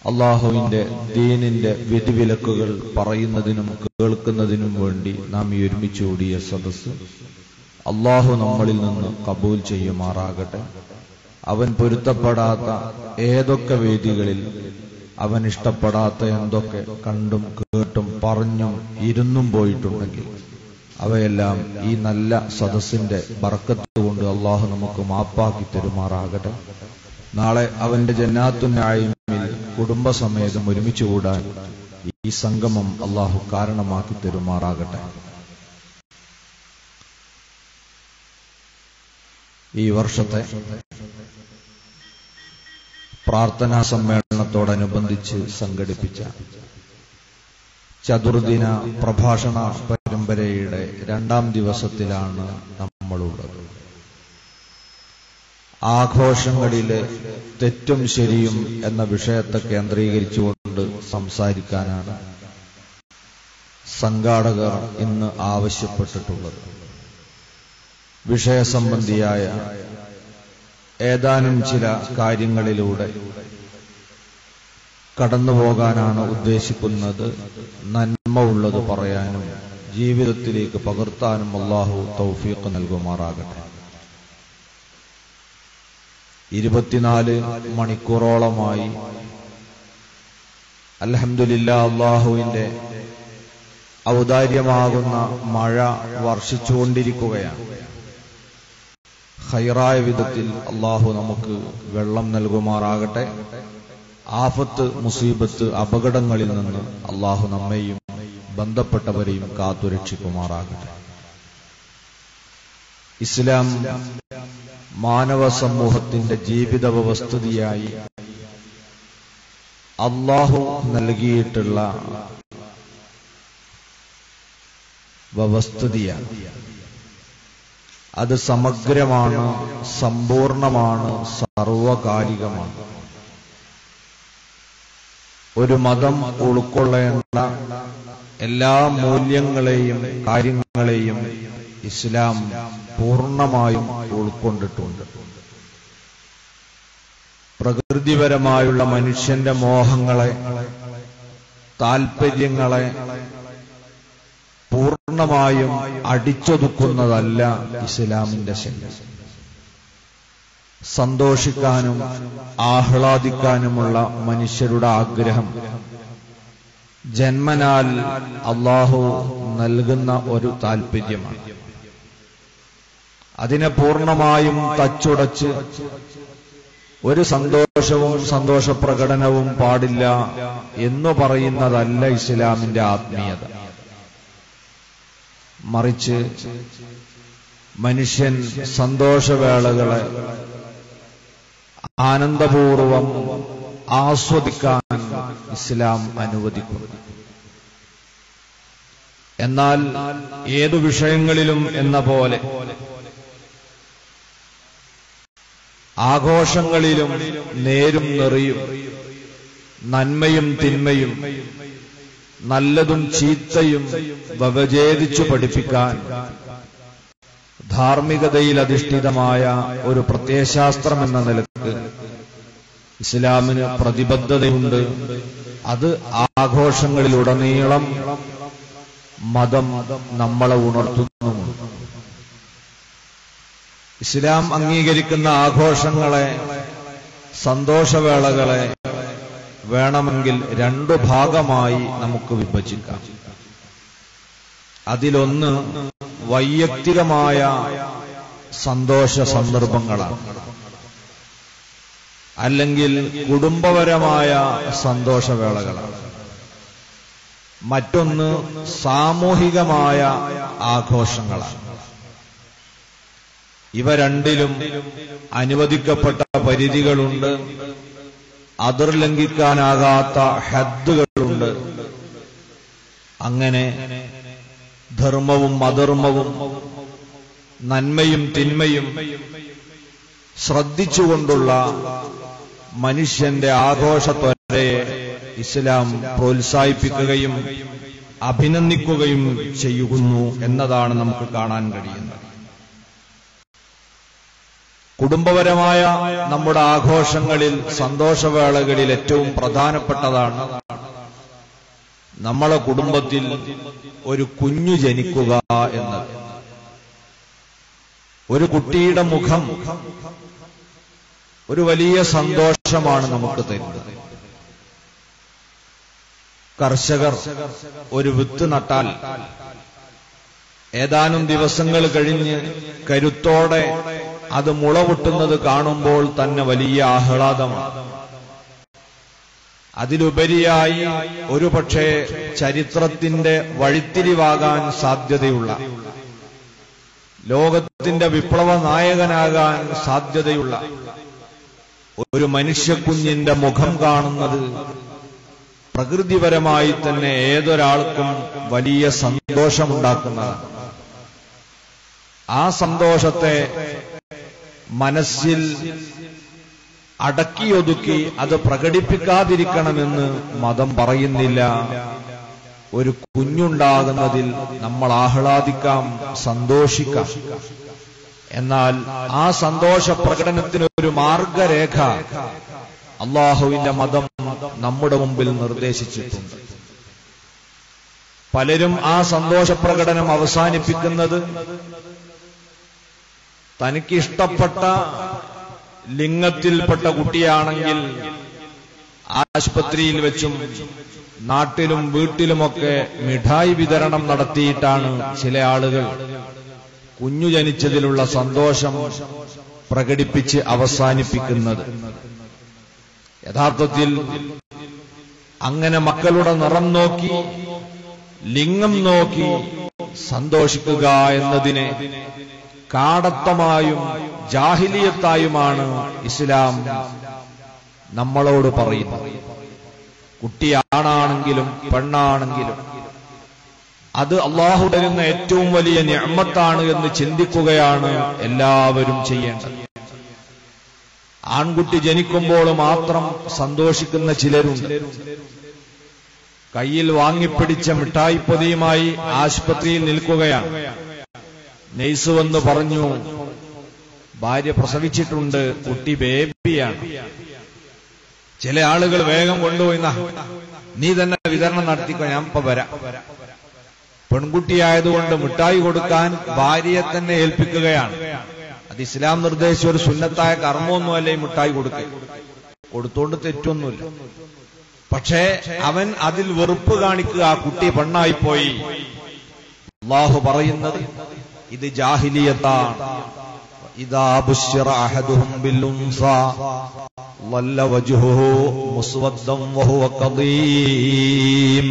അള്ളാഹുവിന്റെ ദീനിന്റെ വിധിവിലക്കുകൾ പറയുന്നതിനും കേൾക്കുന്നതിനും വേണ്ടി നാം ഈ ഒരുമിച്ച് കൂടിയ സദസ്സ് അള്ളാഹു നമ്മളിൽ നിന്ന് കബൂൽ ചെയ്യുമാറാകട്ടെ അവൻ പൊരുത്തപ്പെടാത്ത ഏതൊക്കെ വേദികളിൽ അവൻ ഇഷ്ടപ്പെടാത്ത എന്തൊക്കെ കണ്ടും കേട്ടും പറഞ്ഞും ഇരുന്നും പോയിട്ടുണ്ടെങ്കിൽ അവയെല്ലാം ഈ നല്ല സദസ്സിന്റെ ബർക്കത്ത് കൊണ്ട് അള്ളാഹു നമുക്ക് മാപ്പാക്കി തരുമാറാകട്ടെ നാളെ അവന്റെ ജന്നാത്തുനായ്മിൽ കുടുംബസമേതം ഒരുമിച്ച് കൂടാൻ ഈ സംഗമം അള്ളാഹു കാരണമാക്കി തരുമാറാകട്ടെ ഈ വർഷത്തെ പ്രാർത്ഥനാ സമ്മേളനത്തോടനുബന്ധിച്ച് സംഘടിപ്പിച്ച ചതുർദിന പ്രഭാഷണ പരമ്പരയുടെ രണ്ടാം ദിവസത്തിലാണ് നമ്മളുള്ളത് ആഘോഷങ്ങളിലെ തെറ്റും ശരിയും എന്ന വിഷയത്തെ കേന്ദ്രീകരിച്ചുകൊണ്ട് സംസാരിക്കാനാണ് സംഘാടകർ ഇന്ന് ആവശ്യപ്പെട്ടിട്ടുള്ളത് വിഷയസംബന്ധിയായ ഏതാനും ചില കാര്യങ്ങളിലൂടെ കടന്നുപോകാനാണ് ഉദ്ദേശിക്കുന്നത് നന്മ ഉള്ളത് പറയാനും ജീവിതത്തിലേക്ക് പകർത്താനും അള്ളാഹു തൗഫീഖ് നൽകുമാറാകട്ടെ ഇരുപത്തിനാല് മണിക്കൂറോളമായി അലഹമില്ല അള്ളാഹുവിന്റെ ഔദാര്യമാകുന്ന മഴ വർഷിച്ചുകൊണ്ടിരിക്കുകയാണ് ഹൈറായ വിധത്തിൽ അള്ളാഹു നമുക്ക് വെള്ളം നൽകുമാറാകട്ടെ ആഫത്ത് മുസീബത്ത് അപകടങ്ങളിൽ നിന്ന് അള്ളാഹു നമ്മെയും ബന്ധപ്പെട്ടവരെയും കാത്തുരക്ഷിക്കുമാറാകട്ടെ ഇസ്ലാം മാനവ സമൂഹത്തിന്റെ ജീവിത വ്യവസ്ഥിതിയായി അള്ളാഹു നൽകിയിട്ടുള്ള വ്യവസ്ഥിതിയാണ് അത് സമഗ്രമാണ് സമ്പൂർണമാണ് സർവകാലികമാണ് ഒരു മതം ഉൾക്കൊള്ളേണ്ട എല്ലാ മൂല്യങ്ങളെയും കാര്യങ്ങളെയും ഇസ്ലാം പൂർണ്ണമായും ഉൾക്കൊണ്ടിട്ടുണ്ട് പ്രകൃതിപരമായുള്ള മനുഷ്യന്റെ മോഹങ്ങളെ താൽപര്യങ്ങളെ പൂർണ്ണമായും അടിച്ചൊതുക്കുന്നതല്ല ഇസ്ലാമിന്റെ ശൈലി സന്തോഷിക്കാനും ആഹ്ലാദിക്കാനുമുള്ള മനുഷ്യരുടെ ആഗ്രഹം ജന്മനാൽ അള്ളാഹു നൽകുന്ന ഒരു താൽപര്യമാണ് അതിനെ പൂർണ്ണമായും തച്ചുടച്ച് ഒരു സന്തോഷവും സന്തോഷപ്രകടനവും പാടില്ല എന്നു പറയുന്നതല്ല ഇസ്ലാമിന്റെ ആത്മീയത മറിച്ച് മനുഷ്യൻ സന്തോഷവേളകളെ ആനന്ദപൂർവം ആസ്വദിക്കാൻ ഇസ്ലാം അനുവദിക്കുന്നു എന്നാൽ ഏതു വിഷയങ്ങളിലും എന്ന പോലെ ആഘോഷങ്ങളിലും നേരും നെറിയും നന്മയും തിന്മയും നല്ലതും ചീത്തയും വ്യവചേദിച്ചു പഠിപ്പിക്കാൻ ധാർമ്മികതയിൽ അധിഷ്ഠിതമായ ഒരു പ്രത്യയശാസ്ത്രം എന്ന നിലക്ക് ഇസ്ലാമിന് പ്രതിബദ്ധതയുണ്ട് അത് ആഘോഷങ്ങളിലുടനീളം മതം നമ്മളെ ഉണർത്തുന്നുമുണ്ട് ഇസ്ലാം അംഗീകരിക്കുന്ന ആഘോഷങ്ങളെ സന്തോഷവേളകളെ വേണമെങ്കിൽ രണ്ടു ഭാഗമായി നമുക്ക് വിഭജിക്കാം അതിലൊന്ന് വൈയക്തികമായ സന്തോഷ സന്ദർഭങ്ങളാണ് അല്ലെങ്കിൽ കുടുംബപരമായ സന്തോഷവേളകളാണ് മറ്റൊന്ന് സാമൂഹികമായ ആഘോഷങ്ങളാണ് ഇവ രണ്ടിലും അനുവദിക്കപ്പെട്ട പരിധികളുണ്ട് അതിർ ലംഘിക്കാനാകാത്ത ഹദ്ദുകളുണ്ട് അങ്ങനെ ധർമ്മവും അധർമ്മവും നന്മയും തിന്മയും ശ്രദ്ധിച്ചുകൊണ്ടുള്ള മനുഷ്യന്റെ ആഘോഷത്വരയെ ഇസ്ലാം പ്രോത്സാഹിപ്പിക്കുകയും അഭിനന്ദിക്കുകയും ചെയ്യുന്നു എന്നതാണ് നമുക്ക് കാണാൻ കഴിയുന്നത് കുടുംബപരമായ നമ്മുടെ ആഘോഷങ്ങളിൽ സന്തോഷവേളകളിൽ ഏറ്റവും പ്രധാനപ്പെട്ടതാണ് നമ്മളെ കുടുംബത്തിൽ ഒരു കുഞ്ഞു ജനിക്കുക എന്നത് ഒരു കുട്ടിയുടെ മുഖം ഒരു വലിയ സന്തോഷമാണ് നമുക്ക് തരുന്നത് കർഷകർ ഒരു വിത്ത് നട്ടാൽ ഏതാനും ദിവസങ്ങൾ കഴിഞ്ഞ് കരുത്തോടെ അത് മുളപൊട്ടുന്നത് കാണുമ്പോൾ തന്നെ വലിയ ആഹ്ലാദമാണ് അതിലുപരിയായി ഒരുപക്ഷെ ചരിത്രത്തിന്റെ വഴിത്തിരിവാകാൻ സാധ്യതയുള്ള ലോകത്തിന്റെ വിപ്ലവ നായകനാകാൻ സാധ്യതയുള്ള ഒരു മനുഷ്യക്കുഞ്ഞിന്റെ മുഖം കാണുന്നത് പ്രകൃതിപരമായി തന്നെ ഏതൊരാൾക്കും വലിയ സന്തോഷമുണ്ടാക്കുന്നതാണ് ആ സന്തോഷത്തെ മനസ്സിൽ അടക്കിയൊതുക്കി അത് പ്രകടിപ്പിക്കാതിരിക്കണമെന്ന് മതം പറയുന്നില്ല ഒരു കുഞ്ഞുണ്ടാകുന്നതിൽ നമ്മൾ ആഹ്ലാദിക്കാം സന്തോഷിക്കാം എന്നാൽ ആ സന്തോഷ പ്രകടനത്തിന് ഒരു മാർഗരേഖ അള്ളാഹുവിന്റെ മതം നമ്മുടെ മുമ്പിൽ നിർദ്ദേശിച്ചിട്ടുണ്ട് പലരും ആ സന്തോഷ പ്രകടനം അവസാനിപ്പിക്കുന്നത് തനിക്കിഷ്ടപ്പെട്ട ലിംഗത്തിൽപ്പെട്ട കുട്ടിയാണെങ്കിൽ ആശുപത്രിയിൽ വെച്ചും നാട്ടിലും വീട്ടിലുമൊക്കെ മിഠായി വിതരണം നടത്തിയിട്ടാണ് ചില ആളുകൾ കുഞ്ഞു ജനിച്ചതിലുള്ള സന്തോഷം പ്രകടിപ്പിച്ച് അവസാനിപ്പിക്കുന്നത് യഥാർത്ഥത്തിൽ അങ്ങനെ മക്കളുടെ നിറം നോക്കി ലിംഗം നോക്കി സന്തോഷിക്കുക എന്നതിനെ കാടത്തമായും ജാഹിലിയത്തായുമാണ് ഇസ്ലാം നമ്മളോട് പറയുന്നത് കുട്ടിയാണാണെങ്കിലും പെണ്ണാണെങ്കിലും അത് അള്ളാഹു തരുന്ന ഏറ്റവും വലിയ ഞമ്മത്താണ് എന്ന് ചിന്തിക്കുകയാണ് എല്ലാവരും ചെയ്യേണ്ടത് ആൺകുട്ടി ജനിക്കുമ്പോൾ മാത്രം സന്തോഷിക്കുന്ന ചിലരുണ്ട് കയ്യിൽ വാങ്ങിപ്പിടിച്ച മിഠായിപ്പൊതിയുമായി ആശുപത്രിയിൽ നിൽക്കുകയാണ് നെയ്സ് വന്ന് പറഞ്ഞു ഭാര്യ പ്രസവിച്ചിട്ടുണ്ട് കുട്ടി ബേബിയാണ് ചില ആളുകൾ വേഗം കൊണ്ടുപോയി "നാ, നീ തന്നെ വിതരണം നടത്തിക്കോ ഞാൻ ഇപ്പൊ വരാം പെൺകുട്ടിയായതുകൊണ്ട് മിഠായി കൊടുക്കാൻ ഭാര്യയെ തന്നെ ഏൽപ്പിക്കുകയാണ് അത് ഇസ്ലാം നിർദ്ദേശിച്ച ഒരു സുന്നത്തായ കർമ്മമൊന്നുമല്ല ഈ മിഠായി കൊടുക്കുക കൊടുത്തോണ്ട് തെറ്റൊന്നുമില്ല പക്ഷേ അവൻ അതിൽ വെറുപ്പ് കാണിക്കുക ആ കുട്ടി പെണ്ണായിപ്പോയി അള്ളാഹു പറയുന്നത് ഇത് ജാഹിലിയത്താണ് ഇതാ ബുശ്ശിറ അഹദുഹും ബില്ലുൻസ ظل وجهه مسودا وهو كظيم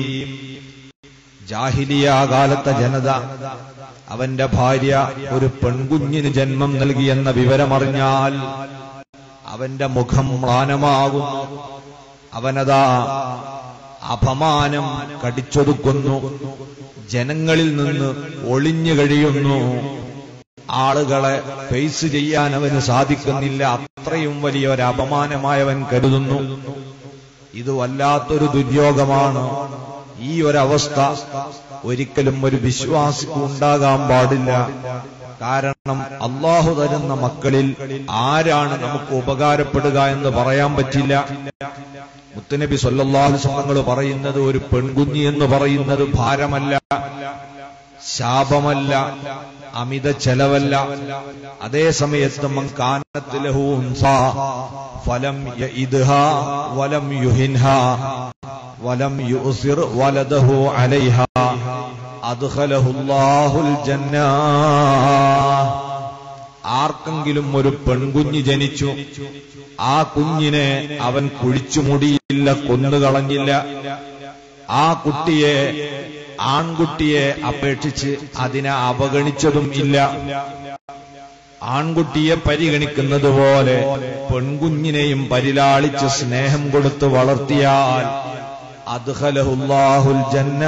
ജാഹിലിയ കാലത്തെ ജനത അവന്റെ ഭാര്യ ഒരു പെൺകുഞ്ഞിന് ജന്മം നൽകിയെന്ന വിവരമറിഞ്ഞാൽ അവന്റെ മുഖം മ്ലാനമാകുന്നു അവനതാ അപമാനം കടിച്ചൊതുക്കുന്നു ജനങ്ങളിൽ നിന്ന് ഒളിഞ്ഞു കഴിയുന്നു ആളുകളെ ഫേസ് ചെയ്യാൻ അവന് സാധിക്കുന്നില്ല അത്രയും വലിയ ഒരു അപമാനമായവൻ കരുതുന്നു ഇത് വല്ലാത്തൊരു ദുര്യോഗമാണ് ഈ ഒരവസ്ഥ ഒരിക്കലും ഒരു വിശ്വാസിക്ക് ഉണ്ടാകാൻ പാടില്ല കാരണം അള്ളാഹു തരുന്ന മക്കളിൽ ആരാണ് നമുക്ക് ഉപകാരപ്പെടുക എന്ന് പറയാൻ പറ്റില്ല മുത്തനബി സല്ലല്ലാഹു സ്വങ്ങൾ പറയുന്നത് ഒരു പെൺകുഞ്ഞി എന്ന് പറയുന്നത് ഭാരമല്ല ശാപമല്ല അമിത ചെലവല്ല അതേ സമയത്ത് മങ്കാനത്ത് ലഹു ഉൻസാ ഫലം യഇദ്ഹ വലം യുഹിൻഹ വലം യുസിർ വലദഹു അലൈഹ അദ്ഖലഹു അല്ലാഹുൽ ജന്ന ആർക്കെങ്കിലും ഒരു പെൺകുഞ്ഞ് ജനിച്ചു ആ കുഞ്ഞിനെ അവൻ കുഴിച്ചുമുടിയില്ല കൊന്നുകളഞ്ഞില്ല ആ കുട്ടിയെ ആൺകുട്ടിയെ അപേക്ഷിച്ച് അതിനെ അവഗണിച്ചതും ഇല്ല ആൺകുട്ടിയെ പരിഗണിക്കുന്നത് പോലെ പെൺകുഞ്ഞിനെയും പരിലാളിച്ച് സ്നേഹം കൊടുത്ത് വളർത്തിയാൽ അദ്ഹലഹുല്ലാഹുൽ ജന്ന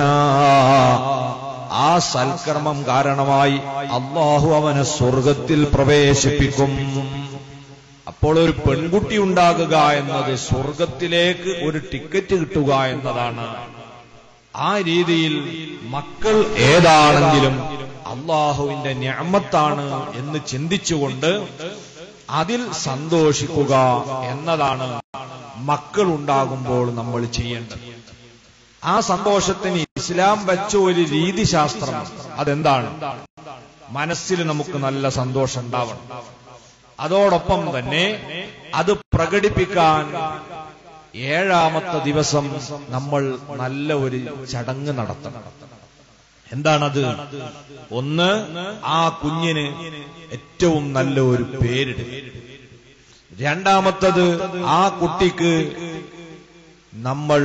ആ സൽക്കർമ്മം കാരണമായി അള്ളാഹു അവനെ സ്വർഗത്തിൽ പ്രവേശിപ്പിക്കും അപ്പോൾ ഒരു പെൺകുട്ടി ഉണ്ടാകുക എന്നത് സ്വർഗത്തിലേക്ക് ഒരു ടിക്കറ്റ് കിട്ടുക എന്നതാണ് ആ രീതിയിൽ മക്കൾ ഏതാണെങ്കിലും അള്ളാഹുവിന്റെ ഞാമത്താണ് എന്ന് ചിന്തിച്ചുകൊണ്ട് അതിൽ സന്തോഷിക്കുക എന്നതാണ് മക്കളുണ്ടാകുമ്പോൾ നമ്മൾ ചെയ്യേണ്ടത് ആ സന്തോഷത്തിന് ഇസ്ലാം വെച്ച ഒരു രീതിശാസ്ത്രം അതെന്താണ് മനസ്സിൽ നമുക്ക് നല്ല സന്തോഷം ഉണ്ടാവണം അതോടൊപ്പം തന്നെ അത് പ്രകടിപ്പിക്കാൻ ഏഴാമത്തെ ദിവസം നമ്മൾ നല്ല ഒരു ചടങ്ങ് നടത്തണം എന്താണത് ഒന്ന് ആ കുഞ്ഞിന് ഏറ്റവും നല്ല ഒരു പേരിടുക രണ്ടാമത്തത് ആ കുട്ടിക്ക് നമ്മൾ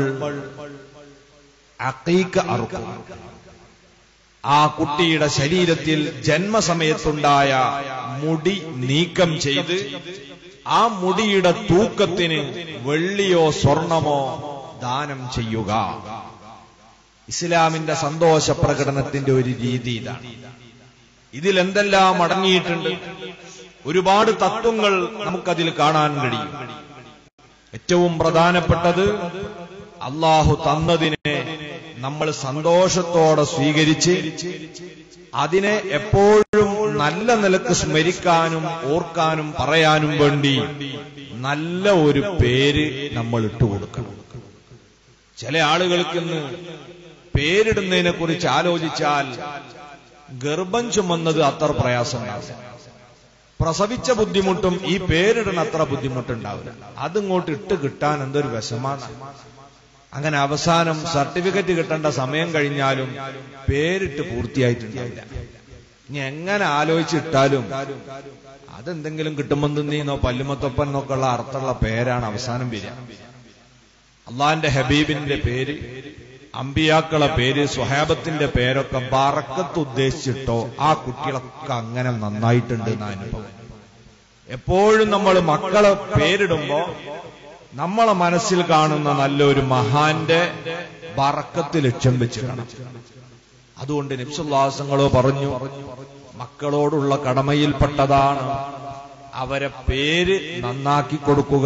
അക്കീക്ക അറുക്കും ആ കുട്ടിയുടെ ശരീരത്തിൽ ജന്മസമയത്തുണ്ടായ മുടി നീക്കം ചെയ്ത് ആ മുടിയുടെ തൂക്കത്തിന് വെള്ളിയോ സ്വർണമോ ദാനം ചെയ്യുക ഇസ്ലാമിന്റെ സന്തോഷ പ്രകടനത്തിന്റെ ഒരു രീതി ഇതാണ് ഇതിൽ എന്തെല്ലാം അടങ്ങിയിട്ടുണ്ട് ഒരുപാട് തത്വങ്ങൾ നമുക്കതിൽ കാണാൻ കഴിയും ഏറ്റവും പ്രധാനപ്പെട്ടത് അള്ളാഹു തന്നതിനെ നമ്മൾ സന്തോഷത്തോടെ സ്വീകരിച്ച് അതിനെ എപ്പോഴും നല്ല നിലക്ക് സ്മരിക്കാനും ഓർക്കാനും പറയാനും വേണ്ടി നല്ല ഒരു പേര് നമ്മൾ ഇട്ടുകൊടുക്കണം ചില ആളുകൾക്ക് ഇന്ന് പേരിടുന്നതിനെ കുറിച്ച് ആലോചിച്ചാൽ ഗർഭം ചുമന്നത് അത്ര പ്രയാസമുണ്ടാവില്ല പ്രസവിച്ച ബുദ്ധിമുട്ടും ഈ പേരിടുന്ന അത്ര ബുദ്ധിമുട്ടുണ്ടാവില്ല അതിങ്ങോട്ട് ഇട്ട് കിട്ടാൻ എന്തൊരു വിഷമാണ് അങ്ങനെ അവസാനം സർട്ടിഫിക്കറ്റ് കിട്ടേണ്ട സമയം കഴിഞ്ഞാലും പേരിട്ട് പൂർത്തിയായിട്ടുണ്ടാവില്ല ഇനി എങ്ങനെ ആലോചിച്ചിട്ടാലും അതെന്തെങ്കിലും കിട്ടുമെന്നോ പല്ലുമത്തൊപ്പൻ എന്നൊക്കെ ഉള്ള അർത്ഥമുള്ള പേരാണ് അവസാനം വരിക അള്ളാന്റെ ഹബീബിന്റെ പേര് അമ്പിയാക്കളെ പേര് സ്വഹാബത്തിന്റെ പേരൊക്കെ ബറക്കത്ത് ഉദ്ദേശിച്ചിട്ടോ ആ കുട്ടികളൊക്കെ അങ്ങനെ നന്നായിട്ടുണ്ട് എന്ന അനുഭവം എപ്പോഴും നമ്മൾ മക്കളെ പേരിടുമ്പോ നമ്മളെ മനസ്സിൽ കാണുന്ന നല്ലൊരു മഹാന്റെ ബറക്കത്ത് ലക്ഷ്യം വെച്ച് കാണാം അതുകൊണ്ട് നിപ്സുല്ലാസങ്ങളോ പറഞ്ഞു മക്കളോടുള്ള കടമയിൽപ്പെട്ടതാണ് അവരെ പേര് നന്നാക്കി കൊടുക്കുക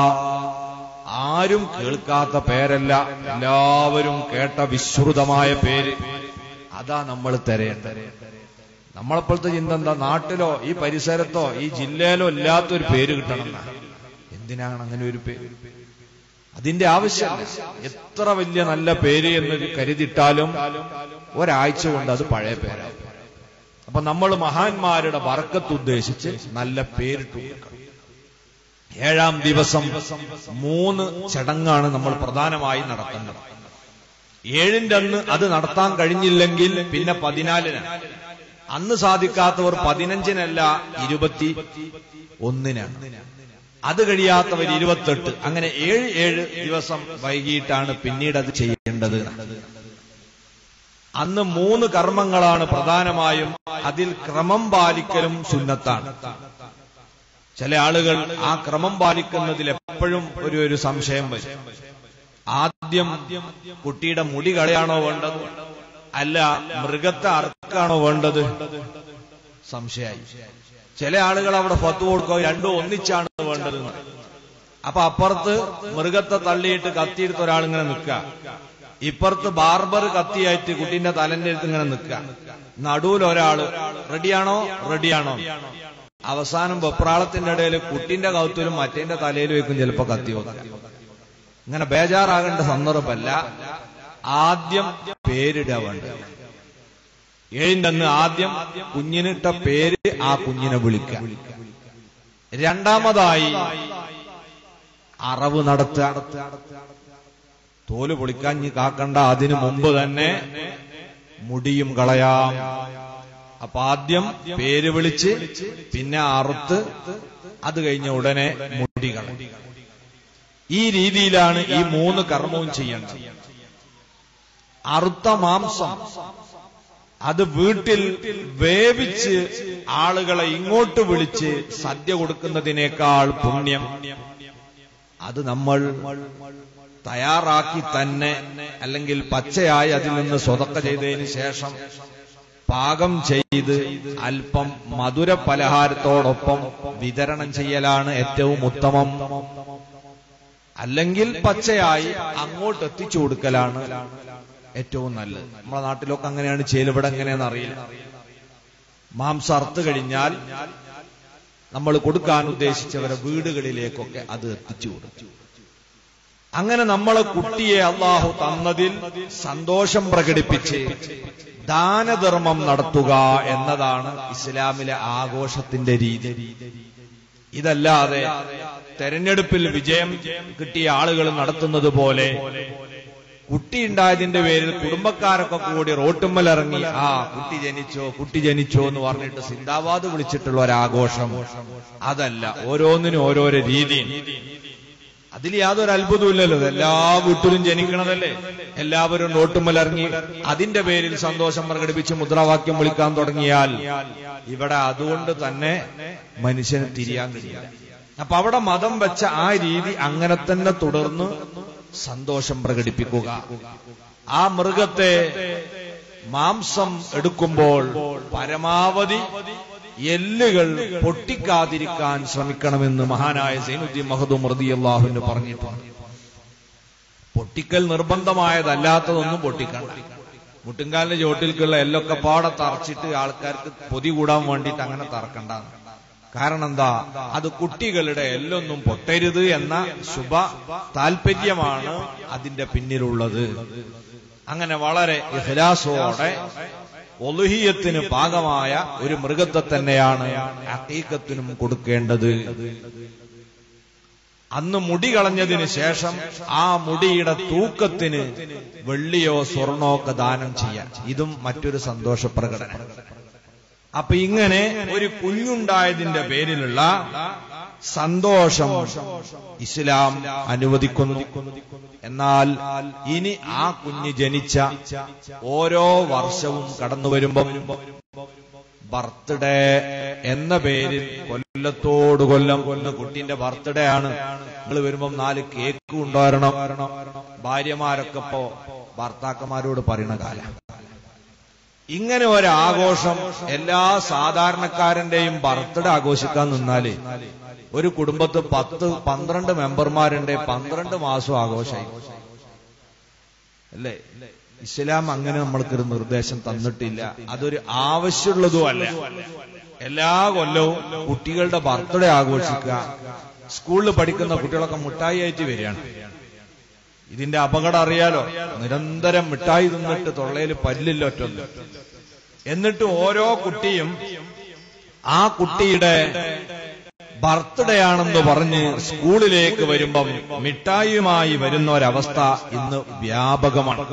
ആരും കേൾക്കാത്ത പേരല്ല എല്ലാവരും കേട്ട വിശ്രുതമായ പേര് അതാ നമ്മൾ തിരയേണ്ടത് നമ്മളെപ്പോഴത്തെ ചിന്ത എന്താ നാട്ടിലോ ഈ പരിസരത്തോ ഈ ജില്ലയിലോ ഇല്ലാത്തൊരു പേര് കിട്ടണം എന്നാ. എന്തിനാണ് അങ്ങനെ ഒരു പേര് അതിന്റെ ആവശ്യമില്ല എത്ര വലിയ നല്ല പേര് എന്ന് കരുതിട്ടാലും ഒരാഴ്ച കൊണ്ട് അത് പഴയ പേരാണ് അപ്പൊ നമ്മൾ മഹാന്മാരുടെ വറക്കത്ത് ഉദ്ദേശിച്ച് നല്ല പേരിട്ട് കൊടുക്കണം ഏഴാം ദിവസം മൂന്ന് ചടങ്ങാണ് നമ്മൾ പ്രധാനമായി നടത്തുന്നത് ഏഴിന്റെ അന്ന് അത് നടത്താൻ കഴിഞ്ഞില്ലെങ്കിൽ പിന്നെ പതിനാലിനാണ് അന്ന് സാധിക്കാത്തവർ പതിനഞ്ചിനല്ല ഇരുപത്തി ഒന്നിനാണ് അത് കഴിയാത്തവർ ഇരുപത്തെട്ട് അങ്ങനെ ഏഴ് ഏഴ് ദിവസം വൈകിട്ടാണ് പിന്നീട് അത് ചെയ്യേണ്ടത് അന്ന് മൂന്ന് കർമ്മങ്ങളാണ് പ്രധാനമായും അതിൽ ക്രമം പാലിക്കലും സുന്നത്താണ് ചില ആളുകൾ ആ ക്രമം പാലിക്കുന്നതിൽ എപ്പോഴും ഒരു ഒരു സംശയം വരും ആദ്യം കുട്ടിയുടെ മുടി കളയാണോ വേണ്ടത് അല്ല മൃഗത്തെ അറക്കാണോ വേണ്ടത് സംശയമായി ചില ആളുകൾ അവിടെ ഫത്ത് കൊടുക്കുക രണ്ടും ഒന്നിച്ചാണ് വേണ്ടത് അപ്പൊ അപ്പുറത്ത് മൃഗത്തെ തള്ളിയിട്ട് കത്തിയെടുത്ത ഒരാളിങ്ങനെ നിൽക്കുക ഇപ്പുറത്ത് ബാർബർ കത്തിയായിട്ട് കുട്ടീന്റെ തലന്റെ അടുത്ത് ഇങ്ങനെ നിൽക്കുക നടുവിൽ ഒരാള് റെഡിയാണോ റെഡിയാണോ അവസാനം വെപ്രാളത്തിന്റെ ഇടയിൽ കുട്ടിന്റെ കൗത്തിലും മറ്റേന്റെ തലയിൽ വെക്കും ചിലപ്പോ കത്തി വെക്കുക ഇങ്ങനെ ബേജാറാകേണ്ട സന്ദർഭമല്ല ആദ്യം പേരിടുക വേണ്ടത് ഏഴിന്റെ അന്ന് ആദ്യം കുഞ്ഞിനിട്ട പേര് ആ കുഞ്ഞിനെ വിളിക്കുക രണ്ടാമതായി അറവ് നടത്തുക തോല് പൊളിക്കാൻ ഇനി കാക്കണ്ട അതിനു മുമ്പ് തന്നെ മുടിയും കളയാം അപ്പൊ ആദ്യം പേര് വിളിച്ച് പിന്നെ അറുത്ത് അത് കഴിഞ്ഞ ഉടനെ മുടി കളയും ഈ രീതിയിലാണ് ഈ മൂന്ന് കർമ്മവും ചെയ്യേണ്ടത് അറുത്ത മാംസം അത് വീട്ടിൽ വേവിച്ച് ആളുകളെ ഇങ്ങോട്ട് വിളിച്ച് സദ്യ കൊടുക്കുന്നതിനേക്കാൾ പുണ്യം അത് നമ്മൾ തയ്യാറാക്കി തന്നെ അല്ലെങ്കിൽ പച്ചയായി അതിൽ നിന്ന് സ്വതക്ക ചെയ്തതിന് ശേഷം പാകം ചെയ്ത് അല്പം മധുര പലഹാരത്തോടൊപ്പം വിതരണം ചെയ്യലാണ് ഏറ്റവും ഉത്തമം അല്ലെങ്കിൽ പച്ചയായി അങ്ങോട്ട് എത്തിച്ചു കൊടുക്കലാണ് ഏറ്റവും നല്ലത് നമ്മളെ നാട്ടിലൊക്കെ അങ്ങനെയാണ് ചെയ്യൽ ഇവിടെ എങ്ങനെയാണെന്ന് അറിയില്ല മാംസം അറുത്ത് കഴിഞ്ഞാൽ നമ്മൾ കൊടുക്കാൻ ഉദ്ദേശിച്ചവരെ വീടുകളിലേക്കൊക്കെ അത് എത്തിച്ചു കൊടുത്തു അങ്ങനെ നമ്മളെ കുട്ടിയെ അള്ളാഹു തന്നതിൽ സന്തോഷം പ്രകടിപ്പിച്ച് ദാനധർമ്മം നടത്തുക എന്നതാണ് ഇസ്ലാമിലെ ആഘോഷത്തിന്റെ രീതി ഇതല്ലാതെ തെരഞ്ഞെടുപ്പിൽ വിജയം കിട്ടിയ ആളുകൾ നടത്തുന്നത് പോലെ കുട്ടിയുണ്ടായതിന്റെ പേരിൽ കുടുംബക്കാരൊക്കെ കൂടി റോട്ടുമ്മലിറങ്ങി ആ കുട്ടി ജനിച്ചോ കുട്ടി ജനിച്ചോ എന്ന് പറഞ്ഞിട്ട് സിന്ദാബാദ് വിളിച്ചിട്ടുള്ള ഒരാഘോഷം അതല്ല ഓരോന്നിനും ഓരോരോ രീതി അതിൽ യാതൊരു അത്ഭുതമില്ലല്ലോ എല്ലാ വീട്ടിലും ജനിക്കണതല്ലേ എല്ലാവരും നോട്ടുമ്മലിറങ്ങി അതിന്റെ പേരിൽ സന്തോഷം പ്രകടിപ്പിച്ച് മുദ്രാവാക്യം വിളിക്കാൻ തുടങ്ങിയാൽ ഇവിടെ അതുകൊണ്ട് തന്നെ മനുഷ്യന് തിരിയാൻ കഴിയില്ല അപ്പൊ അവിടെ മതം വെച്ച ആ രീതി അങ്ങനെ തന്നെ തുടർന്ന് സന്തോഷം പ്രകടിപ്പിക്കുക ആ മൃഗത്തെ മാംസം എടുക്കുമ്പോൾ പരമാവധി എല്ലുകൾ പൊട്ടിക്കാതിരിക്കാൻ ശ്രമിക്കണമെന്ന് മഹാനായ സൈനുദ്ദീൻ മഹദൂം റളിയല്ലാഹുവിന് പറഞ്ഞിട്ടുണ്ട് പൊട്ടിക്കൽ നിർബന്ധമായതല്ലാത്തതൊന്നും പൊട്ടിക്കണ്ട മുട്ടുംകാലിന്റെ ചോട്ടിൽക്കുള്ള എല്ലൊക്കെ പാടെ തറച്ചിട്ട് ആൾക്കാർക്ക് പൊതി കൂടാൻ വേണ്ടിയിട്ട് അങ്ങനെ തറക്കണ്ടാന്ന് കാരണം എന്താ അത് കുട്ടികളുടെ എല്ലൊന്നും പൊട്ടരുത് എന്ന ശുഭ താല്പര്യമാണ് അതിന്റെ പിന്നിലുള്ളത് അങ്ങനെ വളരെ ഇഹ്ലാസോടെ ഒലുഹിയത്തിന് പാകമായ ഒരു മൃഗത്തെ തന്നെയാണ് അക്കീക്കത്തിനും കൊടുക്കേണ്ടത് അന്ന് മുടി കളഞ്ഞതിന് ശേഷം ആ മുടിയുടെ തൂക്കത്തിന് വെള്ളിയോ സ്വർണോ ഒക്കെ ദാനം ചെയ്യാം ഇതും മറ്റൊരു സന്തോഷ പ്രകടനം അപ്പൊ ഇങ്ങനെ ഒരു കുഞ്ഞുണ്ടായതിന്റെ പേരിലുള്ള സന്തോഷം ഇസ്ലാം അനുവദിക്കുന്നു എന്നാൽ ഇനി ആ കുഞ്ഞ് ജനിച്ച ഓരോ വർഷവും കടന്നു വരുമ്പം ബർത്ത്ഡേ എന്ന പേരിൽ കൊല്ലത്തോട് കൊല്ലം കൊല്ല കുട്ടിന്റെ ബർത്ത്ഡേ ആണ് നിങ്ങൾ വരുമ്പം നാല് കേക്ക് കൊണ്ടുവരണം ഭാര്യമാരൊക്കെ ഇപ്പോ ഭർത്താക്കന്മാരോട് പറയുന്ന കാലം ഇങ്ങനെ ഒരാഘോഷം എല്ലാ സാധാരണക്കാരന്റെയും ബർത്ത്ഡേ ആഘോഷിക്കാൻ നിന്നാല് ഒരു കുടുംബത്ത് പത്ത് പന്ത്രണ്ട് മെമ്പർമാരുണ്ട് പന്ത്രണ്ട് മാസം ആഘോഷമായി അല്ലേ ഇസ്ലാം അങ്ങനെ നമ്മൾക്കൊരു നിർദ്ദേശം തന്നിട്ടില്ല അതൊരു ആവശ്യമുള്ളതും അല്ല എല്ലാ കൊല്ലവും കുട്ടികളുടെ ബർത്ത്ഡേ ആഘോഷിക്കുക സ്കൂളിൽ പഠിക്കുന്ന കുട്ടികളൊക്കെ മുട്ടായി ആയിട്ട് വരികയാണ് ഇതിന്റെ അപകടം അറിയാലോ നിരന്തരം മിഠായി തിന്നിട്ട് തൊള്ളയിൽ പല്ലില്ലൊറ്റൊന്ന് എന്നിട്ട് ഓരോ കുട്ടിയും ആ കുട്ടിയുടെ ബർത്ത്ഡേ ആണെന്ന് പറഞ്ഞ് സ്കൂളിലേക്ക് വരുമ്പം മിഠായിയുമായി വരുന്ന ഒരവസ്ഥ ഇന്ന് വ്യാപകമാണ്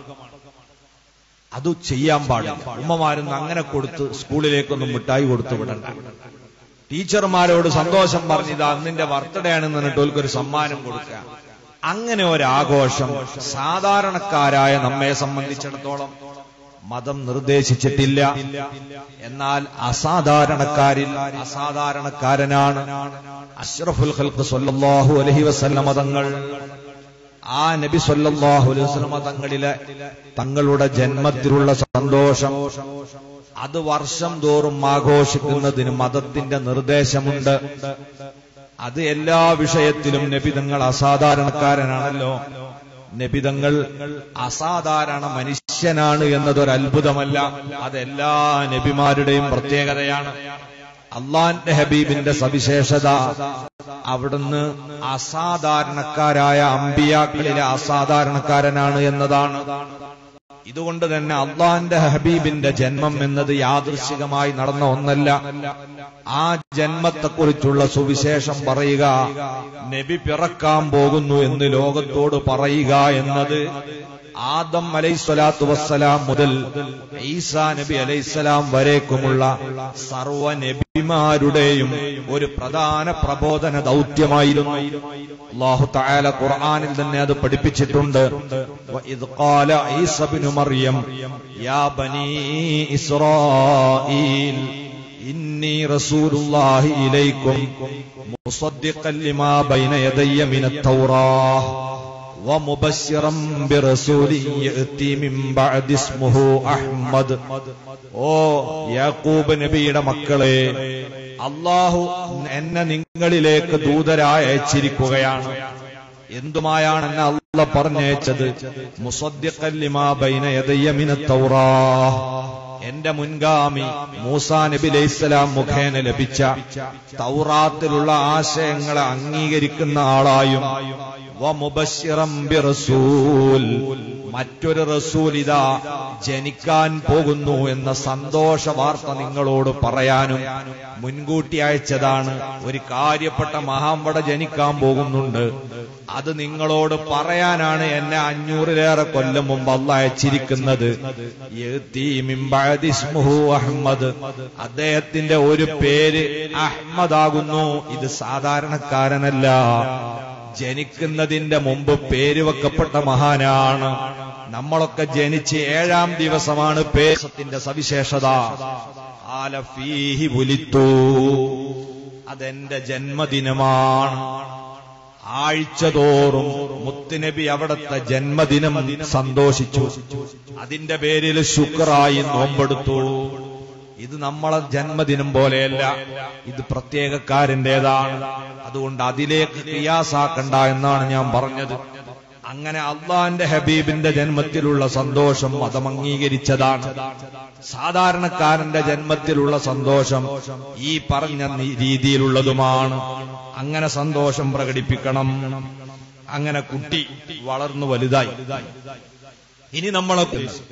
അത് ചെയ്യാൻ പാടില്ല ഉമ്മമാരൊന്നും അങ്ങനെ കൊടുത്ത് സ്കൂളിലേക്കൊന്നും മിഠായി കൊടുത്തു വിടണ്ട ടീച്ചർമാരോട് സന്തോഷം പറഞ്ഞത് അന്നിന്റെ ബർത്ത്ഡേ ആണെന്ന് പറഞ്ഞിട്ട് ഓൽക്കൊരു സമ്മാനം കൊടുക്കുക അങ്ങനെ ഒരാഘോഷം സാധാരണക്കാരായ നമ്മെ സംബന്ധിച്ചിടത്തോളം മതം നിർദ്ദേശിച്ചിട്ടില്ല എന്നാൽ അസാധാരണക്കാരിൽ അസാധാരണക്കാരനാണ് അഷ്റഫുൽ ഖൽഖ് സല്ലല്ലാഹു അലൈഹി വസല്ലമ തങ്ങൾ ആ നബി സല്ലല്ലാഹു അലൈഹി വസല്ലമ തങ്ങളിലെ തങ്ങളുടെ ജന്മത്തിലുള്ള സന്തോഷം അത് വർഷം തോറും ആഘോഷിക്കുന്നതിന് മതത്തിന്റെ നിർദ്ദേശമുണ്ട് അത് എല്ലാ വിഷയത്തിലും നബിതങ്ങൾ അസാധാരണക്കാരനാണല്ലോ നബിതങ്ങൾ അസാധാരണ മനുഷ്യനാണ് എന്നതൊരു അത്ഭുതമല്ല അതെല്ലാ നബിമാരുടെയും പ്രത്യേകതയാണ് അള്ളാന്റെ ഹബീബിന്റെ സവിശേഷത അവിടുന്ന് അസാധാരണക്കാരായ അമ്പിയാക്കളിലെ അസാധാരണക്കാരനാണ് എന്നതാണ് ഇതുകൊണ്ട് തന്നെ അള്ളാന്റെ ഹബീബിന്റെ ജന്മം എന്നത് യാദൃശികമായി നടന്ന ഒന്നല്ല ആ ജന്മത്തെക്കുറിച്ചുള്ള സുവിശേഷം പറയുക നബി പിറക്കാൻ പോകുന്നു എന്ന് ലോകത്തോട് പറയുക എന്നത് ആദം അലൈസ്വലാത്തു വസ്സലാം മുതൽ ഈസാ നബി അലൈസ്സലാം വരേക്കുമുള്ള സർവ നബിമാരുടെയും ഒരു പ്രധാന പ്രബോധന ദൗത്യമായിരുന്നു അള്ളാഹു തആല ഖുർആനിൽ തന്നെ അത് പഠിപ്പിച്ചിട്ടുണ്ട് വഇദ് ഖാല ഈസ ഇബ്നു മറിയം യാ ബനീ ഇസ്രായീൽ ഇന്നി റസൂലുള്ളാഹി ഇലൈക്കും മുസദ്ദിഖൻ ലിമാ ബൈന യദയ്യ മിനത് തൗറാഹ് ومبشرا برسول يأتي من بعد اسمه أحمد ഓ യാക്കൂബ് നബിയുടെ മക്കളെ അള്ളാഹു എന്നെ നിങ്ങളിലേക്ക് ദൂതരായി അയച്ചിരിക്കുകയാണ് എന്തുമായാണ് എന്നെ അള്ള പറഞ്ഞയച്ചത് മുസദ്ദിഖൻ ലിമാ ബൈന യദയ്യ മിനത് തൗറാഹ് എന്റെ മുൻഗാമി മൂസാ നബി അലൈഹിസ്സലാം മുഖേന ലഭിച്ച തൗറാത്തിലുള്ള ആശയങ്ങളെ അംഗീകരിക്കുന്ന ആളായും വമുബശ്ശിറം ബിറസൂൽ മറ്റൊരു റസൂൽ ഇതാ ജനിക്കാൻ പോകുന്നു എന്ന സന്തോഷ വാർത്ത നിങ്ങളോട് പറയാനും മുൻകൂട്ടി അയച്ചതാണ് ഒരു കാര്യപ്പെട്ട മഹാമ്പട ജനിക്കാൻ പോകുന്നുണ്ട് അത് നിങ്ങളോട് പറയാനാണ് എന്നെ അഞ്ഞൂറിലേറെ കൊല്ലം മുമ്പ് അല്ല അയച്ചിരിക്കുന്നത് യഅ്തി മിൻ ബഅദി ഇസ്മുഹു അഹ്മദ് അദ്ദേഹത്തിന്റെ ഒരു പേര് അഹ്മദ് ആകുന്നു ഇത് സാധാരണക്കാരനല്ല ജനിക്കുന്നതിന്റെ മുമ്പ് പേര് വെക്കപ്പെട്ട മഹാനാണ് നമ്മളൊക്കെ ജനിച്ച് ഏഴാം ദിവസമാണ് പേസത്തിന്റെ സവിശേഷത ആലഫീഹി പുലിത്തു അതെന്റെ ജന്മദിനമാണ് ആഴ്ചതോറും മുത്തുനബി അവിടത്തെ ജന്മദിനം സന്തോഷിച്ചു അതിന്റെ പേരിൽ ശുക്രായി നോമ്പെടുത്തു ഇത് നമ്മളെ ജന്മദിനം പോലെയല്ല ഇത് പ്രത്യേകക്കാരൻ്റെതാണ് അതുകൊണ്ട് അതിലേക്ക് ക്രിയാസാക്കണ്ട എന്നാണ് ഞാൻ പറഞ്ഞത് അങ്ങനെ അള്ളാന്റെ ഹബീബിന്റെ ജന്മത്തിലുള്ള സന്തോഷം മതം അംഗീകരിച്ചതാണ് സാധാരണക്കാരന്റെ ജന്മത്തിലുള്ള സന്തോഷം ഈ പറഞ്ഞ നി- രീതിയിലുള്ളതുമാണ് അങ്ങനെ സന്തോഷം പ്രകടിപ്പിക്കണം അങ്ങനെ കുട്ടി വളർന്നു വലുതായി ഇനി നമ്മളെ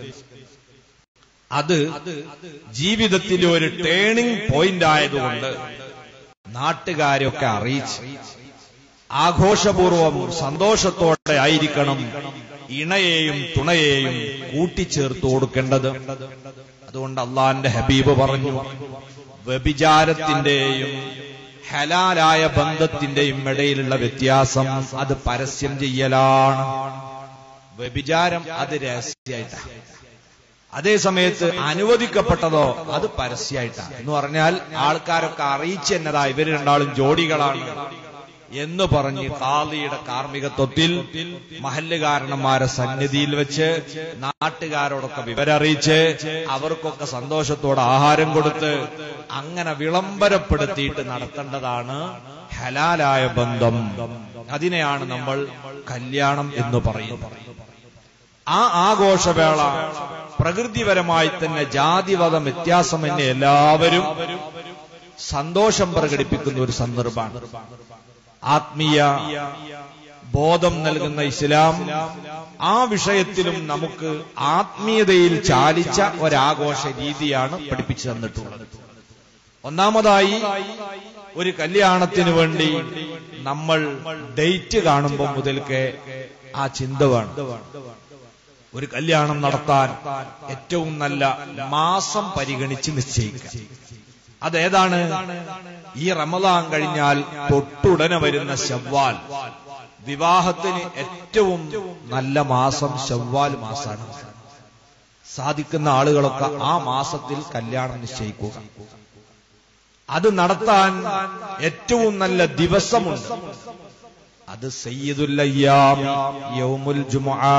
അത് ജീവിതത്തിലെ ഒരു ടേണിംഗ് പോയിന്റ് ആയതുകൊണ്ട് നാട്ടുകാരെയൊക്കെ അറിയിച്ച് ആഘോഷപൂർവം സന്തോഷത്തോടെ ആയിരിക്കണം ഇണയെയും തുണയെയും കൂട്ടിച്ചേർത്ത് കൊടുക്കേണ്ടത് അതുകൊണ്ട് അള്ളാന്റെ ഹബീബ് പറഞ്ഞു വ്യഭിചാരത്തിന്റെയും ഹലാലായ ബന്ധത്തിന്റെയും ഇടയിലുള്ള വ്യത്യാസം അത് പരസ്യം ചെയ്യലാണ് വ്യഭിചാരം അത് രഹസ്യമായിട്ടാണ് അതേ സമയത്ത് അനുവദിക്കപ്പെട്ടതോ അത് പരസ്യമായിട്ടാണ് എന്ന് പറഞ്ഞാൽ ആൾക്കാരൊക്കെ അറിയിച്ചു എന്നതാ ഇവര് രണ്ടാളും ജോഡികളാണ് എന്ന് പറഞ്ഞ് കാളിയുടെ കാർമ്മികത്വത്തിൽ മഹല്ലുകാരന്മാരെ സന്നിധിയിൽ വെച്ച് നാട്ടുകാരോടൊക്കെ വിവരറിയിച്ച് അവർക്കൊക്കെ സന്തോഷത്തോടെ ആഹാരം കൊടുത്ത് അങ്ങനെ വിളംബരപ്പെടുത്തിയിട്ട് നടത്തേണ്ടതാണ് ഹലാലായ ബന്ധം അതിനെയാണ് നമ്മൾ കല്യാണം എന്ന് പറയുന്നത് ആ ആഘോഷവേള പ്രകൃതിപരമായി തന്നെ ജാതിവത വ്യത്യാസം എന്നെ എല്ലാവരും സന്തോഷം പ്രകടിപ്പിക്കുന്ന ഒരു സന്ദർഭമാണ് ആത്മീയ ബോധം നൽകുന്ന ഇസ്ലാം ആ വിഷയത്തിലും നമുക്ക് ആത്മീയതയിൽ ചാലിച്ച ഒരാഘോഷ രീതിയാണ് പഠിപ്പിച്ചു തന്നിട്ടുള്ളത് ഒന്നാമതായി ഒരു കല്യാണത്തിന് വേണ്ടി നമ്മൾ ഡേറ്റ് കാണുമ്പോൾ മുതൽക്ക് ആ ചിന്ത വേണം ഒരു കല്യാണം നടത്താൻ ഏറ്റവും നല്ല മാസം പരിഗണിച്ച് നിശ്ചയിക്കുക അതേതാണ് ഈ റമദാൻ കഴിഞ്ഞാൽ തൊട്ടുടനെ വരുന്ന ശവ്വാൽ വിവാഹത്തിന് ഏറ്റവും നല്ല മാസം ശവ്വാൽ മാസാണ് സാധിക്കുന്ന ആളുകളൊക്കെ ആ മാസത്തിൽ കല്യാണം നിശ്ചയിക്കുക അത് നടത്താൻ ഏറ്റവും നല്ല ദിവസമുണ്ട് അത് സയ്യിദുല്ലയ്യാം യൗമുൽ ജുമുആ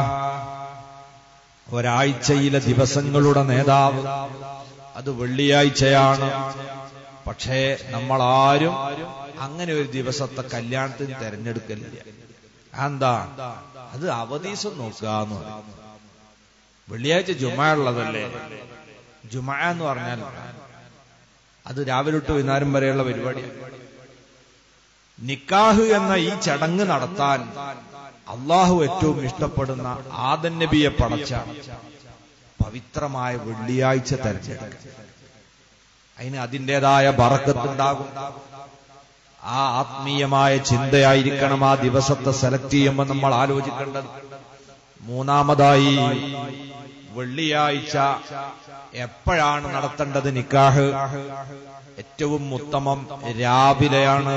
ഒരാഴ്ചയിലെ ദിവസങ്ങളുടെ നേതാവ് അത് വെള്ളിയാഴ്ചയാണ് പക്ഷേ നമ്മൾ ആരും അങ്ങനെ ഒരു ദിവസത്തെ കല്യാണത്തിന് തെരഞ്ഞെടുക്കലില്ല എന്താ അത് അവധീസം നോക്കുക എന്ന് പറയും വെള്ളിയാഴ്ച ജുമ ഉള്ളതല്ലേ ജുമ എന്ന് പറഞ്ഞാൽ അത് രാവിലെ തൊട്ട് വൈകുന്നേരം വരെയുള്ള പരിപാടിയാണ് നിക്കാഹ് എന്ന ഈ ചടങ്ങ് നടത്താൻ അള്ളാഹു ഏറ്റവും ഇഷ്ടപ്പെടുന്ന ആദൻ നബിയെ പടച്ച പവിത്രമായ വെള്ളിയാഴ്ച തെരഞ്ഞെടുക്കുക അതിന് അതിൻ്റെതായ ബറക്കത്തുണ്ടാകും ആ ആത്മീയമായ ചിന്തയായിരിക്കണം ആ ദിവസത്തെ സെലക്ട് ചെയ്യുമ്പോൾ നമ്മൾ ആലോചിക്കേണ്ടത് മൂന്നാമതായി വെള്ളിയാഴ്ച എപ്പോഴാണ് നടത്തേണ്ടത് നിക്കാഹ് ഏറ്റവും ഉത്തമം രാവിലെയാണ്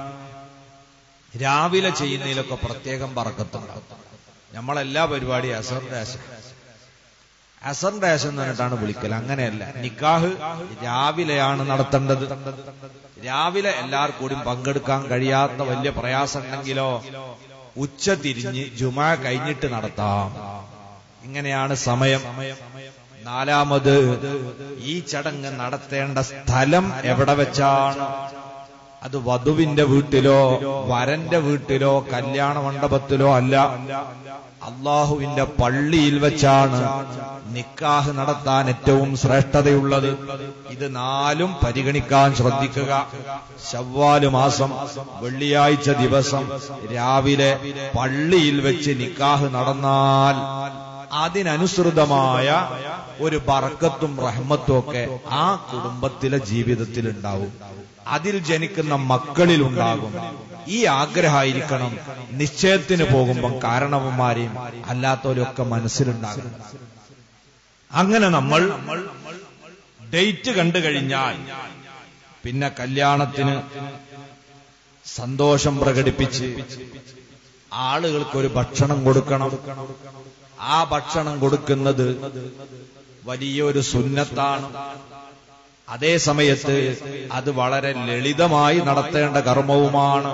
രാവിലെ ചെയ്യുന്നതിലൊക്കെ പ്രത്യേകം പറക്കത്തുണ്ടാവും നമ്മളെല്ലാ പരിപാടിയും അസറിന്റെ ആശം അസറിന്റെ ആശം എന്ന് പറഞ്ഞിട്ടാണ് വിളിക്കൽ അങ്ങനെയല്ല നിക്കാഹ് രാവിലെയാണ് നടത്തേണ്ടത് രാവിലെ എല്ലാവർക്കും കൂടി പങ്കെടുക്കാൻ കഴിയാത്ത വലിയ പ്രയാസം ഉണ്ടെങ്കിലോ ഉച്ച തിരിഞ്ഞ് ജുമാ കഴിഞ്ഞിട്ട് നടത്താം ഇങ്ങനെയാണ് സമയം നാലാമത് ഈ ചടങ്ങ് നടത്തേണ്ട സ്ഥലം എവിടെ വെച്ചാണ് അത് വധുവിന്റെ വീട്ടിലോ വരന്റെ വീട്ടിലോ കല്യാണ മണ്ഡപത്തിലോ അല്ല അള്ളാഹുവിന്റെ പള്ളിയിൽ വെച്ചാണ് നിക്കാഹ് നടത്താൻ ഏറ്റവും ശ്രേഷ്ഠതയുള്ളത് ഇത് നാലും പരിഗണിക്കാൻ ശ്രദ്ധിക്കുക ശവ്വാല് മാസം വെള്ളിയാഴ്ച ദിവസം രാവിലെ പള്ളിയിൽ വെച്ച് നിക്കാഹ് നടന്നാൽ അതിനനുസൃതമായ ഒരു ബറക്കത്തും റഹ്മത്തും ഒക്കെ ആ കുടുംബത്തിലെ ജീവിതത്തിൽ ഉണ്ടാവും അതിൽ ജനിക്കുന്ന മക്കളിൽ ഉണ്ടാകും ഈ ആഗ്രഹമായിരിക്കണം നിശ്ചയത്തിന് പോകുമ്പം കാരണവന്മാരെയും അല്ലാത്തവരൊക്കെ മനസ്സിലുണ്ടാകണം അങ്ങനെ നമ്മൾ ഡേറ്റ് കണ്ടു കഴിഞ്ഞാൽ പിന്നെ കല്യാണത്തിന് സന്തോഷം പ്രകടിപ്പിച്ച് ആളുകൾക്കൊരു ഭക്ഷണം കൊടുക്കണം ആ ഭക്ഷണം കൊടുക്കുന്നത് വലിയൊരു സുന്നത്താണ് അതേ സമയത്ത് അത് വളരെ ലളിതമായി നടത്തേണ്ട കർമ്മവുമാണ്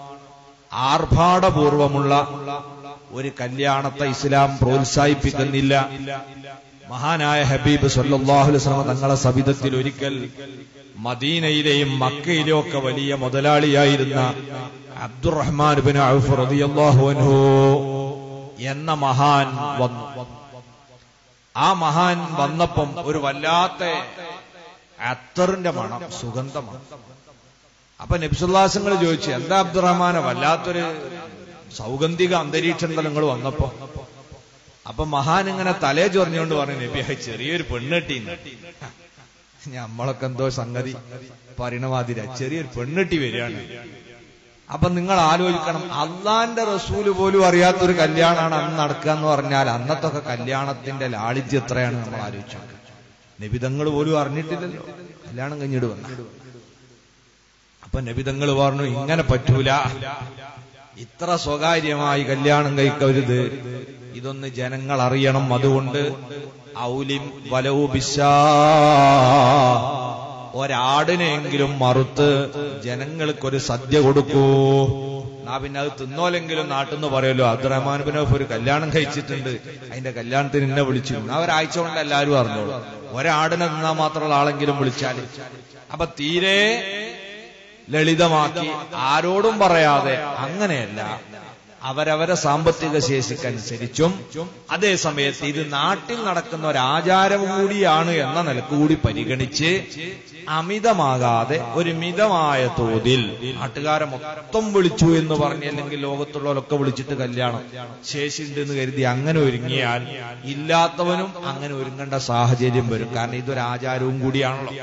ആർഭാടപൂർവമുള്ള ഒരു കല്യാണത്തെ ഇസ്ലാം പ്രോത്സാഹിപ്പിക്കുന്നില്ല മഹാനായ ഹബീബ് സല്ലാഹു വസ്ലമ തങ്ങളെ സവിധത്തിൽ ഒരിക്കൽ മദീനയിലെയും മക്കയിലെയും ഒക്കെ വലിയ മുതലാളിയായിരുന്ന അബ്ദുറഹ്മാൻ ബിൻ ഔഫ് റളിയല്ലാഹു അൻഹു എന്ന മഹാൻ വന്നു ആ മഹാൻ വന്നപ്പം ഒരു വല്ലാത്ത അത്തറിന്റെ മണം സുഗന്ധമാണ് അപ്പൊ നബ്സുല്ലാസങ്ങൾ ചോദിച്ചു എന്താ അബ്ദുറഹ്മാനെ വല്ലാത്തൊരു സൗഗന്ധിക അന്തരീക്ഷം നിങ്ങൾ വന്നപ്പോ അപ്പൊ മഹാൻ ഇങ്ങനെ തലേ ചൊറിഞ്ഞുകൊണ്ട് പറഞ്ഞു നബിയായി ചെറിയൊരു പെണ്ണെട്ടി നമ്മളൊക്കെ എന്തോ സംഗതി പരിണവാതിര ചെറിയൊരു പെണ്ണെട്ടി വരികയാണ് അപ്പൊ നിങ്ങൾ ആലോചിക്കണം അള്ളാന്റെ റസൂല് പോലും അറിയാത്തൊരു കല്യാണമാണ് അന്ന് നടക്കുക എന്ന് പറഞ്ഞാൽ അന്നത്തെ ഒക്കെ കല്യാണത്തിന്റെ ലാളിത്യം എത്രയാണ് നമ്മൾ ആലോചിച്ചു നബിതങ്ങൾ പോലും അറിഞ്ഞിട്ടില്ലല്ലോ കല്യാണം കഴിഞ്ഞിട്ട് വന്ന അപ്പൊ നബിതങ്ങൾ പറഞ്ഞു ഇങ്ങനെ പറ്റൂല ഇത്ര സ്വകാര്യമായി കല്യാണം കഴിക്കരുത് ഇതൊന്ന് ജനങ്ങൾ അറിയണം അതുകൊണ്ട് ഔലിം വലവു ബിശാ ഒരാടിനെങ്കിലും മറുത്ത് ജനങ്ങൾക്കൊരു സദ്യ കൊടുക്കൂ നാ പിന്നെ അത് തിന്നോലെങ്കിലും നാട്ടിൽ നിന്ന് പറയുമല്ലോ അബ്ദുറഹ്മാൻ ബിൻ ഔഫ് ഒരു കല്യാണം കഴിച്ചിട്ടുണ്ട് അതിന്റെ കല്യാണത്തിന് എന്നെ വിളിച്ചു ആ ഒരാഴ്ച കൊണ്ട് എല്ലാവരും അറിഞ്ഞോളൂ ഒരാടിനെ തിന്നാൻ മാത്രമുള്ള ആളെങ്കിലും വിളിച്ചാൽ അപ്പൊ തീരെ ലളിതമാക്കി ആരോടും പറയാതെ അങ്ങനെയല്ല അവരവരെ സാമ്പത്തിക ശേഷിക്കനുസരിച്ചും അതേ സമയത്ത് ഇത് നാട്ടിൽ നടക്കുന്ന ഒരു ആചാരവും കൂടിയാണ് എന്ന നിലക്ക് കൂടി പരിഗണിച്ച് അമിതമാകാതെ ഒരു മിതമായ തോതിൽ നാട്ടുകാരെ മൊത്തം വിളിച്ചു എന്ന് പറഞ്ഞ് അല്ലെങ്കിൽ ലോകത്തുള്ളവരൊക്കെ വിളിച്ചിട്ട് കല്യാണം ശേഷിയുണ്ട് എന്ന് കരുതി അങ്ങനെ ഒരുങ്ങിയാൽ ഇല്ലാത്തവനും അങ്ങനെ ഒരുങ്ങേണ്ട സാഹചര്യം വരും കാരണം ഇതൊരു ആചാരവും കൂടിയാണല്ലോ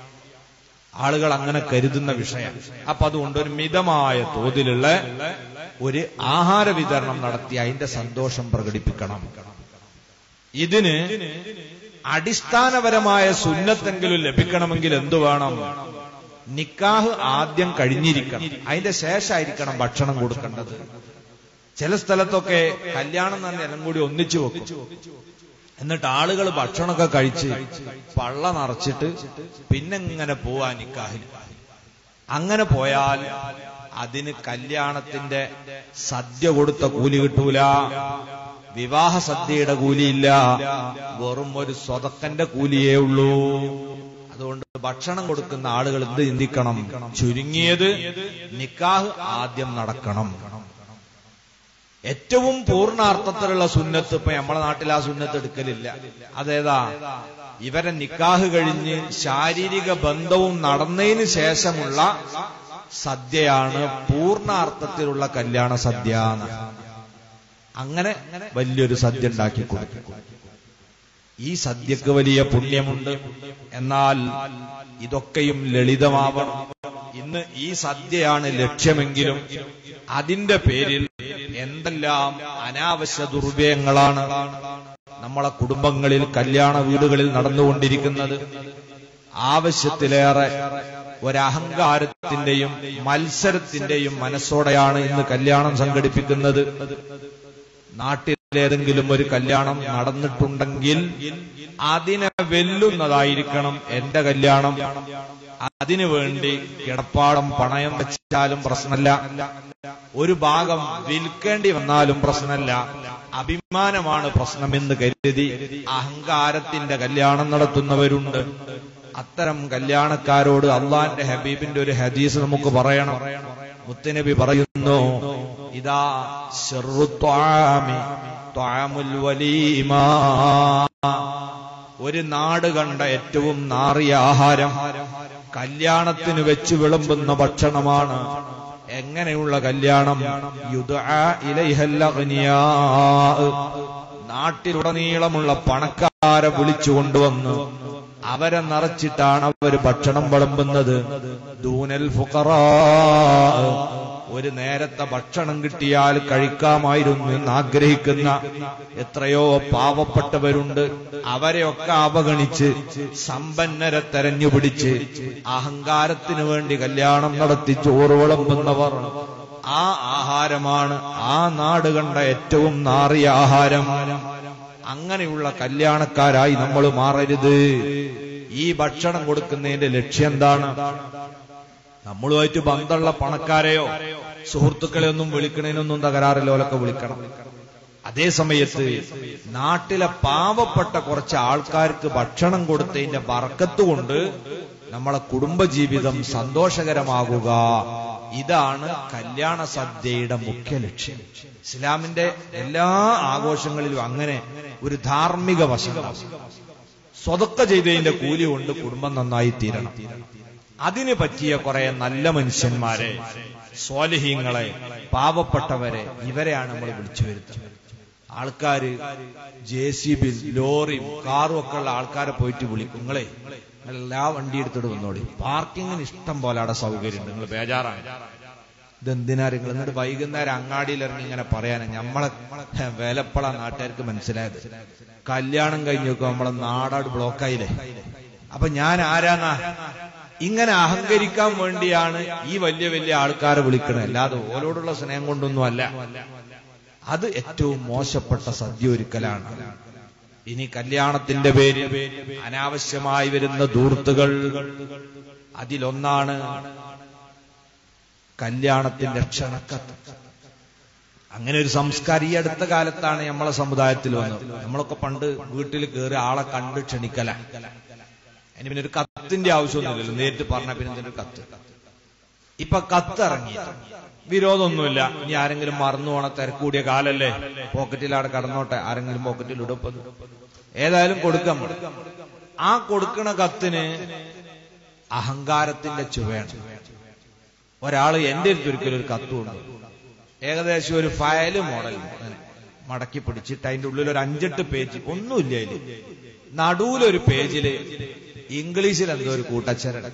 ആളുകൾ അങ്ങനെ കരുതുന്ന വിഷയം അപ്പൊ അതുകൊണ്ട് ഒരു മിതമായ തോതിലുള്ള ഒരു ആഹാര വിതരണം നടത്തി അതിന്റെ സന്തോഷം പ്രകടിപ്പിക്കണം ഇതിന് അടിസ്ഥാനപരമായ സുന്നത്തെങ്കിലും ലഭിക്കണമെങ്കിൽ എന്തു വേണം നിക്കാഹ് ആദ്യം കഴിഞ്ഞിരിക്കണം അതിന്റെ ശേഷമായിരിക്കണം ഭക്ഷണം കൊടുക്കേണ്ടത് ചില സ്ഥലത്തൊക്കെ കല്യാണം തന്നെ എല്ലാം കൂടി ഒന്നിച്ചു വെക്കും എന്നിട്ട് ആളുകൾ ഭക്ഷണമൊക്കെ കഴിച്ച് പള്ള നിറച്ചിട്ട് പിന്നെ ഇങ്ങനെ പോവാ നിക്കാഹിന് അങ്ങനെ പോയാൽ അതിന് കല്യാണത്തിന്റെ സദ്യ കൊടുത്ത കൂലി കിട്ടൂല വിവാഹ സദ്യയുടെ കൂലിയില്ല വെറും ഒരു സ്വതക്കന്റെ കൂലിയേ ഉള്ളൂ അതുകൊണ്ട് ഭക്ഷണം കൊടുക്കുന്ന ആളുകൾ എന്ത് ചിന്തിക്കണം ചുരുങ്ങിയത് നിക്കാഹ് ആദ്യം നടക്കണം ഏറ്റവും പൂർണ്ണാർത്ഥത്തിലുള്ള സുന്നത്ത് ഇപ്പൊ നമ്മളെ നാട്ടിൽ ആ സുന്നത്ത് എടുക്കലില്ല അതേതാ ഇവരെ നിക്കാഹ് കഴിഞ്ഞ് ശാരീരിക ബന്ധവും നടന്നതിന് ശേഷമുള്ള സദ്യയാണ് പൂർണ്ണാർത്ഥത്തിലുള്ള കല്യാണ സദ്യ എന്ന്. അങ്ങനെ വലിയൊരു സദ്യ ഉണ്ടാക്കി കൊടുക്കും ഈ സദ്യക്ക് വലിയ പുണ്യമുണ്ട് എന്നാൽ ഇതൊക്കെയും ലളിതമാവണം ഇന്ന് ഈ സദ്യയാണ് ലക്ഷ്യമെങ്കിലും അതിന്റെ പേരിൽ എന്തെല്ലാം അനാവശ്യ ദുർവ്യയങ്ങളാണ് നമ്മളെ കുടുംബങ്ങളിൽ കല്യാണ വീടുകളിൽ നടന്നുകൊണ്ടിരിക്കുന്നത് ആവശ്യത്തിലേറെ ഒരഹങ്കാരത്തിന്റെയും മത്സരത്തിന്റെയും മനസ്സോടെയാണ് ഇന്ന് കല്യാണം സംഘടിപ്പിക്കുന്നത് നാട്ടിലേതെങ്കിലും ഒരു കല്യാണം നടന്നിട്ടുണ്ടെങ്കിൽ അതിനെ വെല്ലുന്നതായിരിക്കണം എന്റെ കല്യാണം അതിനു വേണ്ടി കിടപ്പാടം പണയം വെച്ചാലും പ്രശ്നമല്ല ഒരു ഭാഗം വിൽക്കേണ്ടി വന്നാലും പ്രശ്നമല്ല അഭിമാനമാണ് പ്രശ്നമെന്ന് കരുതി അഹങ്കാരത്തിന്റെ കല്യാണം നടത്തുന്നവരുണ്ട് അത്തരം കല്യാണക്കാരോട് അള്ളാന്റെ ഹബീബിന്റെ ഒരു ഹദീസ് നമുക്ക് പറയണം മുത്തനബി പറയുന്നു ഇതാ ശർറു ത്വാമി ത്വാമുൽ വലീമ ഒരു നാട് കണ്ട ഏറ്റവും നാറിയ ആഹാരം കല്യാണത്തിന് വെച്ച് വിളമ്പുന്ന ഭക്ഷണമാണ് എങ്ങനെയുള്ള കല്യാണം യുദ്ആ ഇലൈഹൽ അഗ്നിയാ നാട്ടിലുടനീളമുള്ള പണക്കാരെ വിളിച്ചു കൊണ്ടുവന്ന് അവരെ നിറച്ചിട്ടാണ് അവർ ഭക്ഷണം വിളമ്പുന്നത് ദൂനൽ ഫുഖറാ ഒരു നേരത്തെ ഭക്ഷണം കിട്ടിയാൽ കഴിക്കാമായിരുന്നു എന്ന് ആഗ്രഹിക്കുന്ന എത്രയോ പാവപ്പെട്ടവരുണ്ട് അവരെയൊക്കെ അവഗണിച്ച് സമ്പന്നരെ തെരഞ്ഞുപിടിച്ച് അഹങ്കാരത്തിന് വേണ്ടി കല്യാണം നടത്തി ചോറ് വിളമ്പുന്നവർ ആ ആഹാരമാണ് ആ നാട് കണ്ട ഏറ്റവും നാറിയ ആഹാരം അങ്ങനെയുള്ള കല്യാണക്കാരായി നമ്മൾ മാറരുത് ഈ ഭക്ഷണം കൊടുക്കുന്നതിന്റെ ലക്ഷ്യം എന്താണ് നമ്മളുമായിട്ട് ബന്ധമുള്ള പണക്കാരെയോ സുഹൃത്തുക്കളെ ഒന്നും വിളിക്കണതിനൊന്നും തകരാറില്ലോലൊക്കെ വിളിക്കണം അതേ സമയത്ത് നാട്ടിലെ പാവപ്പെട്ട കുറച്ച് ആൾക്കാർക്ക് ഭക്ഷണം കൊടുത്തതിന്റെ ബർക്കത്ത് കൊണ്ട് നമ്മളെ കുടുംബജീവിതം സന്തോഷകരമാകുക ഇതാണ് കല്യാണ സദ്യയുടെ മുഖ്യ ലക്ഷ്യം ഇസ്ലാമിന്റെ എല്ലാ ആഘോഷങ്ങളിലും അങ്ങനെ ഒരു ധാർമ്മിക വശം സ്വതക്ക ചെയ്തതിന്റെ കൂലി കൊണ്ട് കുടുംബം നന്നായി തീരണം അതിന് പറ്റിയ കുറെ നല്ല മനുഷ്യന്മാരെ സ്വാലിഹീങ്ങളെ പാവപ്പെട്ടവരെ ഇവരെയാണ് നമ്മൾ വിളിച്ചു വരുത്തുന്നത് ആൾക്കാര് ജെ സി ബി ലോറിയും കാറും ഒക്കെ ഉള്ള ആൾക്കാരെ പോയിട്ട് വിളിക്കും നിങ്ങളെ നിങ്ങൾ എല്ലാ വണ്ടി എടുത്തിട്ട് വന്നോളി പാർക്കിങ്ങിന് ഇഷ്ടം പോലെ അവിടെ സൗകര്യമുണ്ട് നിങ്ങൾ ബേജാറാണ് ഇതെന്തിനാ നിങ്ങൾ എന്നിട്ട് വൈകുന്നേരം അങ്ങാടിയിൽ ഇറങ്ങി ഇങ്ങനെ പറയാനാ നമ്മളെ വേലപ്പള നാട്ടുകാർക്ക് മനസ്സിലായത് കല്യാണം കഴിഞ്ഞു നോക്കുക നമ്മളെ നാടാട് ബ്ലോക്കായില്ലേ അപ്പൊ ഞാൻ ആരാന്നാ ഇങ്ങനെ അഹങ്കരിക്കാൻ വേണ്ടിയാണ് ഈ വലിയ വലിയ ആൾക്കാരെ വിളിക്കുന്നത് അല്ലാതെ ഓരോടുള്ള സ്നേഹം കൊണ്ടൊന്നും അല്ല അത് ഏറ്റവും മോശപ്പെട്ട സദ്യ ഒരുക്കലാണ് ഇനി കല്യാണത്തിന്റെ പേരിൽ അനാവശ്യമായി വരുന്ന ദൂർത്തുകൾ അതിലൊന്നാണ് കല്യാണത്തിന്റെ ക്ഷണക്കത്ത് അങ്ങനെ ഒരു സംസ്കാരം ഈ അടുത്ത കാലത്താണ് നമ്മളെ സമുദായത്തിൽ വന്നത് നമ്മളൊക്കെ പണ്ട് വീട്ടിൽ കയറി ആളെ കണ്ട് ക്ഷണിക്കല അതിന് പിന്നെ ഒരു കത്തിന്റെ ആവശ്യമൊന്നുമില്ലല്ലോ നേരിട്ട് പറഞ്ഞ പിന്നെ എന്തിനൊരു കത്ത് ഇപ്പൊ കത്ത് ഇറങ്ങി വിരോധമൊന്നുമില്ല ഇനി ആരെങ്കിലും മറന്നു പോണ തിരക്കൂടിയ കാലല്ലേ പോക്കറ്റിൽ അവിടെ കടന്നോട്ടെ ആരെങ്കിലും പോക്കറ്റിൽ ഇടപ്പത് ഏതായാലും കൊടുക്കാം ആ കൊടുക്കണ കത്തിന് അഹങ്കാരത്തിന്റെ ചുവയാണ് ഒരാള് എന്റെ അടുത്ത് ഒരിക്കലും ഒരു കത്തുണ്ട് ഏകദേശം ഒരു ഫയല് മോഡൽ അങ്ങനെ മടക്കി പിടിച്ചിട്ട് അതിന്റെ ഉള്ളിൽ ഒരു അഞ്ചെട്ട് പേജ് ഒന്നുമില്ല അതില് നടുവിലൊരു പേജില് ഇംഗ്ലീഷിൽ എന്തോ ഒരു കൂട്ടച്ചരട്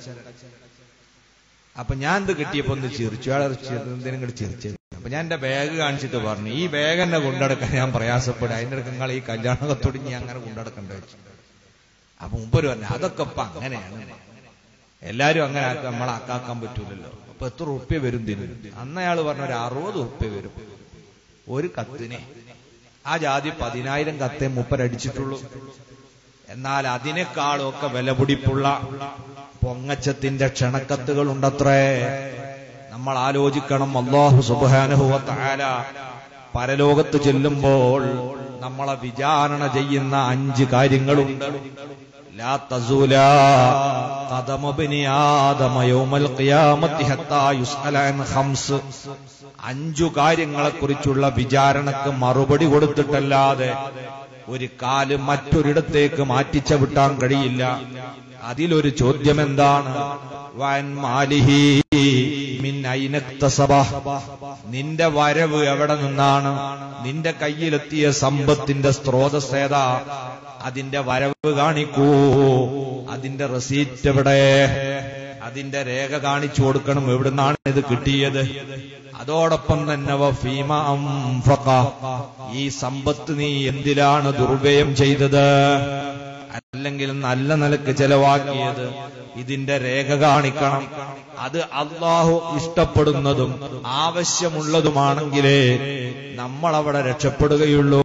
അപ്പൊ ഞാൻ ഇത് കിട്ടിയപ്പോ ഒന്ന് ചിരിച്ചു അയാൾ എന്തിനും കൂടി ചിരിച്ചത് അപ്പൊ ഞാൻ എന്റെ ബാഗ് കാണിച്ചിട്ട് പറഞ്ഞു ഈ ബാഗ് എന്നെ കൊണ്ടടക്കാൻ ഞാൻ പ്രയാസപ്പെടും അതിന്റെ ഇടയ്ക്ക് നിങ്ങൾ ഈ കല്യാണ കത്തൊടിഞ്ഞ് അങ്ങനെ കൊണ്ടടക്കണ്ട വെച്ചു അപ്പൊ മുമ്പര് പറഞ്ഞു അതൊക്കെ ഇപ്പൊ അങ്ങനെയാണ് എല്ലാരും അങ്ങനെ ആക്കാൻ നമ്മളെ ആക്കാക്കാൻ പറ്റൂലല്ലോ അപ്പൊ എത്ര ഉറുപ്പ്യ വരും ദിനം അന്ന് അയാൾ പറഞ്ഞ ഒരു അറുപത് ഉറുപ്പ്യ വരും ഒരു കത്തിന് ആ ജാതി പതിനായിരം കത്തേ മുപ്പരടിച്ചിട്ടുള്ളൂ എന്നാൽ അതിനേക്കാളും ഒക്കെ വിലപിടിപ്പുള്ള പൊങ്ങച്ചത്തിന്റെ ക്ഷണക്കത്തുകൾ ഉണ്ടത്രേ നമ്മൾ ആലോചിക്കണം അള്ളാഹു സുബാനുഭവത്താല പരലോകത്ത് ചെല്ലുമ്പോൾ നമ്മളെ വിചാരണ ചെയ്യുന്ന അഞ്ച് കാര്യങ്ങളുണ്ട് لا تزولا قدم ابن آدم يوم القيامة حتى يسأل عن خمس അഞ്ചു കാര്യങ്ങളെക്കുറിച്ചുള്ള വിചാരണക്ക് മറുപടി കൊടുത്തിട്ടല്ലാതെ ഒരു കാല് മറ്റൊരിടത്തേക്ക് മാറ്റിച്ചവിട്ടാൻ കഴിയില്ല അതിലൊരു ചോദ്യം എന്താണ് വൻ മാലിഹി മിൻ ഐനക്തസഭ നിന്റെ വരവ് എവിടെ നിന്നാണ് നിന്റെ കയ്യിലെത്തിയ സമ്പത്തിന്റെ സ്രോതസ് ഏതാ അതിന്റെ വരവ് കാണിക്കൂ അതിന്റെ റെസീറ്റ് എവിടെ അതിന്റെ രേഖ കാണിച്ചു കൊടുക്കണം എവിടുന്നാണ് ഇത് കിട്ടിയത് അതോടൊപ്പം തന്നെ വഫീമ അംഫഖ. ഈ സമ്പത്ത് നീ എന്തിലാണ് ദുർവ്യയം ചെയ്തത് അല്ലെങ്കിൽ നല്ല നിലക്ക് ചെലവാക്കിയത് ഇതിന്റെ രേഖ കാണിക്കണം അത് അള്ളാഹു ഇഷ്ടപ്പെടുന്നതും ആവശ്യമുള്ളതുമാണെങ്കിലേ നമ്മൾ അവിടെ രക്ഷപ്പെടുകയുള്ളൂ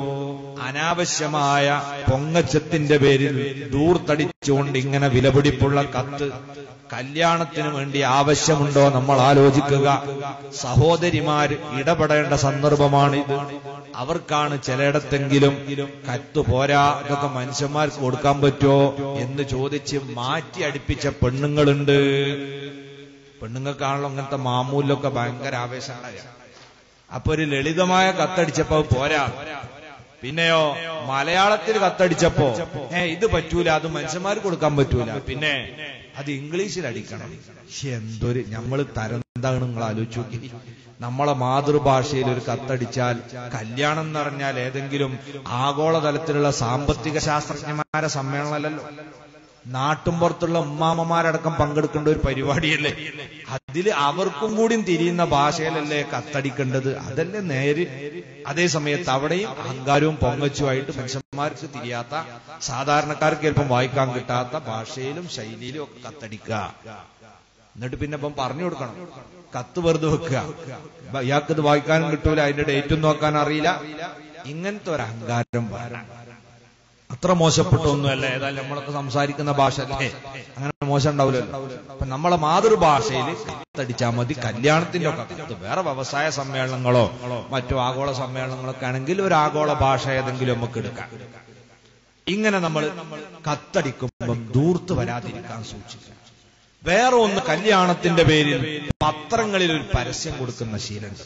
അനാവശ്യമായ പൊങ്ങച്ചത്തിന്റെ പേരിൽ ദൂർത്തടിച്ചുകൊണ്ട് ഇങ്ങനെ വിലപിടിപ്പുള്ള കത്ത് കല്യാണത്തിന് വേണ്ടി ആവശ്യമുണ്ടോ നമ്മൾ ആലോചിക്കുക സഹോദരിമാർ ഇടപെടേണ്ട സന്ദർഭമാണിത് അവർക്കാണ് ചിലയിടത്തെങ്കിലും കത്ത് പോരാ ഇതൊക്കെ മനുഷ്യന്മാർക്ക് കൊടുക്കാൻ പറ്റുമോ എന്ന് ചോദിച്ച് മാറ്റി അടുപ്പിച്ച പെണ്ണുങ്ങളുണ്ട് പെണ്ണുങ്ങൾക്കാണല്ലോ അങ്ങനത്തെ മാമൂലിലൊക്കെ ഭയങ്കര ആവേശമുണ്ടായ അപ്പൊ ഒരു ലളിതമായ കത്തടിച്ചപ്പോ അത് പോരാ പിന്നെയോ മലയാളത്തിൽ കത്തടിച്ചപ്പോ ഏ ഇത് പറ്റൂല അത് മനുഷ്യന്മാർക്ക് കൊടുക്കാൻ പറ്റൂല പിന്നെ അത് ഇംഗ്ലീഷിൽ അടിക്കണം ശ്ശെ, എന്തൊരു നമ്മള് തരം എന്താണ് നിങ്ങൾ ആലോചിച്ചു നോക്കി നമ്മളെ മാതൃഭാഷയിൽ ഒരു കത്തടിച്ചാൽ കല്യാണം എന്ന് പറഞ്ഞാൽ ഏതെങ്കിലും ആഗോളതലത്തിലുള്ള സാമ്പത്തിക ശാസ്ത്രജ്ഞന്മാരെ സമ്മേളനമല്ലല്ലോ നാട്ടുംപുറത്തുള്ള ഉമ്മാമമാരടക്കം പങ്കെടുക്കേണ്ട ഒരു പരിപാടിയല്ലേ അതില് അവർക്കും കൂടിയും തിരിയുന്ന ഭാഷയിലല്ലേ കത്തടിക്കേണ്ടത് അതല്ലേ നേര് അതേ സമയത്ത് അവിടെയും അഹങ്കാരവും പൊങ്ങച്ചുമായിട്ട് മനുഷ്യന്മാർക്ക് തിരിയാത്ത സാധാരണക്കാർക്ക് ചിലപ്പം വായിക്കാൻ കിട്ടാത്ത ഭാഷയിലും ശൈലിയിലും ഒക്കെ കത്തടിക്കുക എന്നിട്ട് പിന്നെ ഇപ്പം പറഞ്ഞു കൊടുക്കണം കത്ത് വെറുതെ വെക്കുക ബ- ഇയാൾക്കിത് വായിക്കാനും കിട്ടൂല അതിന്റെ ഡേറ്റും നോക്കാൻ അറിയില്ല ഇങ്ങനത്തെ ഒരു അഹങ്കാരം വേണം അത്ര മോശപ്പെട്ടൊന്നുമല്ല ഏതായാലും നമ്മളൊക്കെ സംസാരിക്കുന്ന ഭാഷ അല്ലേ അങ്ങനെ മോശം ഉണ്ടാവില്ലല്ലോ അപ്പൊ നമ്മളെ മാതൃഭാഷയിൽ കത്തടിച്ചാൽ മതി കല്യാണത്തിന്റെ ഒക്കെ കത്ത് വേറെ വ്യവസായ സമ്മേളനങ്ങളോ മറ്റോ ആഗോള സമ്മേളനങ്ങളൊക്കെ ആണെങ്കിൽ ഒരു ആഗോള ഭാഷ ഏതെങ്കിലും നമുക്ക് എടുക്കാം ഇങ്ങനെ നമ്മൾ കത്തടിക്കുമ്പം ദൂർത്ത് വരാതിരിക്കാൻ സൂക്ഷിക്കുക വേറെ ഒന്ന് കല്യാണത്തിന്റെ പേരിൽ പത്രങ്ങളിൽ ഒരു പരസ്യം കൊടുക്കുന്ന ശീലമുണ്ട്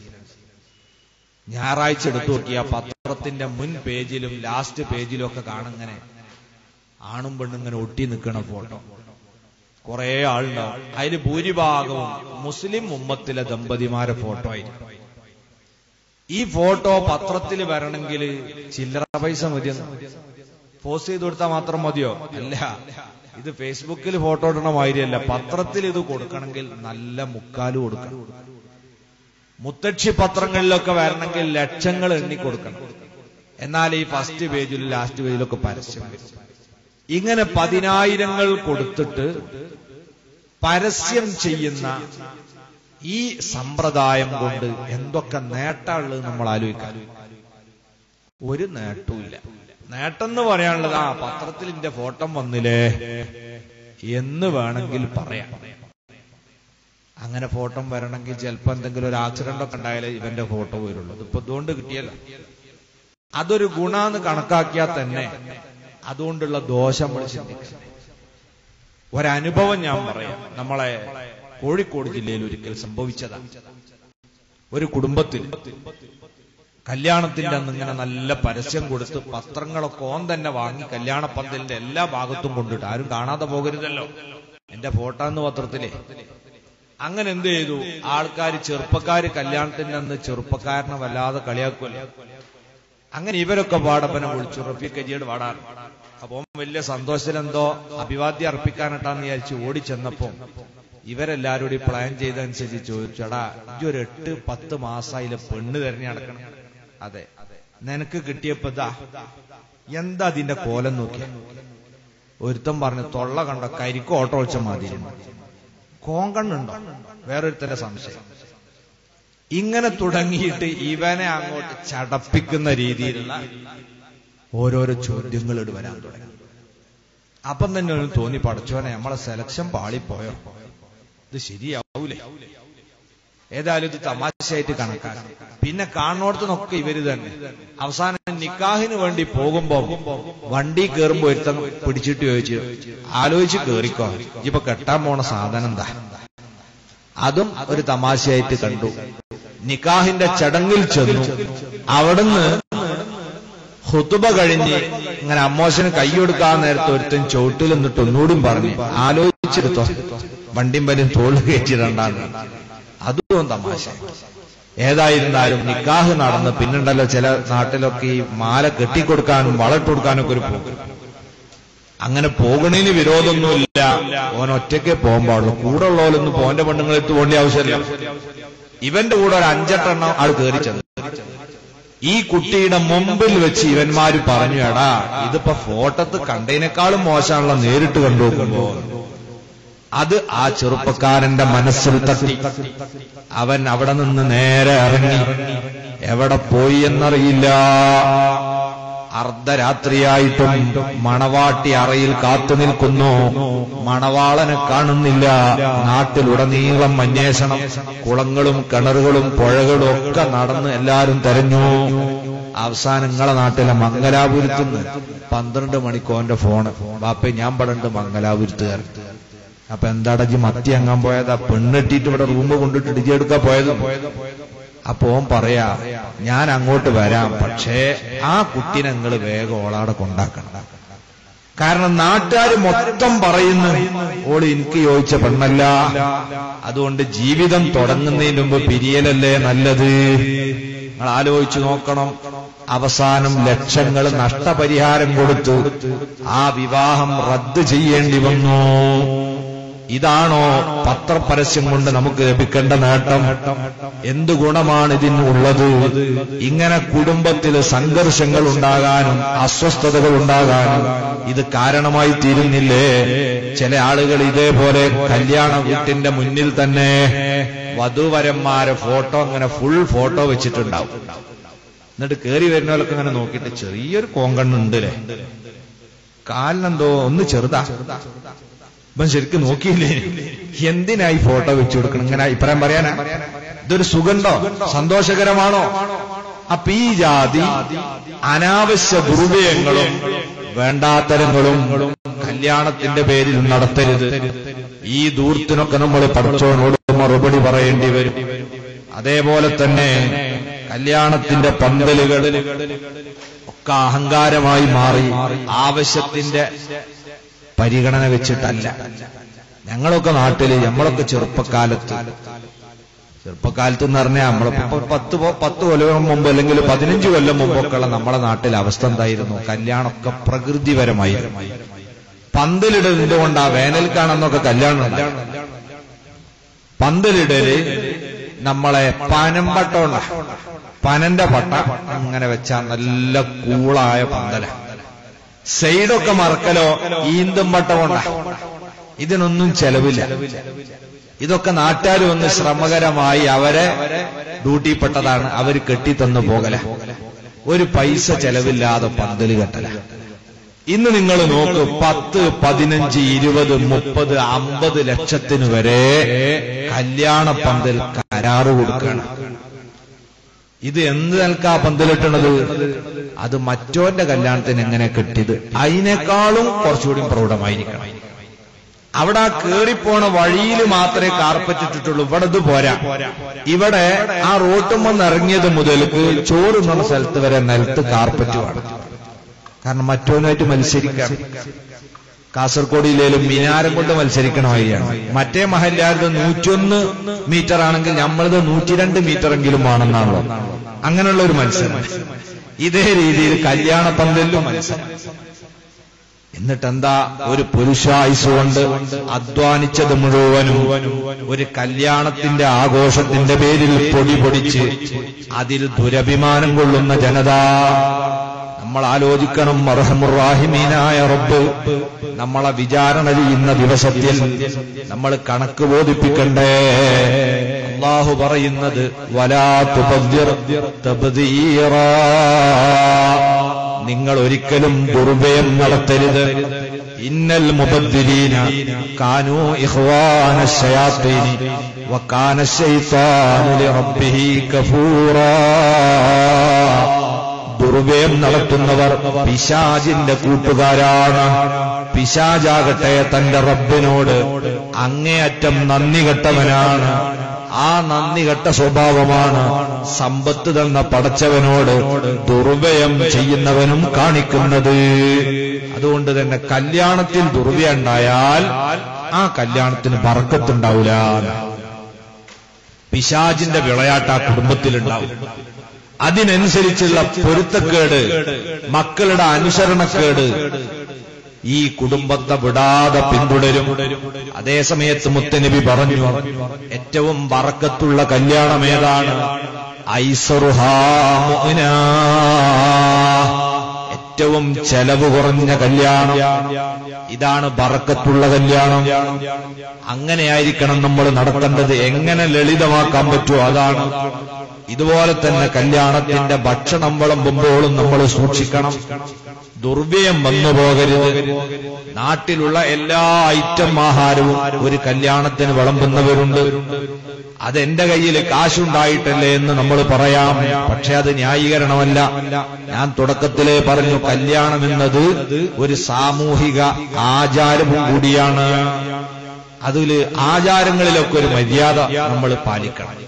ഞായറാഴ്ച എടുത്തു നോക്കിയ പത്രത്തിന്റെ മുൻ പേജിലും ലാസ്റ്റ് പേജിലും ഒക്കെ കാണുങ്ങനെ ആണും പെണ്ണും ഇങ്ങനെ ഒട്ടി നിൽക്കണ ഫോട്ടോ കുറെ ആളുണ്ടാവും അതിൽ ഭൂരിഭാഗവും മുസ്ലിം ഉമ്മത്തിലെ ദമ്പതിമാരെ ഫോട്ടോ ആയിരിക്കും ഈ ഫോട്ടോ പത്രത്തിൽ വരണമെങ്കിൽ ചില്ലറ പൈസ മതിയെന്ന് പോസ്റ്റ് ചെയ്ത് കൊടുത്താൽ മാത്രം മതിയോ അല്ല ഇത് ഫേസ്ബുക്കിൽ ഫോട്ടോ ഇടണ മാതിരിയല്ല പത്രത്തിൽ ഇത് കൊടുക്കണമെങ്കിൽ നല്ല മുക്കാല് കൊടുക്കണം മുത്തക്ഷി പത്രങ്ങളിലൊക്കെ വരണമെങ്കിൽ ലക്ഷങ്ങൾ എണ്ണി കൊടുക്കണം എന്നാൽ ഈ ഫസ്റ്റ് പേജിലും ലാസ്റ്റ് പേജിലൊക്കെ പരസ്യം വരും ഇങ്ങനെ പതിനായിരങ്ങൾ കൊടുത്തിട്ട് പരസ്യം ചെയ്യുന്ന ഈ സമ്പ്രദായം കൊണ്ട് എന്തൊക്കെ നേട്ടമുള്ളത് നമ്മൾ ആലോചിക്കാം ഒരു നേട്ടവുമില്ല നേട്ടം എന്ന് പറയാനുള്ളത് ആ പത്രത്തിൽ എന്റെ ഫോട്ടോ വന്നില്ലേ എന്ന് വേണമെങ്കിൽ പറയാം അങ്ങനെ ഫോട്ടോ വരണമെങ്കിൽ ചിലപ്പോ എന്തെങ്കിലും ഒരു ആക്സിഡന്റ് ഒക്കെ ഉണ്ടായാലേ ഇവന്റെ ഫോട്ടോ വരുള്ളൂ ഇതിപ്പോ ഇതുകൊണ്ട് കിട്ടിയല്ലോ അതൊരു ഗുണാന്ന് കണക്കാക്കിയാൽ തന്നെ അതുകൊണ്ടുള്ള ദോഷം നമ്മൾ ചിന്തിക്കണം ഒരനുഭവം ഞാൻ പറയാം നമ്മളെ കോഴിക്കോട് ജില്ലയിൽ ഒരിക്കൽ സംഭവിച്ചതാണ് ഒരു കുടുംബത്തിൽ കല്യാണത്തിന്റെ അന്ന് ഇങ്ങനെ നല്ല പരസ്യം കൊടുത്ത് പത്രങ്ങളൊക്കെ ഓൻ തന്നെ വാങ്ങി കല്യാണ പന്തലിന്റെ എല്ലാ ഭാഗത്തും കൊണ്ടിട്ട് ആരും കാണാതെ പോകരുതല്ലോ എന്റെ ഫോട്ടോ എന്ന് പത്രത്തിലെ അങ്ങനെ എന്ത് ചെയ്തു ആൾക്കാർ ചെറുപ്പക്കാര് കല്യാണത്തിന്റെ അന്ന് ചെറുപ്പക്കാരനെ വല്ലാതെ കളിയാക്കുമല്ലോ അങ്ങനെ ഇവരൊക്കെ പാടപ്പനെ വിളിച്ചു റഫീഖജിയോട് പാടാൻ അപ്പൊ വലിയ സന്തോഷത്തിലെന്തോ അഭിവാദ്യം അർപ്പിക്കാനട്ടാന്ന് വിചാരിച്ച് ഓടിച്ചെന്നപ്പോ ഇവരെല്ലാരും കൂടി പ്ലാൻ ചെയ്തനുസരിച്ച് ചോദിച്ചടാ ഇജ്ജ് ഒരു എട്ട് പത്ത് മാസമായില്ല പെണ്ണ് തെരഞ്ഞു നടക്കണം അതെ നിനക്ക് കിട്ടിയപ്പോ ഇതാ എന്താ അതിന്റെ കോലം നോക്കി ഒരുത്തൻ പറഞ്ഞു തൊള്ള കണ്ട കരിക്ക് ഓട്ടോ ഒളിച്ച മാതിരി കോങ്കണ്ണുണ്ടോ വേറൊരുത്തന്റെ സംശയം ഇങ്ങനെ തുടങ്ങിയിട്ട് ഇവനെ അങ്ങോട്ട് ചടപ്പിക്കുന്ന രീതിയിലുള്ള ഓരോരോ ചോദ്യങ്ങൾ ഇട് വരാൻ തുടങ്ങി അപ്പം തന്നെ ഒന്ന് തോന്നി പഠിച്ചോനെ നമ്മളെ സെലക്ഷൻ പാളിപ്പോയോ ഇത് ശരിയാവൂലേ ഏതായാലും ഇത് തമാശയായിട്ട് കണക്കാക്കി പിന്നെ കാണുന്നിടത്തുനിന്നൊക്കെ ഇവര് തന്നെ അവസാനം നിക്കാഹിന് വേണ്ടി പോകുമ്പോ വണ്ടി കയറുമ്പോ ഒരുത്തൻ പിടിച്ചിട്ട് ചോദിച്ചു ആലോചിച്ച് കേറിക്കോ ഇപ്പൊ കെട്ടാൻ പോണ സാധനം എന്താ അതും ഒരു തമാശയായിട്ട് കണ്ടു നിക്കാഹിന്റെ ചടങ്ങിൽ ചെന്നു അവിടുന്ന് ഹുതുബ കഴിഞ്ഞ് ഇങ്ങനെ അമ്മോശന് കൈയൊടുക്കാൻ നേരത്തെ ഒരുത്തൻ ചോട്ടിൽ നിന്നിട്ട് ഒന്നുകൂടി പറഞ്ഞു ആലോചിച്ചെടുത്തോ വണ്ടിയും വരും തോള് കയറ്റിടണ്ടാന്ന് അതും തമാശ ഏതായിരുന്നാലും നിക്കാഹ് നടന്ന് പിന്നുണ്ടല്ലോ ചില നാട്ടിലൊക്കെ ഈ മാല കെട്ടിക്കൊടുക്കാനും വളട്ട് കൊടുക്കാനും ഒക്കെ ഒരു പോകും അങ്ങനെ പോകണേന് വിരോധമൊന്നുമില്ല ഓൻ ഒറ്റയ്ക്ക് പോകാൻ പാടുള്ളൂ കൂടെ ഉള്ളവരൊന്നും പോന്റെ പെണ്ണുങ്ങളെടുത്ത് പോകേണ്ട ആവശ്യമില്ല ഇവന്റെ കൂടെ ഒരു അഞ്ചെട്ടെണ്ണം ആൾ കയറി ചെന്നു ഈ കുട്ടിയുടെ മുമ്പിൽ വെച്ച് ഇവന്മാര് പറഞ്ഞു എടാ ഇതിപ്പോ ഫോട്ടത്ത് കണ്ടതിനേക്കാളും മോശമാണല്ലോ നേരിട്ട് കണ്ടു നോക്കുമ്പോ അത് ആ ചെറുപ്പക്കാരന്റെ മനസ്സിൽ തട്ടി അവൻ അവിടെ നിന്ന് നേരെ ഇറങ്ങി എവിടെ പോയി എന്നറിയില്ല അർദ്ധരാത്രിയായിട്ടും മണവാട്ടി അറയിൽ കാത്തു നിൽക്കുന്നു മണവാളനെ കാണുന്നില്ല നാട്ടിലുടനീളം അന്വേഷണം കുളങ്ങളും കിണറുകളും പുഴകളും ഒക്കെ നടന്ന് എല്ലാരും തെരഞ്ഞു അവസാനം നിങ്ങളെ നാട്ടിലെ മംഗലാപുരത്തുനിന്ന് പന്ത്രണ്ട് മണിക്കോന്റെ ഫോണ് ബാപ്പ ഞാൻ പടണ്ട് മംഗലാപുരത്തുകാരൻ അപ്പൊ എന്താടജി മത്തി അങ്ങാൻ പോയതാ പെണ്ണെട്ടിട്ട് ഇവിടെ റൂം കൊണ്ടിട്ട് ഇടിച്ചെടുക്കാൻ പോയത് അപ്പൊ ഓൻ പറയാ ഞാൻ അങ്ങോട്ട് വരാം പക്ഷേ ആ കുട്ടീനെ നിങ്ങൾ വേഗം ഓളാടെ കൊണ്ടാക്കണം കാരണം നാട്ടുകാർ മൊത്തം പറയുന്നു ഓള് എനിക്ക് യോജിച്ച പെണ്ണല്ല അതുകൊണ്ട് ജീവിതം തുടങ്ങുന്നതിന് മുമ്പ് പിരിയലല്ലേ നല്ലത് നിങ്ങൾ ആലോചിച്ചു നോക്കണം അവസാനം ലക്ഷങ്ങൾ നഷ്ടപരിഹാരം കൊടുത്തു ആ വിവാഹം റദ്ദ് ചെയ്യേണ്ടി വന്നു ഇതാണോ പത്രപരസ്യം കൊണ്ട് നമുക്ക് ലഭിക്കേണ്ട നേട്ടം എന്ത് ഗുണമാണ് ഇതിനുള്ളത് ഇങ്ങനെ കുടുംബത്തിൽ സംഘർഷങ്ങൾ ഉണ്ടാകാനും അസ്വസ്ഥതകൾ ഉണ്ടാകാനും ഇത് കാരണമായി തീരുന്നില്ലേ ചില ആളുകൾ ഇതേപോലെ കല്യാണ വീട്ടിന്റെ മുന്നിൽ തന്നെ വധുവരന്മാരെ ഫോട്ടോ അങ്ങനെ ഫുൾ ഫോട്ടോ വെച്ചിട്ടുണ്ടാവും എന്നിട്ട് കേറി വരുന്നവരൊക്കെ ഇങ്ങനെ നോക്കിയിട്ട് ചെറിയൊരു കോങ്കണ്ണുണ്ട് അല്ലേ കാലിനെന്തോ ഒന്ന് ചെറുതാ ഇപ്പം ശരിക്കും നോക്കിയില്ലേ എന്തിനായി ഫോട്ടോ വെച്ചു കൊടുക്കണം ഇങ്ങനെ അഭിപ്രായം പറയാനാ ഇതൊരു സുഗന്ധോ സന്തോഷകരമാണോ അപ്പൊ ഈ ജാതി അനാവശ്യ ദുർവ്യയങ്ങളും വേണ്ടാത്തരങ്ങളും കല്യാണത്തിന്റെ പേരിൽ നടത്തരുത് ഈ ദൂർത്തിനൊക്കെ നമ്മൾ പഠിച്ചവനോട് മറുപടി പറയേണ്ടി വരും അതേപോലെ തന്നെ കല്യാണത്തിന്റെ പന്തലുകൾ ഒക്കെ അഹങ്കാരമായി മാറി ആവശ്യത്തിന്റെ പരിഗണന വെച്ചിട്ടല്ല ഞങ്ങളൊക്കെ നാട്ടില് നമ്മളൊക്കെ ചെറുപ്പക്കാലത്ത് ചെറുപ്പകാലത്ത് എന്ന് പറഞ്ഞാൽ നമ്മളിപ്പോ പത്ത് പോ- പത്ത് കൊല്ലം മുമ്പ് അല്ലെങ്കിൽ പതിനഞ്ച് കൊല്ലം മുമ്പൊക്കെ ഉള്ള നമ്മളെ നാട്ടിലെ അവസ്ഥ എന്തായിരുന്നു കല്യാണമൊക്കെ പ്രകൃതിപരമായിരുന്നു പന്തലിടൽ എന്തുകൊണ്ടാ വേനൽക്കാണെന്നൊക്കെ കല്യാണം ഉണ്ട്. പന്തലിടല് നമ്മളെ പനമ്പട്ടോണ്ട പനന്റെ പട്ട അങ്ങനെ വെച്ചാൽ നല്ല കൂളായ പന്തല സൈഡൊക്കെ മറക്കലോ ഈന്തും പട്ട കൊണ്ട ഇതിനൊന്നും ചെലവില്ല ഇതൊക്കെ നാട്ടുകാർ വന്ന് ശ്രമകരമായി അവരെ ഡ്യൂട്ടിപ്പെട്ടതാണ് അവർ കെട്ടിത്തന്നു പോകല ഒരു പൈസ ചെലവില്ലാതെ പന്തല് കെട്ടല ഇന്ന് നിങ്ങൾ നോക്ക് പത്ത് പതിനഞ്ച് ഇരുപത് മുപ്പത് അമ്പത് ലക്ഷത്തിന് വരെ കല്യാണ പന്തൽ കരാറ് കൊടുക്കണം ഇത് എന്ത് നിൽക്കാ പന്തലിട്ടണത് അത് മറ്റോന്റെ കല്യാണത്തിന് എങ്ങനെ കെട്ടിയത് അതിനേക്കാളും കുറച്ചുകൂടി പ്രൗഢമായിരിക്കണം അവിടെ ആ കേറിപ്പോണ വഴിയിൽ മാത്രമേ കാർപ്പറ്റ് ഇട്ടിട്ടുള്ളൂ ഇവിടെ ഇത് പോരാ ഇവിടെ ആ റോട്ടുമെന്ന് ഇറങ്ങിയത് മുതൽക്ക് ചോറുന്ന സ്ഥലത്ത് വരെ നിലത്ത് കാർപ്പറ്റ് വേണം കാരണം മറ്റോനായിട്ട് മത്സരിക്കാം കാസർഗോഡ് ജില്ലയിലും മിനാരം കൊണ്ട് മത്സരിക്കണമായിരിക്കണം മറ്റേ മഹല്ലാരുടെ നൂറ്റിയൊന്ന് മീറ്റർ ആണെങ്കിൽ നമ്മളത് നൂറ്റിരണ്ട് മീറ്റർ എങ്കിലും ആണെന്നാണല്ലോ അങ്ങനെയുള്ള ഒരു മത്സരം ഇതേ രീതിയിൽ കല്യാണ പന്തലിലും മത്സരം എന്നിട്ടെന്താ ഒരു പുരുഷായുസ് കൊണ്ട് അധ്വാനിച്ചത് മുഴുവനും ഒരു കല്യാണത്തിന്റെ ആഘോഷത്തിന്റെ പേരിൽ പൊടി പൊടിച്ച് അതിൽ ദുരഭിമാനം കൊള്ളുന്ന ജനത നമ്മൾ ആലോചിക്കണം അർഹമുറാഹിമീനായ റബ്ബ് നമ്മളെ വിചാരണ ചെയ്യുന്ന ദിവസത്തിൽ നമ്മൾ കണക്ക് ബോധിപ്പിക്കണ്ടേ അള്ളാഹു പറയുന്നത് വലാ തുബദ്ദിർ തബ്ദീറാ നിങ്ങൾ ഒരിക്കലും ദുർവ്യയം നടത്തരുത് ഇന്നൽ മുബദ്ദിരീന കാനൂ ഇഖ്വാന ശയാത്തീനി വകാന ശൈത്താനു ലിറബ്ബിഹി കഫൂറാ ദുർവ്യയം നടത്തുന്നവർ പിശാജിന്റെ കൂട്ടുകാരാണ് പിശാജാകട്ടെ തന്റെ റബ്ബിനോട് അങ്ങേയറ്റം നന്ദി കെട്ടവനാണ് ആ നന്ദി കെട്ട സ്വഭാവമാണ് സമ്പത്ത് തന്ന പടച്ചവനോട് ദുർവ്യയം ചെയ്യുന്നവനും കാണിക്കുന്നത് അതുകൊണ്ട് തന്നെ കല്യാണത്തിൽ ദുർവ്യയം ഉണ്ടായാൽ ആ കല്യാണത്തിന് ബറക്കത്തുണ്ടാവില്ല പിശാജിന്റെ വിളയാട്ട് ആ കുടുംബത്തിലുണ്ടാവും അതിനനുസരിച്ചുള്ള പൊരുത്തക്കേട് മക്കളുടെ അനുസരണക്കേട് ഈ കുടുംബത്തെ വിടാതെ പിന്തുടരും അതേസമയത്ത് മുത്തനബി പറഞ്ഞു ഏറ്റവും വറക്കത്തുള്ള കല്യാണം ഏതാണ് ഐസറുഹാ മുഅ്മിനാ. ഏറ്റവും ചെലവ് കുറഞ്ഞ കല്യാണം ഇതാണ് ബറക്കത്തുള്ള കല്യാണം അങ്ങനെയായിരിക്കണം നമ്മൾ നടത്തേണ്ടത് എങ്ങനെ ലളിതമാക്കാൻ പറ്റുമോ അതാണ് ഇതുപോലെ തന്നെ കല്യാണത്തിന്റെ ഭക്ഷണം വിളമ്പുമ്പോഴും നമ്മൾ സൂക്ഷിക്കണം ദുർവ്യയം വന്നു പോകരുത് നാട്ടിലുള്ള എല്ലാ ഐറ്റം ആഹാരവും ഒരു കല്യാണത്തിന് വിളമ്പുന്നവരുണ്ട് അതെന്റെ കയ്യിൽ കാശുണ്ടായിട്ടല്ലേ എന്ന് നമ്മൾ പറയാം പക്ഷെ അത് ന്യായീകരണമല്ല ഞാൻ തുടക്കത്തിലേ പറഞ്ഞു കല്യാണം എന്നത് ഒരു സാമൂഹിക ആചാരവും കൂടിയാണ് അതില് ആചാരങ്ങളിലൊക്കെ ഒരു മര്യാദ നമ്മൾ പാലിക്കണം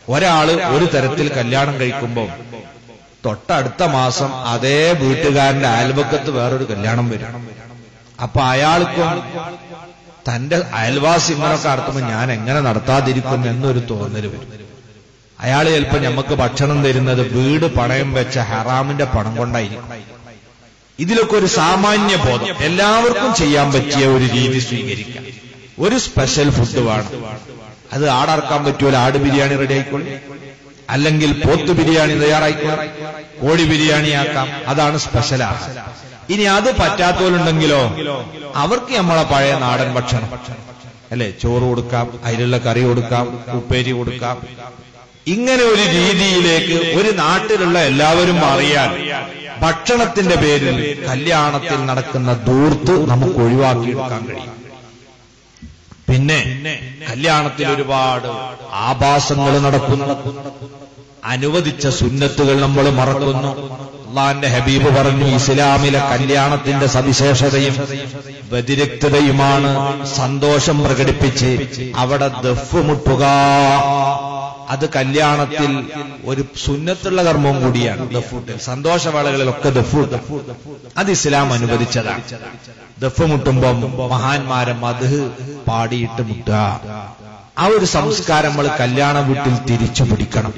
ഒരാള് ഒരു തരത്തിൽ കല്യാണം കഴിക്കുമ്പോൾ തൊട്ടടുത്ത മാസം അതേ വീട്ടുകാരന്റെ അയൽപക്കത്ത് വേറൊരു കല്യാണം വരും അപ്പൊ അയാൾക്കും തന്റെ അയൽവാസി ഇങ്ങനൊക്കെ നടത്തുമ്പോൾ ഞാൻ എങ്ങനെ നടത്താതിരിക്കും എന്നൊരു തോന്നൽ വരും അയാൾ ചിലപ്പോ ഞമ്മക്ക് ഭക്ഷണം തരുന്നത് വീട് പണയം വെച്ച ഹറാമിന്റെ പണം കൊണ്ടായിരിക്കും ഇതിലൊക്കെ ഒരു സാമാന്യ ബോധം എല്ലാവർക്കും ചെയ്യാൻ പറ്റിയ ഒരു രീതി സ്വീകരിക്കാം ഒരു സ്പെഷ്യൽ ഫുഡ് വേണം അത് ആടറക്കാൻ പറ്റുമല്ലോ ആട് ബിരിയാണി റെഡി ആയിക്കോളി അല്ലെങ്കിൽ പോത്ത് ബിരിയാണി തയ്യാറായിക്കോളാം കോഴി ബിരിയാണി ആക്കാം അതാണ് സ്പെഷ്യൽ ആഹാരം ഇനി അത് പറ്റാത്തവരുണ്ടെങ്കിലോ അവർക്ക് നമ്മളെ പഴയ നാടൻ ഭക്ഷണം അല്ലെ ചോറ് കൊടുക്കാം അതിലുള്ള കറി കൊടുക്കാം ഉപ്പേരി കൊടുക്കാം ഇങ്ങനെ ഒരു രീതിയിലേക്ക് ഒരു നാട്ടിലുള്ള എല്ലാവരും മാറിയാൽ ഭക്ഷണത്തിന്റെ പേരിൽ കല്യാണത്തിൽ നടക്കുന്ന ദൂർത്ത് നമുക്ക് ഒഴിവാക്കിയെടുക്കാൻ കഴിയും പിന്നെ കല്യാണത്തിൽ ഒരുപാട് ആഭാസങ്ങൾ നടക്കുന്നു അനുവദിച്ച സുന്നത്തുകൾ നമ്മൾ മറക്കുന്നു അള്ളാന്റെ ഹബീബ് പറഞ്ഞു ഇസ്ലാമിലെ കല്യാണത്തിന്റെ സവിശേഷതയും വ്യതിരിക്തതയുമാണ് സന്തോഷം പ്രകടിപ്പിച്ച് അവിടെ ദഫ് മുട്ടുക അത് കല്യാണത്തിൽ ഒരു സുന്നത്തുള്ള കർമ്മവും കൂടിയാണ് ദഫൂട്ടിൽ സന്തോഷവേളകളിലൊക്കെ ദഫൂട്ട് അത് ഇസ്ലാം അനുവദിച്ചതാണ് ദഫ് മുട്ടുമ്പം മഹാന്മാരെ മധു പാടിയിട്ട് മുട്ടുക ആ ഒരു സംസ്കാരം നമ്മൾ കല്യാണ വീട്ടിൽ തിരിച്ചു പിടിക്കണം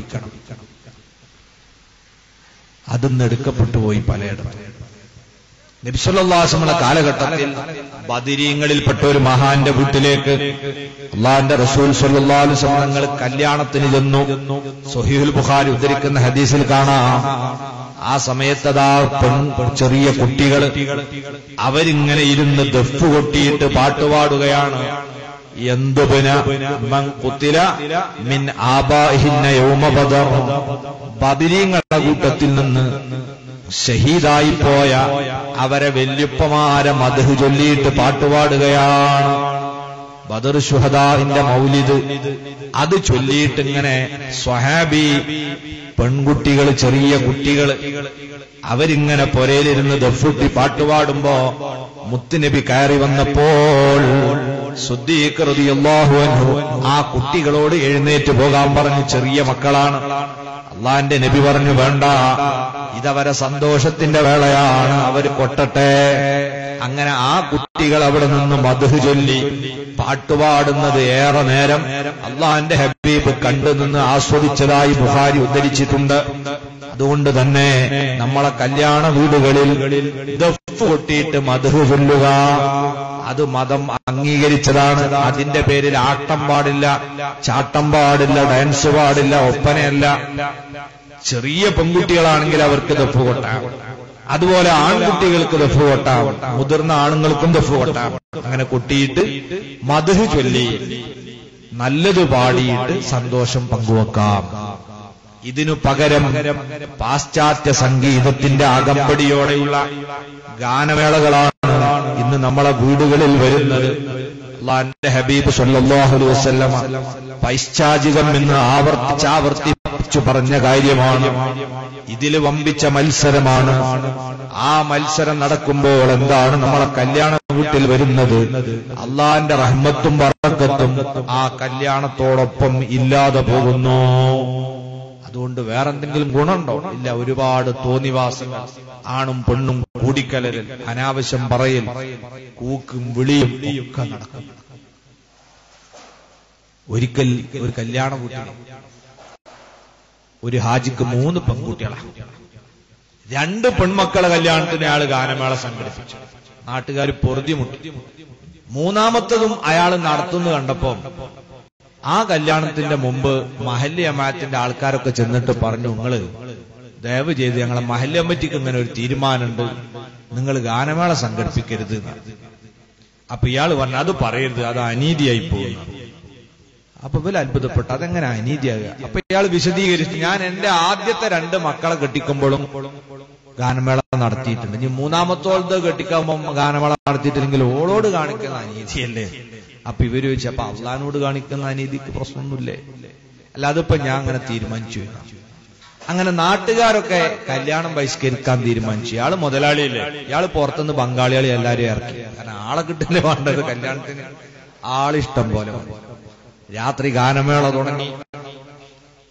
അതും എടുക്കപ്പെട്ടു പോയി പലയിടത്തും നബിസ്വല്ലാസമുള്ള കാലഘട്ടത്തിൽ ബദിരീങ്ങളിൽപ്പെട്ട ഒരു മഹാന്റെ വീട്ടിലേക്ക് അള്ളാന്റെ റസൂൽ സല്ലാസ്മങ്ങൾ കല്യാണത്തിന് ചെന്നു സൊഹീൽ ബുഖാരി ഉദ്ധരിക്കുന്ന ഹദീസിൽ കാണാം ആ സമയത്തതാ പെൺ ചെറിയ കുട്ടികൾ അവരിങ്ങനെ ഇരുന്ന് ദഫ് കൊട്ടിയിട്ട് പാട്ടുപാടുകയാണ് എന്തുപിന മൻ കുത്തില മിൻ ആബാഹിന്ന യൗമബദർ ബദിരീങ്ങളുടെ കൂട്ടത്തിൽ നിന്ന് ഷഹീദായി പോയ അവരെ വല്യുപ്പമാരെ മധു ചൊല്ലിയിട്ട് പാട്ടുപാടുകയാണ് ബദർ ഷുഹദാവിന്റെ മൗലിദ് അത് ചൊല്ലിയിട്ട് ഇങ്ങനെ സ്വഹാബി പെൺകുട്ടികൾ ചെറിയ കുട്ടികൾ അവരിങ്ങനെ പൊരയിലിരുന്ന് ദഫുട്ടി പാട്ടുപാടുമ്പോ മുത്തുനബി കയറി വന്നപ്പോൾ സുദ്ദീഖ്റതിയല്ലാഹു അൻഹു ആ കുട്ടികളോട് എഴുന്നേറ്റ് പോകാൻ പറഞ്ഞു ചെറിയ മക്കളാണ് അള്ളാന്റെ നബി പറഞ്ഞു വേണ്ട ഇതവരെ സന്തോഷത്തിന്റെ വേളയാണ് അവര് കൊട്ടട്ടെ അങ്ങനെ ആ കുട്ടികൾ അവിടെ നിന്ന് മധു ചൊല്ലി പാട്ടുപാടുന്നത് ഏറെ നേരം അള്ളാന്റെ ഹബീബ് കണ്ടു നിന്ന് ആസ്വദിച്ചതായി ബുഹാരി ഉദ്ധരിച്ചിട്ടുണ്ട് അതുകൊണ്ട് തന്നെ നമ്മളെ കല്യാണ വീടുകളിൽ ദഫ് കൊട്ടിയിട്ട് മധു ചൊല്ലുക അത് മതം അംഗീകരിച്ചതാണ് അതിന്റെ പേരിൽ ആട്ടം പാടില്ല ചാട്ടം പാടില്ല ഡാൻസ് പാടില്ല ഒപ്പനയല്ല ചെറിയ പെൺകുട്ടികളാണെങ്കിൽ അവർക്ക് ദഫ് കൊട്ടാം അതുപോലെ ആൺകുട്ടികൾക്ക് ദഫ് കൊട്ടാം മുതിർന്ന ആണുങ്ങൾക്കും ദഫ് കൊട്ടാം അങ്ങനെ കൊട്ടിയിട്ട് മധു ചൊല്ലി നല്ലത് പാടിയിട്ട് സന്തോഷം പങ്കുവെക്കാം ഇതിനു പകരം പാശ്ചാത്യ സംഗീതത്തിന്റെ അകമ്പടിയോടെയുള്ള ഗാനമേളകളാണ് ഇന്ന് നമ്മളെ വീടുകളിൽ വരുന്നത് അള്ളാന്റെ ഹബീബ് സല്ലല്ലാഹു അലൈഹി വസല്ലമ പൈശാചികം എന്ന് ആവർത്തിച്ചാവർത്തിച്ചു പറഞ്ഞ കാര്യമാണ് ഇതിൽ വമ്പിച്ച മത്സരമാണ് ആ മത്സരം നടക്കുമ്പോൾ എന്താണ് നമ്മളെ കല്യാണ വീട്ടിൽ വരുന്നത് അള്ളാന്റെ റഹ്മത്തും ബറക്കത്തും ആ കല്യാണത്തോടൊപ്പം ഇല്ലാതെ പോകുന്നു അതുകൊണ്ട് വേറെന്തെങ്കിലും ഗുണമുണ്ടോ ഇല്ല ഒരുപാട് തോന്നിവാസങ്ങൾ ആണും പെണ്ണും കൂടിക്കലരൽ അനാവശ്യം പറയൽ കൂക്കും വിളിയും ഒക്കെ നടക്കും ഒരിക്കൽ ഒരു കല്യാണ വീട്ടിൽ ഒരു ഹാജിക്ക് മൂന്ന് പെൺകുട്ടികളാണ് രണ്ട് പെൺമക്കളെ കല്യാണത്തിന് അയാൾ ഗാനമേള സംഘടിപ്പിച്ചു നാട്ടുകാർ പൊറുതിമുട്ടി മൂന്നാമത്തതും അയാൾ നടത്തുന്നു കണ്ടപ്പോ ആ കല്യാണത്തിന്റെ മുമ്പ് മഹല്യ അമാത്തിന്റെ ആൾക്കാരൊക്കെ ചെന്നിട്ട് പറഞ്ഞു നിങ്ങള് ദയവ് ചെയ്ത് ഞങ്ങളെ മഹല്യ കമ്മിറ്റിക്ക് ഇങ്ങനെ ഒരു തീരുമാനമുണ്ട് നിങ്ങൾ ഗാനമേള സംഘടിപ്പിക്കരുത് എന്ന്. അപ്പൊ ഇയാൾ പറഞ്ഞു അത് പറയരുത് അത് അനീതിയായി പോകുന്നു അപ്പൊ ഇവര് അത്ഭുതപ്പെട്ടു അതെങ്ങനെ അനീതിയാകുക അപ്പൊ ഇയാൾ വിശദീകരിച്ചു ഞാൻ എന്റെ ആദ്യത്തെ രണ്ട് മക്കളെ കെട്ടിക്കുമ്പോഴും ഗാനമേള നടത്തിയിട്ടുണ്ട് ഇനി മൂന്നാമത്തോളത് കെട്ടിക്കുമ്പോൾ ഗാനമേള നടത്തിയിട്ടില്ലെങ്കിൽ ഓളോട് കാണിക്കുന്ന അനീതിയല്ലേ അപ്പൊ ഇവര് ചോദിച്ചു അപ്പൊ അള്ളഹാനോട് കാണിക്കുന്ന അനീതിക്ക് പ്രശ്നമൊന്നുമില്ലേ അല്ലാതെ ഇപ്പൊ ഞാൻ അങ്ങനെ തീരുമാനിച്ചു എന്ന്. അങ്ങനെ നാട്ടുകാരൊക്കെ കല്യാണം ബഹിഷ്കരിക്കാൻ തീരുമാനിച്ചു ഇയാള് മുതലാളിയല്ലേ ഇയാള് പുറത്തുനിന്ന് ബംഗാളികളെ എല്ലാരും ഇറക്കി കാരണം ആളെ കിട്ടില്ലേ വേണ്ടത് കല്യാണത്തിന് ആളിഷ്ടം പോലെ വന്നു. രാത്രി ഗാനമേള തുടങ്ങി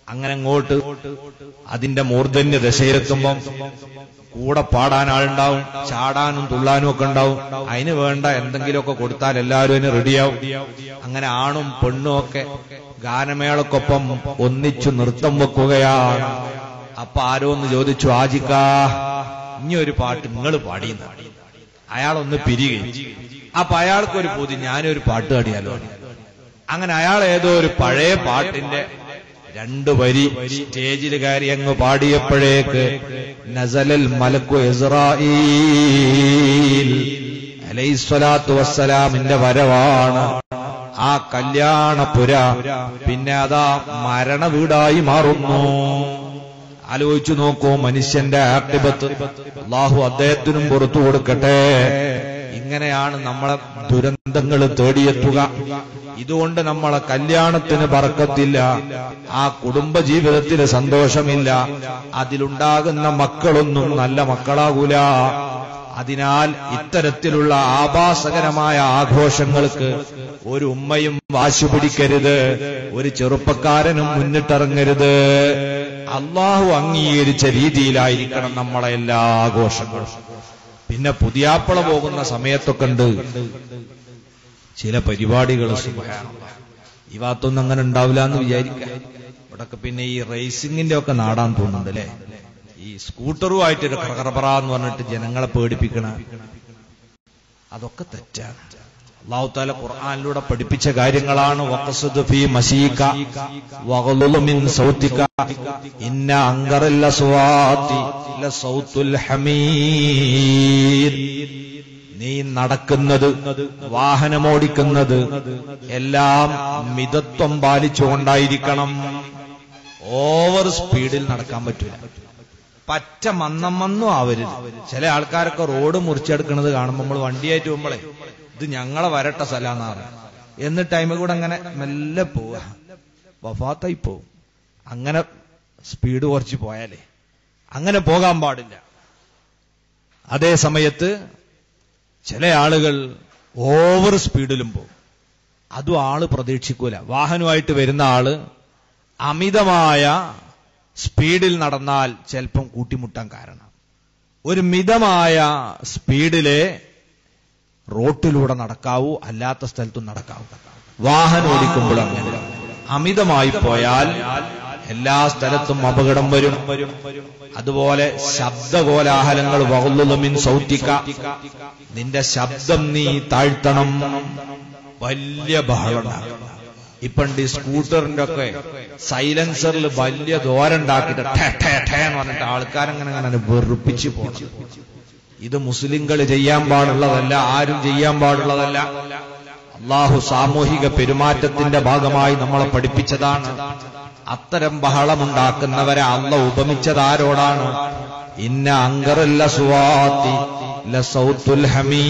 അങ്ങനെ അങ്ങോട്ട് അതിന്റെ മൂർധന്യ ദശയിലെത്തുമ്പം കൂടെ പാടാൻ ആളുണ്ടാവും ചാടാനും തുള്ളാനും ഒക്കെ ഉണ്ടാവും അതിന് വേണ്ട എന്തെങ്കിലുമൊക്കെ കൊടുത്താൽ എല്ലാവരും അതിന് റെഡിയാവും അങ്ങനെ ആണും പെണ്ണും ഒക്കെ ഗാനമേളക്കൊപ്പം ഒന്നിച്ചു നൃത്തം വെക്കുകയാണ് അപ്പൊ ആരോ ഒന്ന് ചോദിച്ചു ആജിക്കാ ഇനി ഒരു പാട്ട് നിങ്ങൾ പാടിയെന്ന് അയാളൊന്ന് പിരികയും അപ്പൊ അയാൾക്കൊരു പൂതി ഞാനൊരു പാട്ട് പാടിയാലോ അങ്ങനെ അയാൾ ഏതോ ഒരു പഴയ പാട്ടിന്റെ രണ്ടു വരി സ്റ്റേജിൽ കയറി അങ്ങ് പാടിയപ്പോഴേക്ക് നസലൽ മലക്കു ഇസ്രായേൽ അലൈസ്വലാത്തു വസ്സലാമിന്റെ വരവാണ് ആ കല്യാണപുര പിന്നെ അതാ മരണ വീടായി മാറുന്നു ആലോചിച്ചു നോക്കൂ മനുഷ്യന്റെ ആക്ടിപത്ത് അള്ളാഹു അദ്ദേഹത്തിനും പുറത്തു കൊടുക്കട്ടെ ഇങ്ങനെയാണ് നമ്മളെ ദുരന്തങ്ങൾ തേടിയെത്തുക ഇതുകൊണ്ട് നമ്മളെ കല്യാണത്തിന് പറക്കത്തില്ല ആ കുടുംബ ജീവിതത്തിന് സന്തോഷമില്ല അതിലുണ്ടാകുന്ന മക്കളൊന്നും നല്ല മക്കളാകൂല അതിനാൽ ഇത്തരത്തിലുള്ള ആഭാസകരമായ ആഘോഷങ്ങൾക്ക് ഒരു ഉമ്മയും വാശി പിടിക്കരുത് ഒരു ചെറുപ്പക്കാരനും മുന്നിട്ടിറങ്ങരുത് അള്ളാഹു അംഗീകരിച്ച രീതിയിലായിരിക്കണം നമ്മളെ എല്ലാ ആഘോഷങ്ങളും പിന്നെ പുതിയാപ്പള പോകുന്ന സമയത്തൊക്കെ ഉണ്ട് ചില പരിപാടികൾ ഈ ഭാഗത്തൊന്നും അങ്ങനെ ഉണ്ടാവില്ല എന്ന് വിചാരിക്കാം ഇവിടൊക്കെ പിന്നെ ഈ റേസിംഗിന്റെ ഒക്കെ നാടാൻ തോന്നുന്നുണ്ട് അല്ലേ ഈ സ്കൂട്ടറുമായിട്ട് ഒരു കറകറപറ എന്ന് പറഞ്ഞിട്ട് ജനങ്ങളെ പേടിപ്പിക്കണ അതൊക്കെ തെറ്റാണ് അള്ളാഹു താല ഖുർആാനിലൂടെ പഠിപ്പിച്ച കാര്യങ്ങളാണ് വഖസുദ് ഫീ മശീക വഗ്ളുളു മിൻ സൗതിക ഇന്ന അങ്കറല്ല സുവാതി ലസൗത്തുൽ ഹമീർ നീ നടക്കുന്നത് വാഹനമോടിക്കുന്നത് എല്ലാം മിതത്വം പാലിച്ചുകൊണ്ടായിരിക്കണം ഓവർ സ്പീഡിൽ നടക്കാൻ പറ്റൂല പറ്റ മന്നം മന്നും ആവരുത് ചില ആൾക്കാരൊക്കെ റോഡ് മുറിച്ചെടുക്കുന്നത് കാണുമ്പോൾ നമ്മൾ വണ്ടിയായിട്ട് പോകുമ്പോളേ ഇത് ഞങ്ങളെ വരട്ട സ്ഥലമാണെന്നാണ് എന്നിട്ട് ടൈമിൽ കൂടെ അങ്ങനെ മെല്ലെ പോവുക വഫാത്തായി പോവും അങ്ങനെ സ്പീഡ് കുറച്ച് പോയാലേ അങ്ങനെ പോകാൻ പാടില്ല അതേ സമയത്ത് ചില ആളുകൾ ഓവർ സ്പീഡിലും പോകും അതും ആള് പ്രതീക്ഷിക്കൂല വാഹനമായിട്ട് വരുന്ന ആള് അമിതമായ സ്പീഡിൽ നടന്നാൽ ചിലപ്പം കൂട്ടിമുട്ടാൻ കാരണം ഒരു മിതമായ സ്പീഡിലെ റോട്ടിലൂടെ നടക്കാവൂ അല്ലാത്ത സ്ഥലത്തും നടക്കാവൂ വാഹനം ഓടിക്കുമ്പോൾ അങ്ങനെ അമിതമായി പോയാൽ എല്ലാ സ്ഥലത്തും അപകടം വരും അതുപോലെ ശബ്ദകോലാഹലങ്ങൾ വകുല്ലുമിൻ സൗത്തിക്ക നിന്റെ ശബ്ദം നീ താഴ്ത്തണം വലിയ ബഹളം ഇപ്പണ്ട് ഈ സ്കൂട്ടറിന്റെ ഒക്കെ സൈലൻസറിൽ വലിയ ദോരുണ്ടാക്കിയിട്ട് ഠേ ഠേ ഠേ എന്ന് പറഞ്ഞിട്ട് ആൾക്കാരങ്ങനെ അങ്ങനെ വെറുപ്പിച്ച് പോകണം ഇത് മുസ്ലിങ്ങൾ ചെയ്യാൻ പാടുള്ളതല്ല ആരും ചെയ്യാൻ പാടുള്ളതല്ല അള്ളാഹു സാമൂഹിക പെരുമാറ്റത്തിന്റെ ഭാഗമായി നമ്മളെ പഠിപ്പിച്ചതാണ് അത്തരം ബഹളമുണ്ടാക്കുന്നവരെ അള്ള ഉപമിച്ചതാരോടാണ് ഇന്ന അങ്കറല്ല സുവാത്തി ലസൗത്തുൽ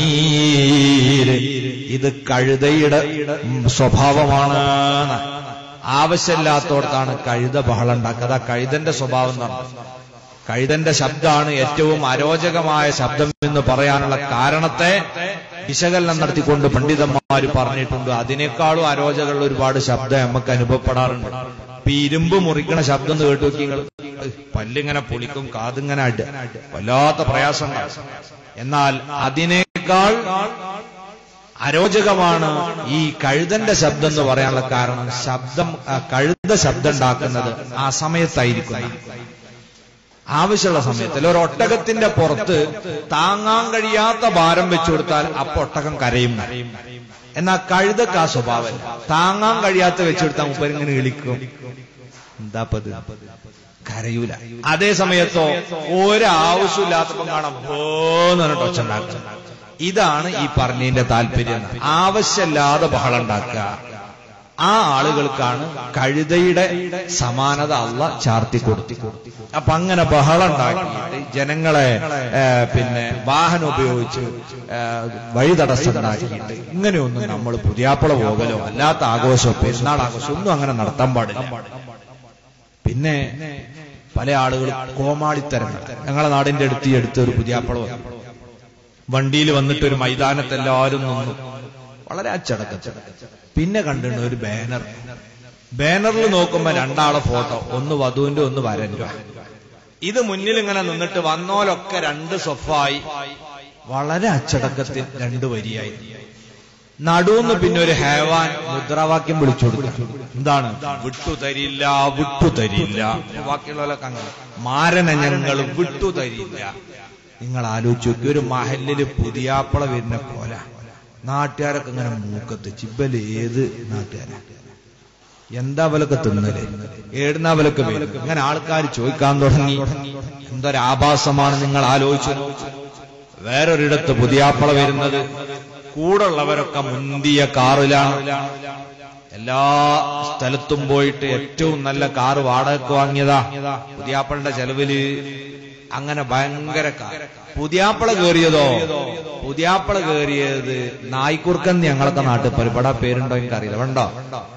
ഹമീർ ഇത് കഴുതയുടെ സ്വഭാവമാണ് ആവശ്യമില്ലാത്തോടത്താണ് കഴുത ബഹളം ഉണ്ടാക്കുക അതാ കഴുതന്റെ സ്വഭാവം എന്താണ് കഴുതന്റെ ശബ്ദമാണ് ഏറ്റവും അരോചകമായ ശബ്ദം എന്ന് പറയാനുള്ള കാരണത്തെ വിശകലനം നടത്തിക്കൊണ്ട് പണ്ഡിതന്മാർ പറഞ്ഞിട്ടുണ്ട് അതിനേക്കാളും അരോചകമുള്ള ഒരുപാട് ശബ്ദം നമുക്ക് അനുഭവപ്പെടാറുണ്ട് ഇപ്പൊ ഈ ഇരുമ്പ് മുറിക്കണ ശബ്ദം എന്ന് കേട്ടു നോക്കി നിങ്ങൾ പല്ലിങ്ങനെ പൊളിക്കും കാതിങ്ങനെ അട് വല്ലാത്ത പ്രയാസം എന്നാൽ അതിനേക്കാൾ അരോചകമാണ് ഈ കഴുതന്റെ ശബ്ദം എന്ന് പറയാനുള്ള കാരണം ശബ്ദം കഴുത ശബ്ദം ഉണ്ടാക്കുന്നത് ആ സമയത്തായിരിക്കും ആവശ്യമുള്ള സമയത്ത് അല്ല ഒരു ഒട്ടകത്തിന്റെ പുറത്ത് താങ്ങാൻ കഴിയാത്ത ഭാരം വെച്ചു കൊടുത്താൽ അപ്പൊ ഒട്ടകം കരയും എന്നാൽ കഴുതക്ക് ആ സ്വഭാവം താങ്ങാൻ കഴിയാത്ത വെച്ചു കൊടുത്താൽ മുപ്പരിങ്ങനെ ഇളിക്കും എന്താപ്പത് കരയൂല അതേ സമയത്തോ ഒരാവശ്യമില്ലാത്തപ്പം കാണാം പോന്ന് പറഞ്ഞിട്ട് ഒച്ച ഉണ്ടാക്കുക ഇതാണ് ഈ പറഞ്ഞതിന്റെ താല്പര്യം ആവശ്യമില്ലാതെ ബഹളം ഉണ്ടാക്കുക ആ ആളുകൾക്കാണ് കഴുതയുടെ സമാനത അള്ള ചാർത്തി കൊടുത്തു അപ്പൊ അങ്ങനെ ബഹളം ഉണ്ടാക്കിയിട്ട് ജനങ്ങളെ പിന്നെ വാഹനം ഉപയോഗിച്ച് വഴി തടസ്സം ഉണ്ടാക്കിയിട്ട് ഇങ്ങനെയൊന്നും നമ്മൾ പുതിയാപ്പള പോകലോ അല്ലാത്ത ആഘോഷമോ പെരുന്നാൾ ആഘോഷം ഒന്നും അങ്ങനെ നടത്താൻ പാടില്ല പിന്നെ പല ആളുകൾ കോമാളിത്തരം ഞങ്ങളെ നാടിന്റെ അടുത്ത് ഈ അടുത്ത് ഒരു പുതിയാപ്പള വണ്ടിയിൽ വന്നിട്ട് ഒരു മൈതാനത്ത് എല്ലാവരും നിന്നു വളരെ അച്ചടക്കച്ചടക്ക പിന്നെ കണ്ടിട്ടുണ്ട് ഒരു ബാനർ ബാനറിൽ നോക്കുമ്പോ രണ്ടാളെ ഫോട്ടോ ഒന്ന് വധുവിന്റെ ഒന്ന് വരന്റെ ഇത് മുന്നിൽ ഇങ്ങനെ നിന്നിട്ട് വന്നോലൊക്കെ രണ്ട് സൊഫായി വളരെ അച്ചടക്കത്തിൽ രണ്ട് വരിയായി നടുന്ന് പിന്നെ ഒരു ഹേവാൻ മുദ്രാവാക്യം വിളിച്ചു കൊടുക്കും എന്താണ് വിട്ടുതരില്ല വിട്ടുതരില്ല ബാക്കിയുള്ളവരൊക്കെ അങ്ങനെ മാരന ഞങ്ങൾ വിട്ടുതരില്ല നിങ്ങൾ ആലോചിച്ച് നോക്കി ഒരു മഹലില് പുതിയാപ്പള വരുന്ന കോല നാട്ടുകാരൊക്കെ ഇങ്ങനെ മൂക്കത്ത് ചിബല് ഏത് നാട്ടുകാരാ എന്താ അവലൊക്കെ തിന്നല് ഏടുന്ന അവലൊക്കെ വരും അങ്ങനെ ആൾക്കാർ ചോദിക്കാൻ തുടങ്ങി എന്തൊരാഭാസമാണ് നിങ്ങൾ ആലോചിച്ചു വേറൊരിടത്ത് പുതിയാപ്പള വരുന്നത് കൂടുള്ളവരൊക്കെ മുന്തിയ കാറിലാണ് എല്ലാ സ്ഥലത്തും പോയിട്ട് ഏറ്റവും നല്ല കാറ് വാടകയ്ക്ക് വാങ്ങിയതാ പുതിയാപ്പളുടെ ചെലവില് അങ്ങനെ ഭയങ്കര കാർ പുതിയാപ്പള കേറിയതോ പുതിയാപ്പള കേറിയത് നായ്ക്കുർക്കൻ ഞങ്ങളൊക്കെ നാട്ടിൽ പരിപാടാ പേരുണ്ടോ എനിക്കറിയില്ല വേണ്ടോ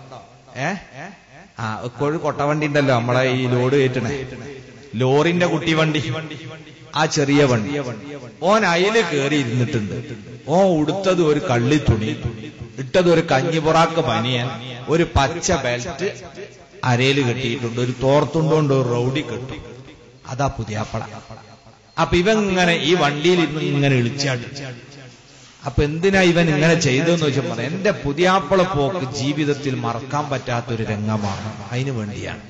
ഏ ആ ഇപ്പോഴും കൊട്ടവണ്ടി ഉണ്ടല്ലോ നമ്മളെ ഈ ലോഡ് കയറ്റണേ ലോറിന്റെ കുട്ടി വണ്ടി ആ ചെറിയ വണ്ടി ഓൻ അയില് കയറി ഇരുന്നിട്ടുണ്ട് ഓ ഉടുത്തത് ഒരു കള്ളി തുണി ഇട്ടത് ഒരു കഞ്ഞിപുറാക്ക് പനിയൻ ഒരു പച്ച ബെൽറ്റ് അരയിൽ കെട്ടിയിട്ടുണ്ട് ഒരു തോർത്തുണ്ടോണ്ട് ഒരു റൗഡി കെട്ടി അതാ പുതിയാപ്പള അപ്പൊ ഇവൻ ഇങ്ങനെ ഈ വണ്ടിയിൽ ഇന്ന് ഇങ്ങനെ ഇളിച്ചാടി അപ്പൊ എന്തിനാ ഇവൻ ഇങ്ങനെ ചെയ്തതെന്ന് വെച്ചപ്പോ എന്റെ പുതിയാപ്പള പോക്ക് ജീവിതത്തിൽ മറക്കാൻ പറ്റാത്തൊരു രംഗമാണ് അതിനു വേണ്ടിയാണ്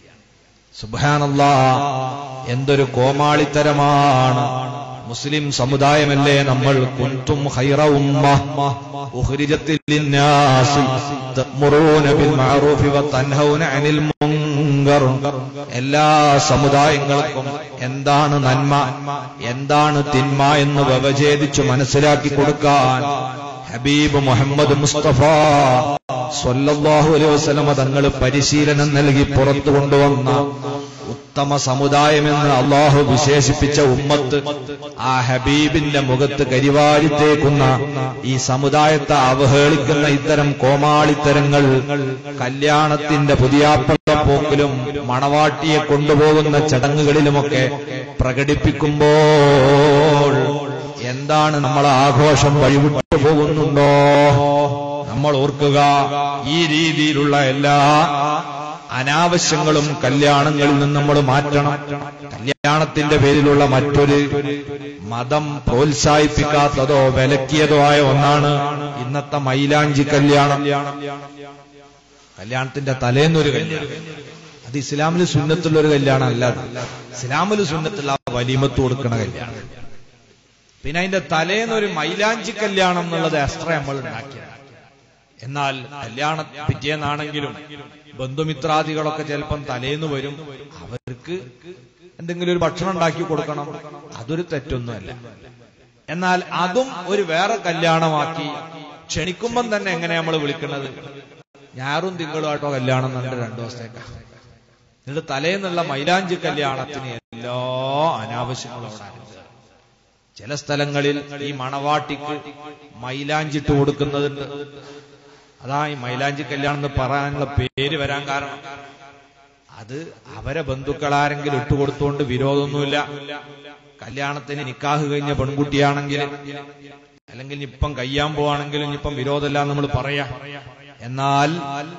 സുബാനല്ലാ എന്തൊരു കോമാളിത്തരമാണ് മുസ്ലിം സമുദായമല്ലേ നമ്മൾ കുന്തും ഖൈറ ഉമ്മ ഉഖ്രിജത്തിൽ ലിന്നാസി തഅ്മുറൂന ബിൽ മഅറൂഫി വതൻഹൗന അനിൽ മുൻകർ എല്ലാ സമുദായങ്ങൾക്കും എന്താണ് നന്മ എന്താണ് തിന്മ എന്ന് വ്യവചേദിച്ചു മനസ്സിലാക്കി കൊടുക്കാൻ ഹബീബ് മുഹമ്മദ് മുസ്തഫ സ്വല്ലല്ലാഹു അലൈഹി വസല്ലമ തങ്ങൾ പരിശീലനം നൽകി പുറത്തു കൊണ്ടുവന്ന ഉത്തമ സമുദായമെന്ന് അള്ളാഹു വിശേഷിപ്പിച്ച ഉമ്മത്ത് ആ ഹബീബിന്റെ മുഖത്ത് കരിവാരിത്തേക്കുന്ന ഈ സമുദായത്തെ അവഹേളിക്കുന്ന ഇത്തരം കോമാളിത്തരങ്ങൾ കല്യാണത്തിന്റെ പുതിയാപ്പള പോക്കിലും മണവാട്ടിയെ കൊണ്ടുപോകുന്ന ചടങ്ങുകളിലുമൊക്കെ പ്രകടിപ്പിക്കുമ്പോൾ എന്താണ് നമ്മളെ ആഘോഷം വഴിവിട്ടു പോകുന്നുണ്ടോ നമ്മൾ ഓർക്കുക ഈ രീതിയിലുള്ള എല്ലാ അനാവശ്യങ്ങളും കല്യാണങ്ങളിൽ നിന്ന് നമ്മൾ മാറ്റണം കല്യാണത്തിന്റെ പേരിലുള്ള മറ്റൊരു മതം പ്രോത്സാഹിപ്പിക്കാത്തതോ വിലക്കിയതോ ആയ ഒന്നാണ് ഇന്നത്തെ മൈലാഞ്ചി കല്യാണം കല്യാണത്തിന്റെ തലേന്നൊരു കല്യാണം അത് ഇസ്ലാമിൽ സുന്നത്തുള്ള ഒരു കല്യാണം അല്ല അത്. ഇസ്ലാമിൽ സുന്നത്തുള്ള ആ വലിമത്ത് കൊടുക്കണ കല്യാണം പിന്നെ അതിന്റെ തലേന്നൊരു മൈലാഞ്ചി കല്യാണം എന്നുള്ളത് എക്സ്ട്രാ നമ്മൾ ഉണ്ടാക്കിയത് എന്നാൽ കല്യാണ പിറ്റേന്നാണെങ്കിലും ബന്ധുമിത്രാദികളൊക്കെ ചിലപ്പം തലേന്ന് വരും അവർക്ക് എന്തെങ്കിലും ഒരു ഭക്ഷണം ഉണ്ടാക്കി കൊടുക്കണം അതൊരു തെറ്റൊന്നുമല്ല എന്നാൽ അതും ഒരു വേറെ കല്യാണമാക്കി ക്ഷണിക്കുമ്പം തന്നെ എങ്ങനെ നമ്മൾ വിളിക്കുന്നത് ഞാറും തിങ്കളുമായിട്ടോ കല്യാണം എന്നിട്ട് രണ്ടു ദിവസത്തേക്കാ എന്നിട്ട് തലേന്നുള്ള മൈലാഞ്ചി കല്യാണത്തിന് എല്ലാ അനാവശ്യങ്ങളും അവിടെ അനുഭവിച്ചു. ചില സ്ഥലങ്ങളിൽ ഈ മണവാട്ടിക്ക് മൈലാഞ്ചിട്ട് കൊടുക്കുന്നതുണ്ട് അതാ ഈ മൈലാഞ്ചി കല്യാണം എന്ന് പറയാനുള്ള പേര് വരാൻ കാരണം അത് അവരെ ബന്ധുക്കളാരെങ്കിലും ഇട്ടുകൊടുത്തുകൊണ്ട് വിരോധമൊന്നുമില്ല കല്യാണത്തിന് നിക്കാഹ് കഴിഞ്ഞ പെൺകുട്ടിയാണെങ്കിൽ അല്ലെങ്കിൽ ഇപ്പം കയ്യാൻ പോവാണെങ്കിലും ഇപ്പം വിരോധമില്ല നമ്മൾ പറയാ എന്നാൽ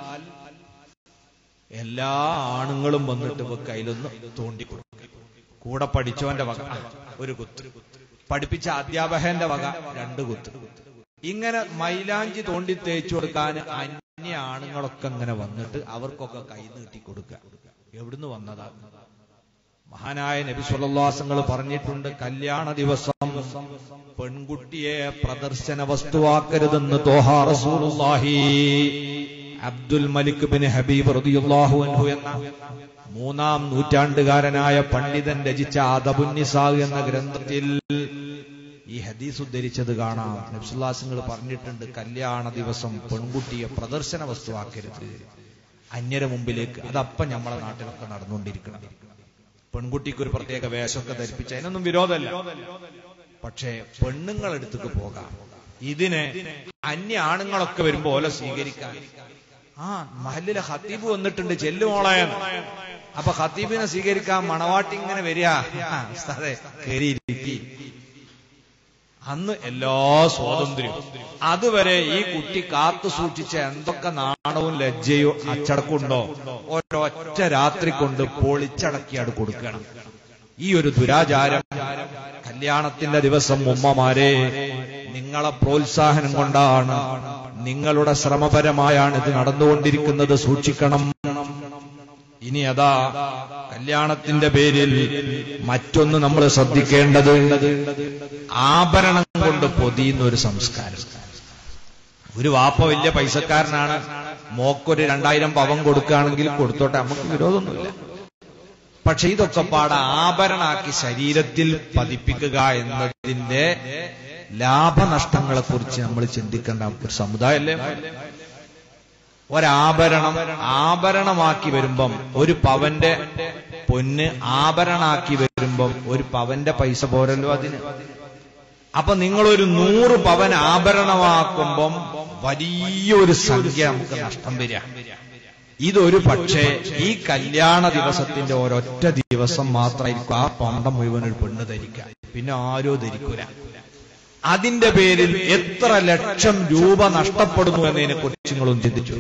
എല്ലാ ആണുങ്ങളും വന്നിട്ട് ഇവ കയ്യിലൊന്ന് തോണ്ടിക്കൊടുക്കും കൂടെ പഠിച്ചവന്റെ വക ഒരു കുത്ത് പഠിപ്പിച്ച അധ്യാപകന്റെ വക രണ്ട് കുത്ത് ഇങ്ങനെ മൈലാഞ്ചി തോണ്ടി തേച്ചു കൊടുക്കാൻ അന്യ ആണുങ്ങളൊക്കെ ഇങ്ങനെ വന്നിട്ട് അവർക്കൊക്കെ കൈ നീട്ടി കൊടുക്കുക എവിടുന്ന് വന്നതാ മഹാനായ നബി സ്വല്ലാസങ്ങൾ പറഞ്ഞിട്ടുണ്ട് കല്യാണ ദിവസം പെൺകുട്ടിയെ പ്രദർശന വസ്തുവാക്കരുതെന്ന് തോഹാ റസൂലുള്ളാഹി അബ്ദുൽ മലിക് ബിൻ ഹബീബ് റളിയല്ലാഹു അൻഹു എന്ന മൂന്നാം നൂറ്റാണ്ടുകാരനായ പണ്ഡിതൻ രചിച്ച അദബുന്നിസാ എന്ന ഗ്രന്ഥത്തിൽ ഈ ഹദീസ് ഉദ്ധരിച്ചത് കാണാം നബ്സുല്ലാസങ്ങൾ പറഞ്ഞിട്ടുണ്ട് കല്യാണ ദിവസം പെൺകുട്ടിയെ പ്രദർശന വസ്തുവാക്കരുത് അന്യരെ മുമ്പിലേക്ക് അതപ്പം നമ്മളെ നാട്ടിലൊക്കെ നടന്നുകൊണ്ടിരിക്കണം പെൺകുട്ടിക്ക് ഒരു പ്രത്യേക വേഷമൊക്കെ ധരിപ്പിച്ച അതിനൊന്നും വിരോധമല്ല പക്ഷേ പെണ്ണുങ്ങളെടുത്തേക്ക് പോകാം ഇതിനെ അന്യ ആണുങ്ങളൊക്കെ വരുമ്പോ ഓല സ്വീകരിക്കാൻ ആ മഹലിലെ ഹത്തീബ് വന്നിട്ടുണ്ട് ചെല്ലുമോളയെന്ന് അപ്പൊ ഹത്തീബിനെ സ്വീകരിക്കാൻ മണവാട്ടി ഇങ്ങനെ വരിക ആ, ഉസ്താദേ കയറിയിരിക്കി അന്ന് എല്ലാ സ്വാതന്ത്ര്യവും അതുവരെ ഈ കുട്ടി കാത്തു സൂക്ഷിച്ച എന്തൊക്കെ നാണവും ലജ്ജയോ അച്ചടക്കമുണ്ടോ ഒരൊറ്റ രാത്രി കൊണ്ട് പൊളിച്ചടക്കിയാണ് കൊടുക്കണം ഈ ഒരു ദുരാചാരം കല്യാണത്തിന്റെ ദിവസം ഉമ്മമാരെ നിങ്ങളെ പ്രോത്സാഹനം കൊണ്ടാണ് നിങ്ങളുടെ ശ്രമപരമായാണ് ഇത് നടന്നുകൊണ്ടിരിക്കുന്നത് സൂക്ഷിക്കണം ഇനി അതാ കല്യാണത്തിന്റെ പേരിൽ മറ്റൊന്ന് നമ്മൾ ശ്രദ്ധിക്കേണ്ടത് ആഭരണം കൊണ്ട് പൊതിയുന്ന ഒരു സംസ്കാരം ഒരു വാപ്പ വലിയ പൈസക്കാരനാണ് മോക്കൊരു രണ്ടായിരം പവൻ കൊടുക്കുകയാണെങ്കിൽ കൊടുത്തോട്ടെ നമുക്ക് വിരോധമൊന്നുമില്ല പക്ഷെ ഇതൊക്കെ പാടെ ആഭരണാക്കി ശരീരത്തിൽ പതിപ്പിക്കുക എന്നതിന്റെ ലാഭനഷ്ടങ്ങളെ കുറിച്ച് നമ്മൾ ചിന്തിക്കേണ്ട ഒരു സമുദായമല്ലേ ഒരാഭരണം ആഭരണമാക്കി വരുമ്പം ഒരു പവന്റെ പൊന്ന് ആഭരണാക്കി വരുമ്പം ഒരു പവന്റെ പൈസ പോരല്ലോ അതിന് അപ്പൊ നിങ്ങളൊരു നൂറ് പവൻ ആഭരണമാക്കുമ്പം വലിയൊരു സംഖ്യ നമുക്ക് നഷ്ടം വരിക ഇതൊരു പക്ഷേ ഈ കല്യാണ ദിവസത്തിന്റെ ഒരൊറ്റ ദിവസം മാത്രമായിരിക്കും ആ പണ്ടം മുഴുവൻ ഒരു പെണ്ണ് ധരിക്കുക പിന്നെ ആരോ ധരിക്കൂല അതിന്റെ പേരിൽ എത്ര ലക്ഷം രൂപ നഷ്ടപ്പെടുന്നു എന്നതിനെ കുറിച്ച് നിങ്ങളൊന്ന് ചിന്തിച്ചു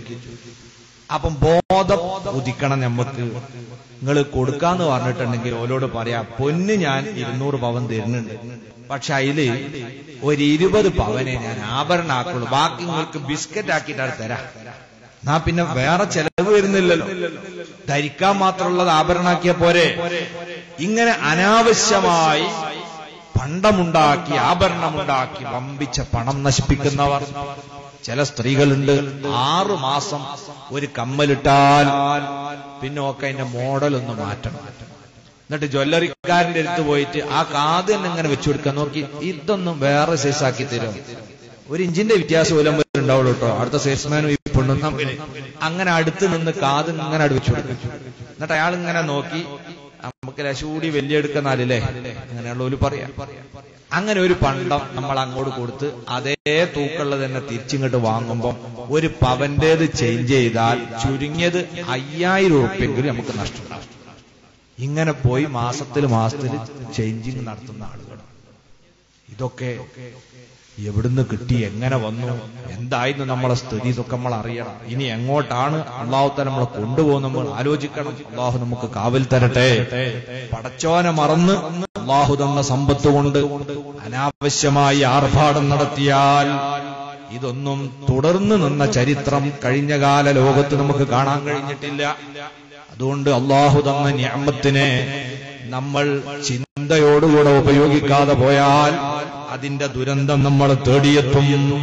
അപ്പം ബോധം ഉദിക്കണം നമുക്ക് നിങ്ങൾ കൊടുക്കാന്ന് പറഞ്ഞിട്ടുണ്ടെങ്കിൽ ഓരോട് പറയാം പൊന്ന് ഞാൻ ഇരുന്നൂറ് പവൻ തരുന്നുണ്ട് പക്ഷെ അതില് ഒരു ഇരുപത് പവനെ ഞാൻ ആഭരണാക്കുള്ളൂ ബാക്കി നിങ്ങൾക്ക് ബിസ്ക്കറ്റ് ആക്കിയിട്ടാണ് തരാം എന്നാ പിന്നെ വേറെ ചെലവ് വരുന്നില്ലല്ലോ ധരിക്കാൻ മാത്രമുള്ളത് ആഭരണാക്കിയ പോരെ ഇങ്ങനെ അനാവശ്യമായി പണ്ടമുണ്ടാക്കി ആഭരണമുണ്ടാക്കി വമ്പിച്ച പണം നശിപ്പിക്കുന്നവർ ചില സ്ത്രീകളുണ്ട് ആറു മാസം ഒരു കമ്മലിട്ടാൽ പിന്നെ ഒക്കെ അതിന്റെ മോഡൽ ഒന്ന് മാറ്റണം എന്നിട്ട് ജ്വല്ലറിക്കാരന്റെ അടുത്ത് പോയിട്ട് ആ കാത് തന്നെ ഇങ്ങനെ വെച്ചു കൊടുക്കാൻ നോക്കി ഇതൊന്നും വേറെ സൈസ് ആക്കി തരും ഒരു ഇഞ്ചിന്റെ വ്യത്യാസം പോലും ഉണ്ടാവുള്ളൂ കേട്ടോ അടുത്ത സെയിൽസ്മാനും ഈ പെണ്ണും തമ്മിൽ അങ്ങനെ അടുത്ത് നിന്ന് കാത് ഇങ്ങനെ അടു വെച്ചു കൊടുക്കും എന്നിട്ട് അയാൾ ഇങ്ങനെ നോക്കി നമുക്ക് ലശൂടി വലിയെടുക്കുന്നാലല്ലേ അങ്ങനെയുള്ള ഒരു പറയാം അങ്ങനെ ഒരു പണ്ടം നമ്മൾ അങ്ങോട്ട് കൊടുത്ത് അതേ തൂക്കുള്ളത് തന്നെ തിരിച്ചിങ്ങോട്ട് വാങ്ങുമ്പോൾ ഒരു പവന്റേത് ചേഞ്ച് ചെയ്താൽ ചുരുങ്ങിയത് അയ്യായിരം ഉറുപ്പെങ്കിലും നമുക്ക് നഷ്ടപ്പെടാം ഇങ്ങനെ പോയി മാസത്തിൽ മാസത്തിൽ ചേഞ്ചിങ് നടത്തുന്ന ആളുകൾ ഇതൊക്കെ എവിടുന്ന് കിട്ടി എങ്ങനെ വന്നു എന്തായിരുന്നു നമ്മളെ സ്ഥിതി ഇതൊക്കെ നമ്മൾ അറിയണം ഇനി എങ്ങോട്ടാണ് അള്ളാഹുത്തെ നമ്മളെ കൊണ്ടുപോകുന്ന നമ്മൾ ആലോചിക്കണം അള്ളാഹു നമുക്ക് കാവൽ തരട്ടെ പടച്ചോനെ മറന്ന് അള്ളാഹു തന്ന സമ്പത്ത് കൊണ്ട് അനാവശ്യമായി ആർഭാടം നടത്തിയാൽ ഇതൊന്നും തുടർന്ന് നിന്ന ചരിത്രം കഴിഞ്ഞകാല ലോകത്ത് നമുക്ക് കാണാൻ കഴിഞ്ഞിട്ടില്ല അതുകൊണ്ട് അള്ളാഹു തന്ന ഞാമത്തിനെ നമ്മൾ ചിന്തയോടുകൂടെ ഉപയോഗിക്കാതെ പോയാൽ അതിന്റെ ദുരന്തം നമ്മൾ തേടിയെത്തും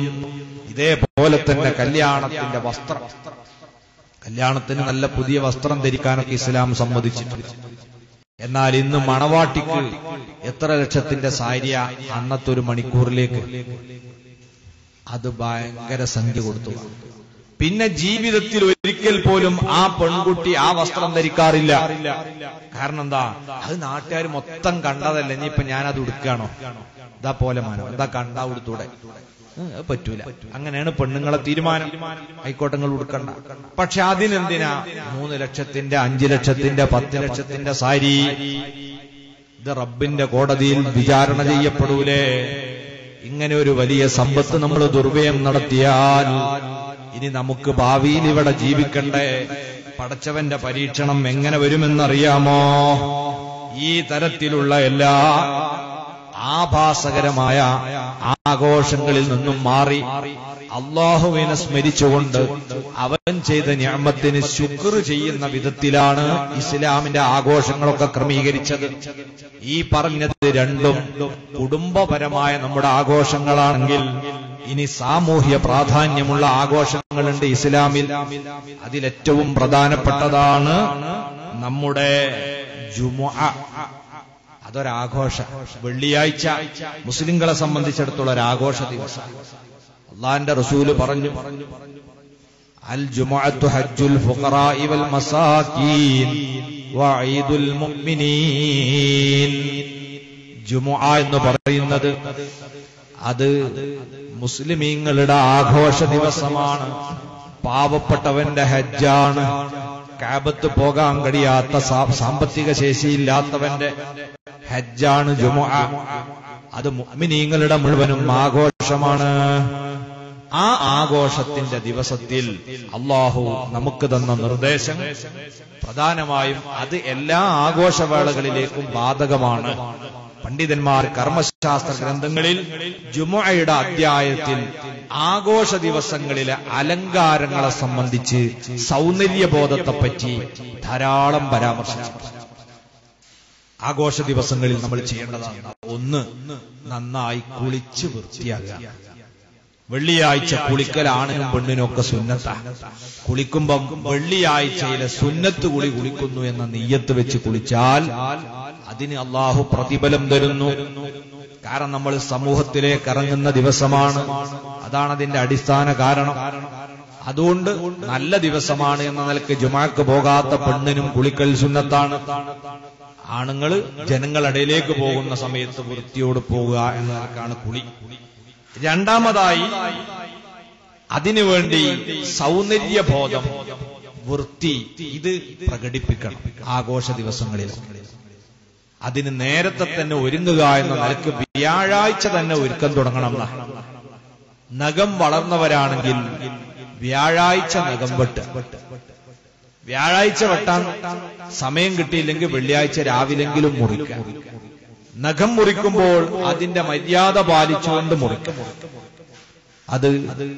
ഇതേപോലെ തന്നെ കല്യാണത്തിന്റെ വസ്ത്രം കല്യാണത്തിന് നല്ല പുതിയ വസ്ത്രം ധരിക്കാനൊക്കെ ഇസ്ലാം സമ്മതിച്ചിട്ടുണ്ട് എന്നാൽ ഇന്ന് മണവാട്ടിക്ക് എത്ര ലക്ഷത്തിന്റെ സാരിയ അന്നത്തെ ഒരു മണിക്കൂറിലേക്ക് അത് ഭയങ്കര സംഖ്യ കൊടുത്തു പിന്നെ ജീവിതത്തിൽ ഒരിക്കൽ പോലും ആ പെൺകുട്ടി ആ വസ്ത്രം ധരിക്കാറില്ല കാരണം എന്താ അത് നാട്ടുകാർ മൊത്തം കണ്ടതല്ല ഇനിയിപ്പൊ ഞാനത് ഉടുക്കുകയാണോ ഇതാ പോലെ മാനോ ഇതാ കണ്ടാ ഉടുത്തൂടെ ഉം, അത് പറ്റൂല അങ്ങനെയാണ് പെണ്ണുങ്ങളെ തീരുമാനം ആയിക്കോട്ടങ്ങൾ ഉടുക്കണ്ട പക്ഷെ അതിനെന്തിനാ മൂന്ന് ലക്ഷത്തിന്റെ അഞ്ചു ലക്ഷത്തിന്റെ പത്ത് ലക്ഷത്തിന്റെ സാരി ഇത് റബ്ബിന്റെ കോടതിയിൽ വിചാരണ ചെയ്യപ്പെടൂലേ ഇങ്ങനെ ഒരു വലിയ സമ്പത്ത് നമ്മൾ ദുർവ്യയം നടത്തിയാൽ ഇനി നമുക്ക് ഭാവിയിൽ ഇവിടെ ജീവിക്കണ്ടേ പടച്ചവന്റെ പരീക്ഷണം എങ്ങനെ വരുമെന്നറിയാമോ ഈ തരത്തിലുള്ള എല്ലാ ആഭാസകരമായ ആഘോഷങ്ങളിൽ നിന്നും മാറി അള്ളാഹുവിനെ സ്മരിച്ചുകൊണ്ട് അവൻ ചെയ്ത ഞാമത്തിന് ശുക്ർ ചെയ്യുന്ന വിധത്തിലാണ് ഇസ്ലാമിന്റെ ആഘോഷങ്ങളൊക്കെ ക്രമീകരിച്ചത് ഈ പറഞ്ഞത് രണ്ടും കുടുംബപരമായ നമ്മുടെ ആഘോഷങ്ങളാണെങ്കിൽ ഇനി സാമൂഹ്യ പ്രാധാന്യമുള്ള ആഘോഷങ്ങളുണ്ട് ഇസ്ലാമിൽ അതിലേറ്റവും പ്രധാനപ്പെട്ടതാണ് നമ്മുടെ ജുമുഅ അതൊരാഘോഷ വെള്ളിയാഴ്ച മുസ്ലിങ്ങളെ സംബന്ധിച്ചിടത്തോളം ഒരു ആഘോഷ ദിവസം അള്ളാന്റെ റസൂല് പറഞ്ഞു അൽ ജുമുഅത്തു ഹജ്ജുൽ ഫുഖറാഇ വൽ മസാകീൻ വഈദുൽ മുഅ്മിനീൻ ജുമുഅ എന്ന് പറയുന്നത് അത് മുസ്ലിമീങ്ങളുടെ ആഘോഷ ദിവസമാണ് പാവപ്പെട്ടവന്റെ ഹജ്ജാണ് കാബത്ത് പോകാൻ കഴിയാത്ത സാ- സാമ്പത്തിക ശേഷിയില്ലാത്തവന്റെ ഹജ്ജാണ് ജുമുഅ അത് മുഅ്മിനീങ്ങളുടെ മുഴുവനും ആഘോഷമാണ് ആ ആഘോഷത്തിന്റെ ദിവസത്തിൽ അള്ളാഹു നമുക്ക് തന്ന നിർദ്ദേശം പ്രധാനമായും അത് എല്ലാ ആഘോഷവേളകളിലേക്കും ബാധകമാണ് പണ്ഡിതന്മാർ കർമ്മശാസ്ത്ര ഗ്രന്ഥങ്ങളിൽ ജുമുഅയുടെ അധ്യായത്തിൽ ആഘോഷ ദിവസങ്ങളിലെ അലങ്കാരങ്ങളെ സംബന്ധിച്ച് സൗന്ദര്യബോധത്തെപ്പറ്റി ധാരാളം പരാമർശിച്ചിട്ടുണ്ട് ആഘോഷ ദിവസങ്ങളിൽ നമ്മൾ ചെയ്യേണ്ടതാണ് ഒന്ന് നന്നായി കുളിച്ച് വൃത്തിയാകുക വെള്ളിയാഴ്ച കുളിക്കൽ ആണിനും പെണ്ണിനും ഒക്കെ സുന്നത്താണ് കുളിക്കുമ്പം വെള്ളിയാഴ്ചയിലെ സുന്നത്ത് കുളി കുളിക്കുന്നു എന്ന നെയ്യത്ത് വെച്ച് കുളിച്ചാൽ അതിന് അള്ളാഹു പ്രതിഫലം തരുന്നു കാരണം നമ്മൾ സമൂഹത്തിലേക്ക് ഇറങ്ങുന്ന ദിവസമാണ് അതാണ് അതിന്റെ അടിസ്ഥാന കാരണം അതുകൊണ്ട് നല്ല ദിവസമാണ് എന്ന നിലക്ക് ജുമാക്ക് പോകാത്ത പെണ്ണിനും കുളിക്കൽ സുന്നത്താണ് ആണുങ്ങള് ജനങ്ങളിടയിലേക്ക് പോകുന്ന സമയത്ത് വൃത്തിയോട് പോകുക എന്ന നിലക്കാണ് കുളി രണ്ടാമതായി അതിനുവേണ്ടി സൗന്ദര്യബോധം വൃത്തി ഇത് പ്രകടിപ്പിക്കണം ആഘോഷ ദിവസങ്ങളിൽ അതിന് നേരത്തെ തന്നെ ഒരുങ്ങുക എന്ന നിലക്ക് വ്യാഴാഴ്ച തന്നെ ഒരുക്കം തുടങ്ങണം എന്നാണ്. നഖം വളർന്നവരാണെങ്കിൽ വ്യാഴാഴ്ച നഖം വെട്ട് വ്യാഴാഴ്ച വെട്ടാൻ സമയം കിട്ടിയില്ലെങ്കിൽ വെള്ളിയാഴ്ച രാവിലെങ്കിലും മുറിക്കാം നഖം മുറിക്കുമ്പോൾ അതിന്റെ മര്യാദ പാലിച്ചുകൊണ്ട് മുറിക്കാം അത്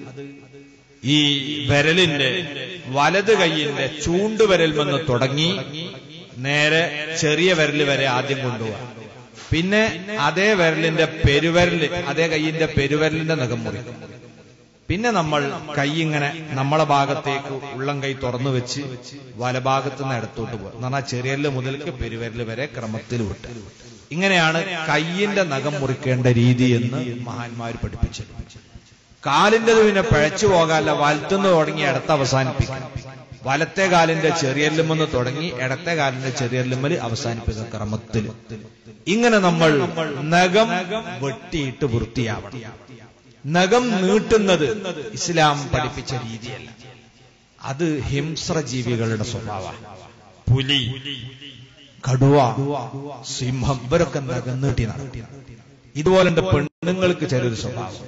ഈ വിരലിന്റെ വലത് കൈയിന്റെ ചൂണ്ടുവിരൽ നിന്ന് തുടങ്ങി നേരെ ചെറിയ വിരൽ വരെ ആദ്യം കൊണ്ടുപോകാം പിന്നെ അതേ വിരലിന്റെ പെരുവിരല് അതേ കൈയിന്റെ പെരുവിരലിന്റെ നഖം മുറിക്കും പിന്നെ നമ്മൾ കൈ ഇങ്ങനെ നമ്മളെ ഭാഗത്തേക്ക് ഉള്ളം കൈ തുറന്നു വെച്ച് വലഭാഗത്ത് നിന്ന് ഇടത്തോട്ട് പോകുക എന്ന് പറഞ്ഞാൽ ചെറിയല് മുതൽക്ക് പെരുവിരല് വരെ ക്രമത്തിൽ വിട്ട് ഇങ്ങനെയാണ് കയ്യിന്റെ നഖം മുറിക്കേണ്ട രീതി എന്ന് മഹാന്മാർ പഠിപ്പിച്ചത് കാലിന്റേത് പിന്നെ പിഴച്ചു പോകാല്ല വലത്തുനിന്ന് തുടങ്ങി ഇടത്ത് അവസാനിപ്പിക്കണം വലത്തെ കാലിന്റെ ചെറിയല്ലുമെന്ന് തുടങ്ങി ഇടത്തെ കാലിന്റെ ചെറിയല്ലുമ്മൽ അവസാനിപ്പിക്കുക ക്രമത്തിൽ ഇങ്ങനെ നമ്മൾ നഖം വെട്ടിയിട്ട് വൃത്തിയാവണം നഖം നീട്ടുന്നത് ഇസ്ലാം പഠിപ്പിച്ച രീതിയല്ല അത് ഹിംസ്ര ജീവികളുടെ സ്വഭാവമാണ് പുലി കടുവ സിംഹം ഇവരൊക്കെ നഖം നീട്ടി നടത്തി ഇതുപോലെ പെണ്ണുങ്ങൾക്ക് ചെറിയൊരു സ്വഭാവം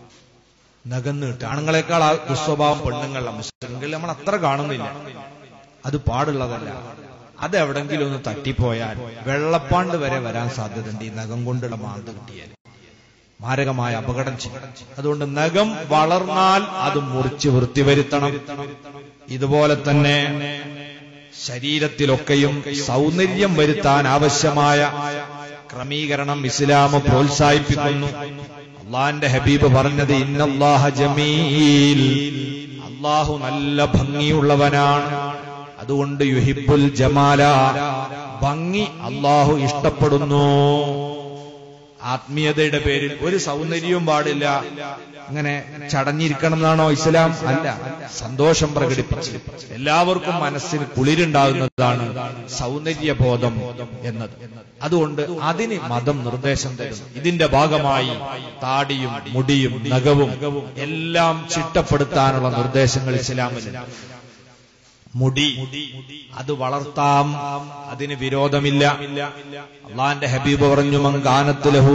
നഖം നീട്ട് ആണുങ്ങളെക്കാൾ ആ ദുസ്വഭാവം പെണ്ണുങ്ങളുടെ മുസ്ലിങ്ങളിൽ നമ്മൾ അത്ര കാണുന്നില്ല അത് പാടുള്ളതല്ല അത് എവിടെങ്കിലും ഒന്ന് തട്ടിപ്പോയാൽ വെള്ളപ്പാണ്ട് വരെ വരാൻ സാധ്യതയുണ്ട് ഈ നഖം കൊണ്ടുള്ള മാന്ത് കിട്ടിയാൽ മാരകമായ അപകടം ചെയ്യും അതുകൊണ്ട് നഖം വളർന്നാൽ അത് മുറിച്ച് വൃത്തി വരുത്തണം ഇതുപോലെ തന്നെ ശരീരത്തിലൊക്കെയും സൗന്ദര്യം വരുത്താൻ ആവശ്യമായ ക്രമീകരണം ഇസ്ലാം പ്രോത്സാഹിപ്പിക്കുന്നു അള്ളാന്റെ ഹബീബ് പറഞ്ഞത് ഇന്നല്ലാഹ ജമീൽ അള്ളാഹു നല്ല ഭംഗിയുള്ളവനാണ് അതുകൊണ്ട് യുഹിബുൽ ജമാല ഭംഗി അള്ളാഹു ഇഷ്ടപ്പെടുന്നു ആത്മീയതയുടെ പേരിൽ ഒരു സൗന്ദര്യവും പാടില്ല ഇങ്ങനെ ചടഞ്ഞിരിക്കണം എന്നാണോ ഇസ്ലാം അല്ല സന്തോഷം പ്രകടിപ്പിച്ച് എല്ലാവർക്കും മനസ്സിന് കുളിരുണ്ടാകുന്നതാണ് സൗന്ദര്യബോധം എന്നത് അതുകൊണ്ട് അതിന് മതം നിർദ്ദേശം തരും ഇതിന്റെ ഭാഗമായി താടിയും മുടിയും നഖവും എല്ലാം ചിട്ടപ്പെടുത്താനുള്ള നിർദ്ദേശങ്ങൾ ഇസ്ലാമിലുണ്ട് മുടി അത് വളർത്താം അതിന് വിരോധമില്ല അള്ളാന്റെ ഹബീബ് പറഞ്ഞു മങ്കാനത്ത് ലഹു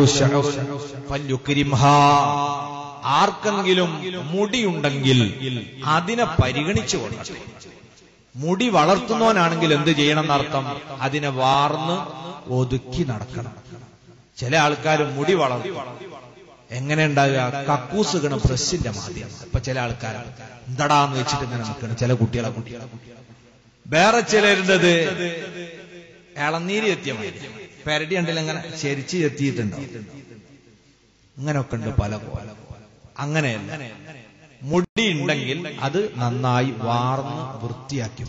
ആർക്കെങ്കിലും മുടിയുണ്ടെങ്കിൽ അതിനെ പരിഗണിച്ചു കൊള്ളട്ടെ മുടി വളർത്തുന്നവനാണെങ്കിൽ എന്ത് ചെയ്യണം എന്നർത്ഥം അതിനെ വാർന്ന് ഒതുക്കി നടക്കണം ചില ആൾക്കാർ മുടി വളർത്തും എങ്ങനെ ഉണ്ടാകുക കക്കൂസ് ഗണ പ്രസ്സിന്റെ മാധ്യമം ഇപ്പൊ ചില ആൾക്കാർ എന്തടാന്ന് വെച്ചിട്ട് ഇങ്ങനെ നിൽക്കണം ചില കുട്ടികളെ കുട്ടികളെ വേറെ ചിലരുടേത് ഇളനീര് എത്തിയമായി പെരടി ഉണ്ടല്ലോ അങ്ങനെ ചെരിച്ച് എത്തിയിട്ടുണ്ടോ ഇങ്ങനെയൊക്കെ ഉണ്ട് പല പല അങ്ങനെയല്ല മുടി ഉണ്ടെങ്കിൽ അത് നന്നായി വാർന്ന് വൃത്തിയാക്കി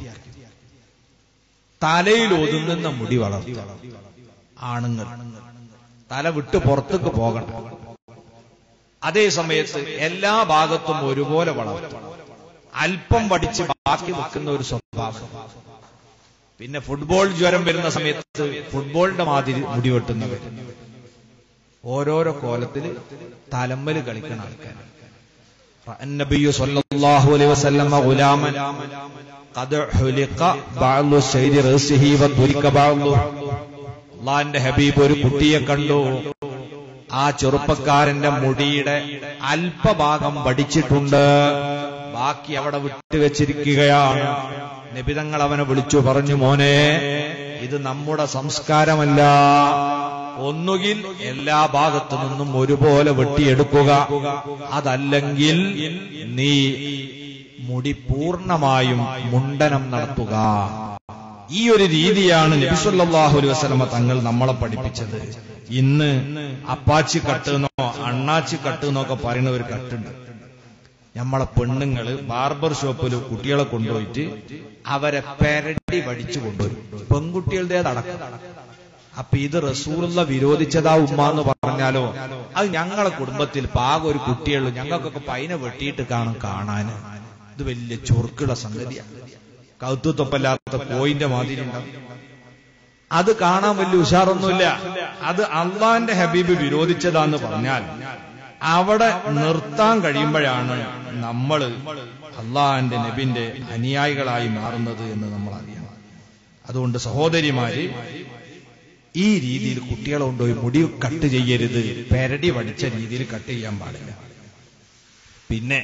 തലയിൽ ഒതുങ്ങുന്ന മുടി വളർത്തുക ആണുങ്ങൾ തല വിട്ട് പുറത്തേക്ക് പോകണം അതേ സമയത്ത് എല്ലാ ഭാഗത്തും ഒരുപോലെ വളർത്തും അല്പം പഠിച്ച് ബാക്കി വെക്കുന്ന ഒരു സ്വഭാവം പിന്നെ ഫുട്ബോൾ ജ്വരം വരുന്ന സമയത്ത് ഫുട്ബോളിന്റെ മാതിരി മുടി വെട്ടുന്നവർ ഓരോരോ കോലത്തിൽ തലമ്മല് കളിക്കുന്ന ആൾക്കാർ النبي صلى الله عليه وسلم غلاما قد حلق بعض شير رأسه وترك بعضه അള്ളാന്റെ ഹബീബ് ഒരു കുട്ടിയെ കണ്ടു ആ ചെറുപ്പക്കാരന്റെ മുടിയുടെ അല്പഭാഗം വടിച്ചിട്ടുണ്ട് ബാക്കി അവിടെ വിട്ടുവെച്ചിരിക്കുകയാണ് നിബിതങ്ങൾ അവനെ വിളിച്ചു പറഞ്ഞു മോനെ ഇത് നമ്മുടെ സംസ്കാരമല്ല ഒന്നുകിൽ എല്ലാ ഭാഗത്തു നിന്നും ഒരുപോലെ വെട്ടിയെടുക്കുക അതല്ലെങ്കിൽ നീ മുടി പൂർണ്ണമായും മുണ്ടനം നടത്തുക ഈ ഒരു രീതിയാണ് നബിസുല്ലാഹു അലൈഹി വസല്ലമ തങ്ങൾ നമ്മളെ പഠിപ്പിച്ചത് ഇന്ന് അപ്പാച്ചി കട്ട് എന്നോ അണ്ണാച്ചി കട്ട് എന്നൊക്കെ പറയുന്ന ഒരു കട്ടുണ്ട് നമ്മളെ പെണ്ണുങ്ങള് ബാർബർ ഷോപ്പിൽ കുട്ടികളെ കൊണ്ടുപോയിട്ട് അവരെ പെരടി വടിച്ചു കൊണ്ടുവരും പെൺകുട്ടികളുടേതടക്കം അപ്പൊ ഇത് റസൂലുള്ള വിരോധിച്ചതാ ഉമ്മ എന്ന് പറഞ്ഞാലോ അത് ഞങ്ങളെ കുടുംബത്തിൽ പാക ഒരു കുട്ടിയുള്ളൂ ഞങ്ങൾക്കൊക്കെ പൈന വെട്ടിയിട്ട് കാണും കാണാന് ഇത് വലിയ ചൊറുക്കുള്ള സംഗതിയാണ് കൗത്തുത്തൊപ്പല്ലാത്ത കോയിന്റെ മാതിരി ഉണ്ടാവും അത് കാണാൻ വലിയ ഉഷാറൊന്നുമില്ല അത് അള്ളാന്റെ ഹബീബ് വിരോധിച്ചതാന്ന് പറഞ്ഞാൽ അവിടെ നിർത്താൻ കഴിയുമ്പോഴാണ് നമ്മൾ അള്ളാന്റെ നബിന്റെ അനുയായികളായി മാറുന്നത് എന്ന് നമ്മൾ അറിയണം അതുകൊണ്ട് സഹോദരിമാര് ഈ രീതിയിൽ കുട്ടികളെ കൊണ്ടുപോയി മുടി കട്ട് ചെയ്യരുത് പെരടി വടിച്ച രീതിയിൽ കട്ട് ചെയ്യാൻ പാടില്ല പിന്നെ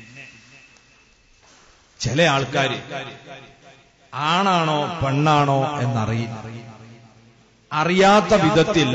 ചില ആൾക്കാര് ആണാണോ പെണ്ണാണോ എന്നറിയില്ല അറിയാത്ത വിധത്തിൽ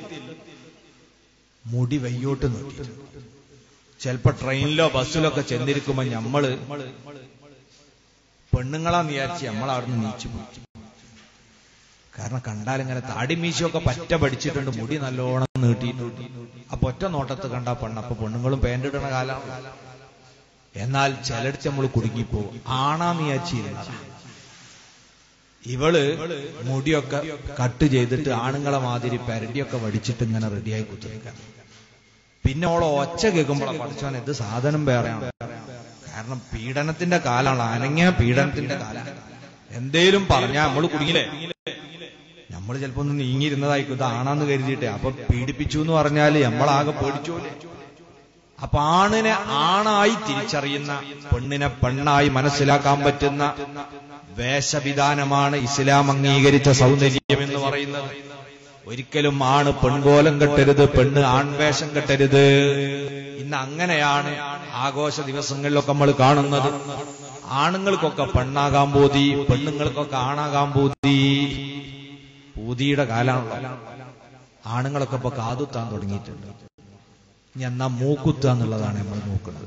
മുടി വയ്യോട്ട് നോക്കി ചിലപ്പോ ട്രെയിനിലോ ബസ്സിലോ ഒക്കെ ചെന്നിരിക്കുമ്പോ ഞമ്മള് പെണ്ണുങ്ങളാന്ന് വിചാരിച്ച് നമ്മൾ അവിടുന്ന് നീച്ചു പോയി കാരണം കണ്ടാൽ ഇങ്ങനെ താടി മീശയൊക്കെ പറ്റ പഠിച്ചിട്ടുണ്ട് മുടി നല്ലോണം നീട്ടിയിട്ടുണ്ട് അപ്പൊ ഒറ്റ നോട്ടത്ത് കണ്ടാ പെണ്ണ് അപ്പൊ പെണ്ണുങ്ങളും പാന്റ് ഇടണ കാലമാണ് എന്നാൽ ചിലടത്ത് നമ്മൾ കുടുങ്ങിപ്പോവും ആണാന്ന് വിചാരിച്ചിരുന്നതാ ഇവള് മുടിയൊക്കെ കട്ട് ചെയ്തിട്ട് ആണുങ്ങളെ മാതിരി പെരടിയൊക്കെ വടിച്ചിട്ട് ഇങ്ങനെ റെഡിയായി കുത്തിരിക്കാം പിന്നെ ഓളെ ഒച്ച കേൾക്കുമ്പോൾ പഠിച്ചവൻ ഇത് സാധനം വേറെയാണ് കാരണം പീഡനത്തിന്റെ കാലാണ് അനങ്ങിയ പീഡനത്തിന്റെ കാലാണ് എന്തേലും പറഞ്ഞാ നമ്മൾ കുടുങ്ങില്ലേ നമ്മൾ ചിലപ്പോ ഒന്ന് നീങ്ങിയിരുന്നതായിരിക്കും ഇത് ആണാന്ന് കരുതിയിട്ടെ അപ്പൊ പീഡിപ്പിച്ചു എന്ന് പറഞ്ഞാല് നമ്മളാകെ പേടിച്ചോലെ അപ്പൊ ആണിനെ ആണായി തിരിച്ചറിയുന്ന പെണ്ണിനെ പെണ്ണായി മനസ്സിലാക്കാൻ പറ്റുന്ന വേഷവിധാനമാണ് ഇസ്ലാം അംഗീകരിച്ച സൗന്ദര്യം എന്ന് പറയുന്നത് ഒരിക്കലും ആണ് പെൺകോലം കെട്ടരുത് പെണ്ണ് ആൺവേഷം കെട്ടരുത് ഇന്ന് അങ്ങനെയാണ് ആഘോഷ ദിവസങ്ങളിലൊക്കെ നമ്മൾ കാണുന്നത് ആണുങ്ങൾക്കൊക്കെ പെണ്ണാകാൻ പോതി പെണ്ണുങ്ങൾക്കൊക്കെ ആണാകാൻ പോതി പൂതിയുടെ കാലാണല്ലോ ആണുങ്ങളൊക്കെ ഇപ്പൊ കാതുത്താൻ തുടങ്ങിയിട്ടുണ്ട് ഇനി എന്നാ മൂക്കുത്ത എന്നുള്ളതാണ് നമ്മൾ നോക്കുന്നത്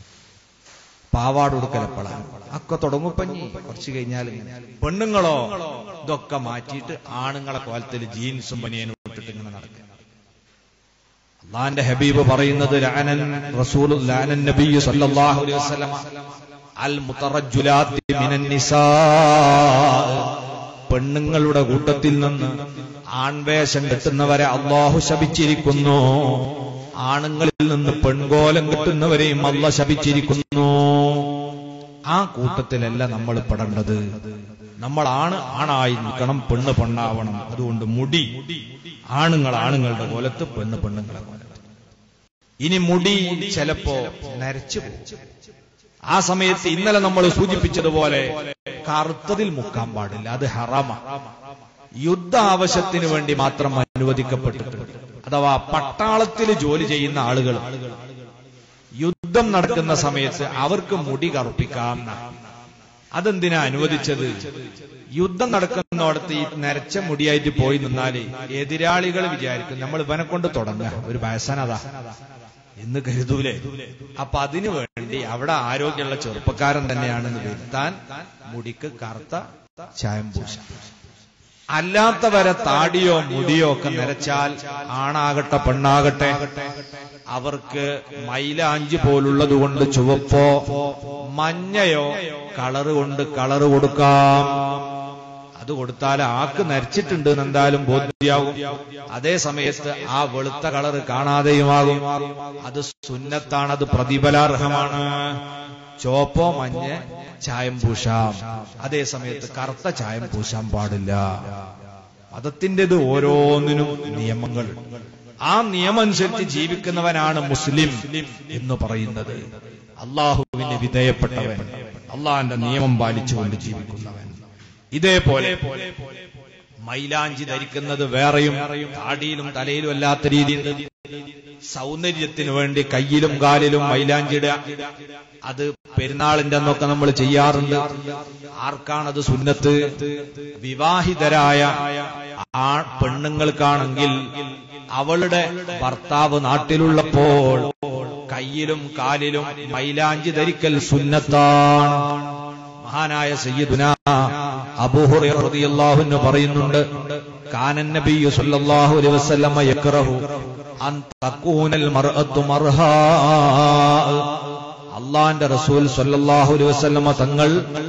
പാവാട് കൊടുക്കലപ്പോഴാണ് ഒക്കെ തുടങ്ങുപ്പഞ്ഞി കുറച്ച് കഴിഞ്ഞാൽ പെണ്ണുങ്ങളോ ഇതൊക്കെ മാറ്റിയിട്ട് ആണുങ്ങളെ കോലത്തിൽ ജീൻസും പനിയനും ഇട്ടിട്ട് ഇങ്ങനെ നടക്കുക അള്ളാന്റെ ഹബീബ് പറയുന്നത് ലാനൻ റസൂൽ ലാനൻ നബി സല്ലല്ലാഹു അലൈഹി വസല്ലമ അൽ മുതറജുലാത്തി മിനൻ നിസാ പെണ്ണുങ്ങളുടെ കൂട്ടത്തിൽ നിന്ന് ആൺവേഷം കെട്ടുന്നവരെ അള്ളാഹു ശപിച്ചിരിക്കുന്നു ആണുങ്ങളിൽ നിന്ന് പെൺകോലം കിട്ടുന്നവരെയും അല്ല ശപിച്ചിരിക്കുന്നു ആ കൂട്ടത്തിലല്ല നമ്മൾ പെടേണ്ടത് നമ്മൾ ആണ് ആണായി നിൽക്കണം പെണ്ണ് പെണ്ണാവണം അതുകൊണ്ട് മുടി ആണുങ്ങൾ ആണുങ്ങളുടെ കോലത്ത് പെണ്ണ് പെണ്ണുങ്ങളെ കോലത്ത് ഇനി മുടി ചിലപ്പോ നരച്ചു പോകും ആ സമയത്ത് ഇന്നലെ നമ്മൾ സൂചിപ്പിച്ചതുപോലെ കറുത്തതിൽ മുക്കാൻ പാടില്ല അത് ഹറാമ യുദ്ധ ആവശ്യത്തിന് വേണ്ടി മാത്രം അനുവദിക്കപ്പെട്ടിട്ടുണ്ട് അഥവാ പട്ടാളത്തിൽ ജോലി ചെയ്യുന്ന ആളുകൾ യുദ്ധം നടക്കുന്ന സമയത്ത് അവർക്ക് മുടി കറുപ്പിക്കാം അതെന്തിനാ അനുവദിച്ചത് യുദ്ധം നടക്കുന്നിടത്ത് ഈ നരച്ച മുടിയായിട്ട് പോയി നിന്നാല് എതിരാളികൾ വിചാരിക്കും നമ്മൾ ഇവനെ കൊണ്ട് തുടങ്ങുക ഒരു വയസ്സനതാ എന്ന് കരുതൂലേ അപ്പൊ അതിനു വേണ്ടി അവിടെ ആരോഗ്യമുള്ള ചെറുപ്പക്കാരൻ തന്നെയാണെന്ന് വരുത്താൻ മുടിക്ക് കറുത്ത ചായം പൂശാം അല്ലാത്തവരെ താടിയോ മുടിയോ ഒക്കെ നിരച്ചാൽ ആണാകട്ടെ പെണ്ണാകട്ടെ അവർക്ക് മൈലാഞ്ചി പോലുള്ളത് കൊണ്ട് ചുവപ്പോ മഞ്ഞയോ കളറ് കൊണ്ട് കളറ് കൊടുക്കാം അത് കൊടുത്താൽ ആക്ക് നരച്ചിട്ടുണ്ട് എന്തായാലും ബോധ്യാവും അതേ സമയത്ത് ആ വെളുത്ത കളറ് കാണാതെയുമാകും അത് സുന്നത്താണ് അത് പ്രതിഫലാർഹമാണ് ചോപ്പോ മഞ്ഞ ചായം പൂശാം അതേ സമയത്ത് കറുത്ത ചായം പൂശാൻ പാടില്ല മതത്തിൻ്റെത് ഓരോന്നിനും നിയമങ്ങൾ ആ നിയമമനുസരിച്ച് ജീവിക്കുന്നവനാണ് മുസ്ലിം എന്ന് പറയുന്നത് അള്ളാഹുവിന് വിധേയപ്പെട്ടവൻ അള്ളാഹിന്റെ നിയമം പാലിച്ചുകൊണ്ട് ജീവിക്കുന്നവൻ ഇതേപോലെ മൈലാഞ്ചി ധരിക്കുന്നത് വേറെയും താടിയിലും തലയിലും അല്ലാത്ത രീതിയുണ്ട് സൗന്ദര്യത്തിന് വേണ്ടി കയ്യിലും കാലിലും മൈലാഞ്ചിടുക അത് പെരുന്നാളിന്റെ അന്നൊക്കെ നമ്മൾ ചെയ്യാറുണ്ട് ആർക്കാണത് സുന്നത്ത് വിവാഹിതരായ ആ പെണ്ണുങ്ങൾക്കാണെങ്കിൽ അവളുടെ ഭർത്താവ് നാട്ടിലുള്ളപ്പോൾ കയ്യിലും കാലിലും മൈലാഞ്ചി ധരിക്കൽ സുന്നത്താണ് മഹാനായ സയ്യിദുന അബൂഹുറൈറ റളിയല്ലാഹു അൻഹു പറയുന്നുണ്ട് കാനൻ നബിയ്യു സല്ലല്ലാഹു അലൈഹി വസല്ലമ യക്റഹു അൻ തകൂനൽ മർഅത്തു മർഹാ അള്ളാന്റെ റസൂൽ സല്ലല്ലാഹു അലൈഹി വസല്ലമ തങ്ങൾ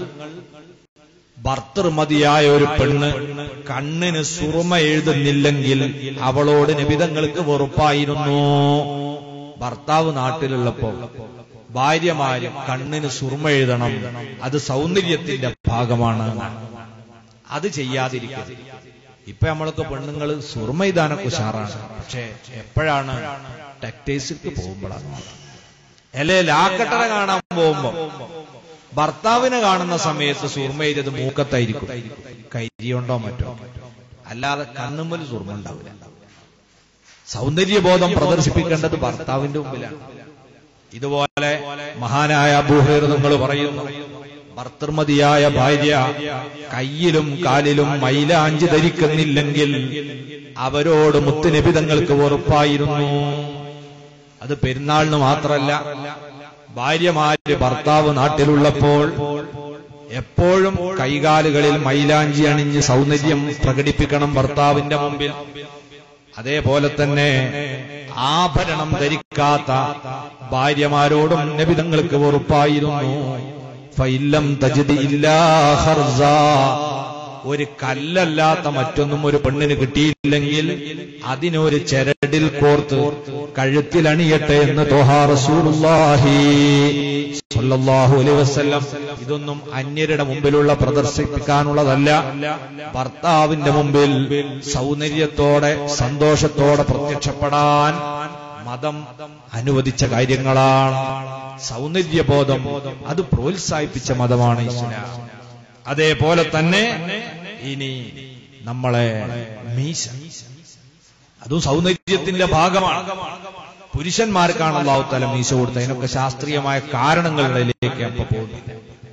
ഭർത്തൃമതിയായ ഒരു പെണ്ണ് കണ്ണിന് സുറുമ എഴുതുന്നില്ലെങ്കിൽ അവളോട് നിബിതങ്ങൾക്ക് വെറുപ്പായിരുന്നു ഭർത്താവ് നാട്ടിലുള്ളപ്പോ ഭാര്യമാര് കണ്ണിന് സുറുമ എഴുതണം അത് സൗന്ദര്യത്തിന്റെ ഭാഗമാണ് അത് ചെയ്യാതിരിക്കുക ഇപ്പൊ നമ്മളൊക്കെ പെണ്ണുങ്ങൾ സുറുമ എഴുതാനൊക്കെ ഉഷാറാണ് പക്ഷെ എപ്പോഴാണ് ടെക്ടൈസിക്ക് പോകുമ്പോഴാണ് അല്ലെ ലാക്കട്ടറ കാണാൻ പോകുമ്പോ ഭർത്താവിനെ കാണുന്ന സമയത്ത് സുർമ എഴുതിയത് മൂക്കത്തായിരിക്കും കരിയുണ്ടോ മറ്റോ അല്ലാതെ കണ്ണുമ്മൽ സുർമ ഉണ്ടാവില്ല സൗന്ദര്യബോധം പ്രദർശിപ്പിക്കേണ്ടത് ഭർത്താവിന്റെ മുമ്പിലാണ് ഇതുപോലെ മഹാനായ അബൂഹേർ പറയുന്നു ഭർത്തൃമതിയായ ഭാര്യ കയ്യിലും കാലിലും മൈലാഞ്ചി ധരിക്കുന്നില്ലെങ്കിൽ അവരോട് മുത്തുനിബിതങ്ങൾക്ക് വെറുപ്പായിരുന്നു അത് പെരുന്നാളിന് മാത്രമല്ല ഭാര്യമാര് ഭർത്താവ് നാട്ടിലുള്ളപ്പോൾ എപ്പോഴും കൈകാലുകളിൽ മൈലാഞ്ചി അണിഞ്ഞ് സൗന്ദര്യം പ്രകടിപ്പിക്കണം ഭർത്താവിന്റെ മുമ്പിൽ അതേപോലെ തന്നെ ആഭരണം ധരിക്കാത്ത ഭാര്യമാരോടും നബിതങ്ങൾക്ക് വെറുപ്പായിരുന്നു ഫൈലം തജിദ് ഇല്ലാ ഹർസ ഒരു കല്ലല്ലാത്ത മറ്റൊന്നും ഒരു പെണ്ണിന് കിട്ടിയില്ലെങ്കിൽ അതിനൊരു ചരടിൽ കോർത്ത് കഴുത്തിലണിയട്ടെ എന്ന് തോഹാ റസൂലുള്ളാഹി സ്വല്ലല്ലാഹു അലൈഹി വസല്ലം ഇതൊന്നും അന്യരുടെ മുമ്പിലുള്ള പ്രദർശിപ്പിക്കാനുള്ളതല്ല ഭർത്താവിന്റെ മുമ്പിൽ സൗന്ദര്യത്തോടെ സന്തോഷത്തോടെ പ്രത്യക്ഷപ്പെടാൻ മതം അനുവദിച്ച കാര്യങ്ങളാണ് സൗന്ദര്യബോധം അത് പ്രോത്സാഹിപ്പിച്ച മതമാണ് ഇസ്ലാം അതേപോലെ തന്നെ ഇനി നമ്മളെ മീശ അതും സൗന്ദര്യത്തിന്റെ ഭാഗമാണ് പുരുഷന്മാർക്കാണ് അള്ളാഹുത്തല മീശ കൊടുത്തത് അതിനൊക്കെ ശാസ്ത്രീയമായ കാരണങ്ങളിലേക്ക് അപ്പൊ പോകുന്നില്ല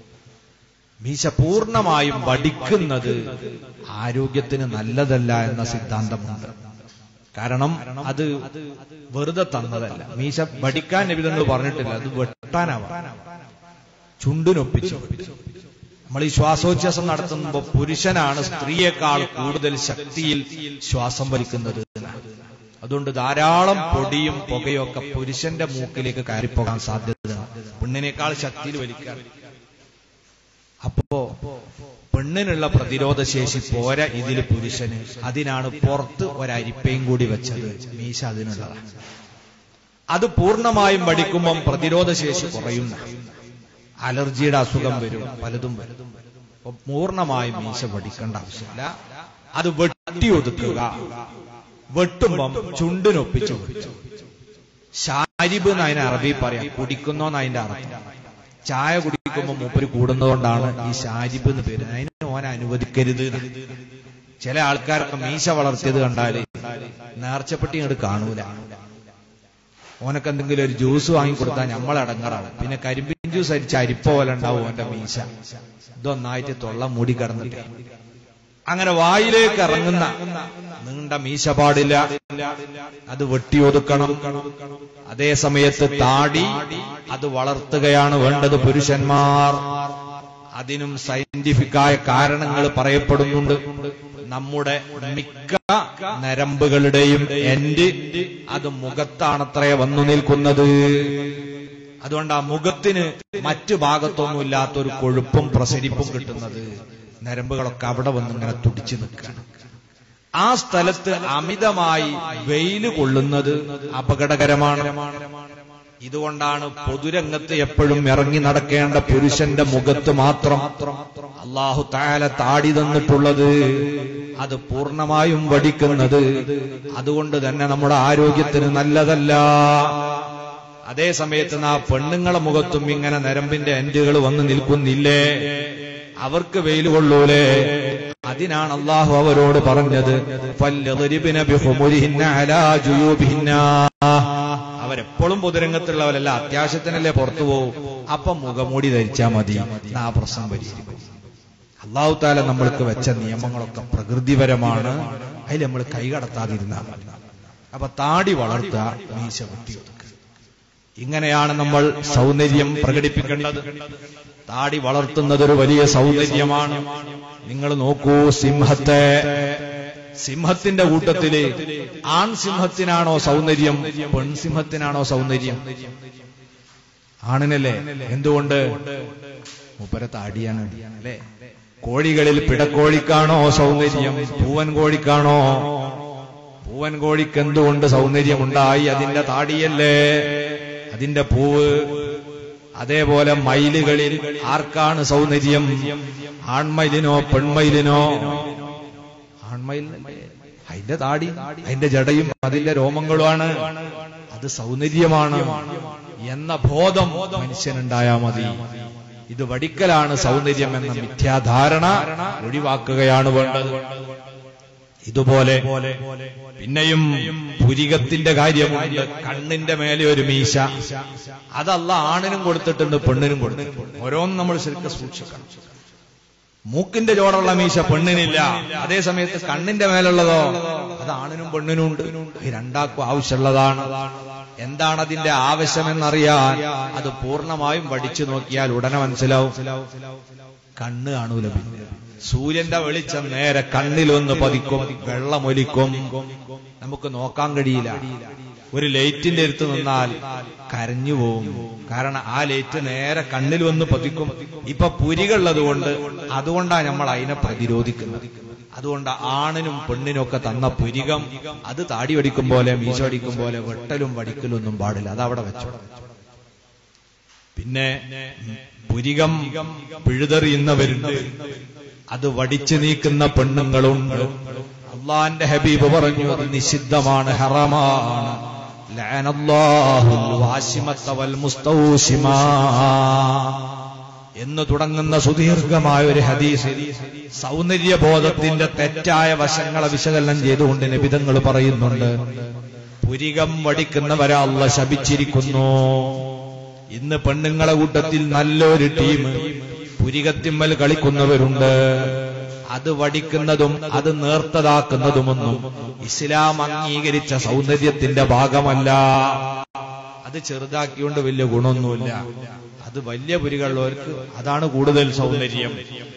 മീശ പൂർണ്ണമായും വടിക്കുന്നത് ആരോഗ്യത്തിന് നല്ലതല്ല എന്ന സിദ്ധാന്തമുണ്ട് കാരണം അത് വെറുതെ തന്നതല്ല മീശ വടിക്കാൻ നിബിധങ്ങൾ പറഞ്ഞിട്ടില്ല അത് വെട്ടാനാവാം ചുണ്ടിനൊപ്പിച്ചു നമ്മൾ ഈ ശ്വാസോച്ഛ്വാസം നടത്തുമ്പോൾ പുരുഷനാണ് സ്ത്രീയേക്കാൾ കൂടുതൽ ശക്തിയിൽ ശ്വാസം വലിക്കുന്നത് അതുകൊണ്ട് ധാരാളം പൊടിയും പുകയും ഒക്കെ പുരുഷന്റെ മൂക്കിലേക്ക് കയറിപ്പോകാൻ സാധ്യതയുണ്ട് പെണ്ണിനേക്കാൾ ശക്തിയിൽ വലിക്കാൻ അപ്പോ പെണ്ണിനുള്ള പ്രതിരോധ ശേഷി പോരാ ഇതിൽ പുരുഷന് അതിനാണ് പുറത്ത് ഒരരിപ്പയും കൂടി വെച്ചത് മീശ അതിനുള്ളതാണ് അത് പൂർണ്ണമായും പഠിക്കുമ്പം പ്രതിരോധ ശേഷി കുറയുന്ന അലർജിയുടെ അസുഖം വരും പലതും വരും അപ്പൊ പൂർണ്ണമായും മീശ പഠിക്കേണ്ട ആവശ്യമില്ല അത് വെട്ടി ഒതുക്കുക വെട്ടുമ്പം ചുണ്ടിനൊപ്പിച്ചു വെച്ചു ഷാരിബ് എന്ന് അതിന് അറബി പറയാം കുടിക്കുന്നോന്ന് അതിന്റെ അർത്ഥം ചായ കുടിക്കുമ്പോൾ മൂപ്പര് കൂടുന്നതുകൊണ്ടാണ് ഈ ഷാരിബ് എന്ന് പേര് അതിന് ഓനെ അനുവദിക്കരുത് എന്ന്. ചില ആൾക്കാരൊക്കെ മീശ വളർത്തിയത് കണ്ടാല് നേർച്ചപ്പെട്ടി ഇങ്ങോട്ട് കാണൂല ഓനക്ക് എന്തെങ്കിലും ഒരു ജ്യൂസ് വാങ്ങിക്കൊടുത്താൽ നമ്മൾ അടങ്ങറാണ് പിന്നെ കരിമ്പിൻ ജ്യൂസ് അരിച്ച അരിപ്പ പോലെ ഉണ്ടാവും ഓന്റെ മീശ ഇതൊന്നായിട്ട് തൊള്ള മൂടി കിടന്നിട്ട് അങ്ങനെ വായിലേക്ക് ഇറങ്ങുന്ന നീണ്ട മീശ പാടില്ല അത് വെട്ടിയൊതുക്കണം അതേ സമയത്ത് താടി അത് വളർത്തുകയാണ് വേണ്ടത് പുരുഷന്മാർ അതിനും സയന്റിഫിക്കായ കാരണങ്ങൾ പറയപ്പെടുന്നുണ്ട് നമ്മുടെ മിക്ക നരമ്പുകളുടെയും എൻഡ് അത് മുഖത്താണത്രേ വന്നു നിൽക്കുന്നത് അതുകൊണ്ട് ആ മുഖത്തിന് മറ്റു ഭാഗത്തൊന്നുമില്ലാത്ത ഒരു കൊഴുപ്പും പ്രസരിപ്പും കിട്ടുന്നത് നരമ്പുകളൊക്കെ അവിടെ വന്ന് ഇങ്ങനെ തുടിച്ചു നിൽക്കുകയാണ് ആ സ്ഥലത്ത് അമിതമായി വെയിൽ കൊള്ളുന്നത് അപകടകരമാണ് ഇതുകൊണ്ടാണ് പൊതുരംഗത്ത് എപ്പോഴും ഇറങ്ങി നടക്കേണ്ട പുരുഷന്റെ മുഖത്ത് മാത്രം അള്ളാഹു താല താടി തന്നിട്ടുള്ളത് അത് പൂർണ്ണമായും വടിക്കുന്നത് അതുകൊണ്ട് തന്നെ നമ്മുടെ ആരോഗ്യത്തിന് നല്ലതല്ല അതേ സമയത്ത് ആ പെണ്ണുങ്ങളെ മുഖത്തും ഇങ്ങനെ നരമ്പിന്റെ എൻഡുകൾ വന്ന് നിൽക്കുന്നില്ലേ അവർക്ക് വെയിൽ കൊള്ളൂലേ അതിനാണ് അള്ളാഹു അവരോട് പറഞ്ഞത് ഫല്യദ്രിബ്ന ബിഖുമുരിഹിന്ന അലാ ജുയൂബിഹിന്ന. അവരെപ്പോഴും പൊതുരംഗത്തുള്ളവരല്ല അത്യാവശ്യത്തിനല്ലേ പുറത്തു പോകും അപ്പൊ മുഖമൂടി ധരിച്ചാ മതി എന്നാ ആ പ്രശ്നം പരിഹരിക്കും അള്ളാഹു താല നമ്മൾക്ക് വെച്ച നിയമങ്ങളൊക്കെ പ്രകൃതിപരമാണ് അതിൽ നമ്മൾ കൈകടത്താതിരുന്നാൽ മതി അപ്പൊ താടി വളർത്തുക മീശ വെട്ടിയൊതുക്കുക ഇങ്ങനെയാണ് നമ്മൾ സൗന്ദര്യം പ്രകടിപ്പിക്കേണ്ടത് താടി വളർത്തുന്നത് ഒരു വലിയ സൗന്ദര്യമാണ് നിങ്ങൾ നോക്കൂ സിംഹത്തെ സിംഹത്തിന്റെ കൂട്ടത്തില് ആൺ സിംഹത്തിനാണോ സൗന്ദര്യം പെൺസിംഹത്തിനാണോ സൗന്ദര്യം ആണിനല്ലേ എന്തുകൊണ്ട് മുപ്പര താടിയാണ് അല്ലേ കോഴികളിൽ പിടക്കോഴിക്കാണോ സൗന്ദര്യം പൂവൻ കോഴിക്കാണോ പൂവൻ കോഴിക്ക് എന്തുകൊണ്ട് സൗന്ദര്യമുണ്ടായി അതിന്റെ താടിയല്ലേ അതിന്റെ പൂവ് അതേപോലെ മയിലുകളിൽ ആർക്കാണ് സൗന്ദര്യം ആൺമയിലിനോ പെൺമയിലിനോ ആൺമയിലിനല്ലേ അതിന്റെ താടി അതിന്റെ ജടയും അതിന്റെ രോമങ്ങളുമാണ് അത് സൗന്ദര്യമാണ് എന്ന ബോധം മനുഷ്യനുണ്ടായാ മതി ഇത് വടിക്കലാണ് സൗന്ദര്യം എന്ന മിഥ്യാധാരണ ഒഴിവാക്കുകയാണ് വേണ്ടത് ഇതുപോലെ പിന്നെയും പുരികത്തിന്റെ കാര്യമുണ്ട് കണ്ണിന്റെ മേലെ ഒരു മീശ അതല്ല ആണിനും കൊടുത്തിട്ടുണ്ട് പെണ്ണിനും കൊടുത്തിട്ടുണ്ട് ഓരോന്നും നമ്മൾ ശരിക്കും സൂക്ഷിക്കണം മൂക്കിന്റെ ചോടുള്ള മീശ പെണ്ണിനില്ല അതേ സമയത്ത് കണ്ണിന്റെ മേലുള്ളതോ അത് ആണിനും പെണ്ണിനും ഉണ്ട് ഈ രണ്ടാക്കും ആവശ്യമുള്ളതാണ് എന്താണ് അതിന്റെ ആവശ്യമെന്നറിയാൻ അത് പൂർണ്ണമായും പഠിച്ചു നോക്കിയാൽ ഉടനെ മനസ്സിലാവും കണ്ണ് കാണൂല പിന്നെ സൂര്യന്റെ വെളിച്ചം നേരെ കണ്ണിലൊന്ന് പതിക്കും വെള്ളമൊലിക്കും നമുക്ക് നോക്കാൻ കഴിയില്ല ഒരു ലൈറ്റിന്റെ അടുത്ത് നിന്നാൽ കരഞ്ഞു പോവും കാരണം ആ ലൈറ്റ് നേരെ കണ്ണിൽ വന്ന് പതിക്കും ഇപ്പൊ പുരികളുള്ളത് കൊണ്ട് അതുകൊണ്ടാണ് നമ്മൾ അതിനെ പ്രതിരോധിക്കുന്നത് അതുകൊണ്ട് ആണിനും പെണ്ണിനും ഒക്കെ തന്ന പുരികം അത് താടി വടിക്കും പോലെ മീശ വടിക്കും പോലെ വെട്ടലും വടിക്കലും ഒന്നും പാടില്ല അതവിടെ വെച്ചോ പിന്നെ പുരികം പിഴുതെറിയുന്നവരുണ്ട് അത് വടിച്ചു നീക്കുന്ന പെണ്ണുങ്ങളുണ്ട് അള്ളാന്റെ ഹബീബ് പറഞ്ഞു അത് നിഷിദ്ധമാണ് ഹറമാണ് ലഅനല്ലാഹുൽ വാശിമത്ത വൽ മുസ്തൗശിമാ എന്ന് തുടങ്ങുന്ന സുദീർഘമായ ഒരു ഹദീസ് സൗന്ദര്യബോധത്തിന്റെ തെറ്റായ വശങ്ങളെ വിശകലനം ചെയ്തുകൊണ്ട് നിബിധങ്ങൾ പറയുന്നുണ്ട് പുരികം വടിക്കുന്നവരെ അള്ള ശപിച്ചിരിക്കുന്നു ഇന്ന് പെണ്ണുങ്ങളെ കൂട്ടത്തിൽ നല്ലൊരു ടീം പുരികത്തിമ്മൽ കളിക്കുന്നവരുണ്ട് അത് വടിക്കുന്നതും അത് നേർത്തതാക്കുന്നതുമൊന്നും ഇസ്ലാം അംഗീകരിച്ച സൗന്ദര്യത്തിന്റെ ഭാഗമല്ല അത് ചെറുതാക്കിക്കൊണ്ട് വലിയ ഗുണമൊന്നുമില്ല അത് വലിയ പുരികളുള്ളവർക്ക് അതാണ് കൂടുതൽ സൗന്ദര്യം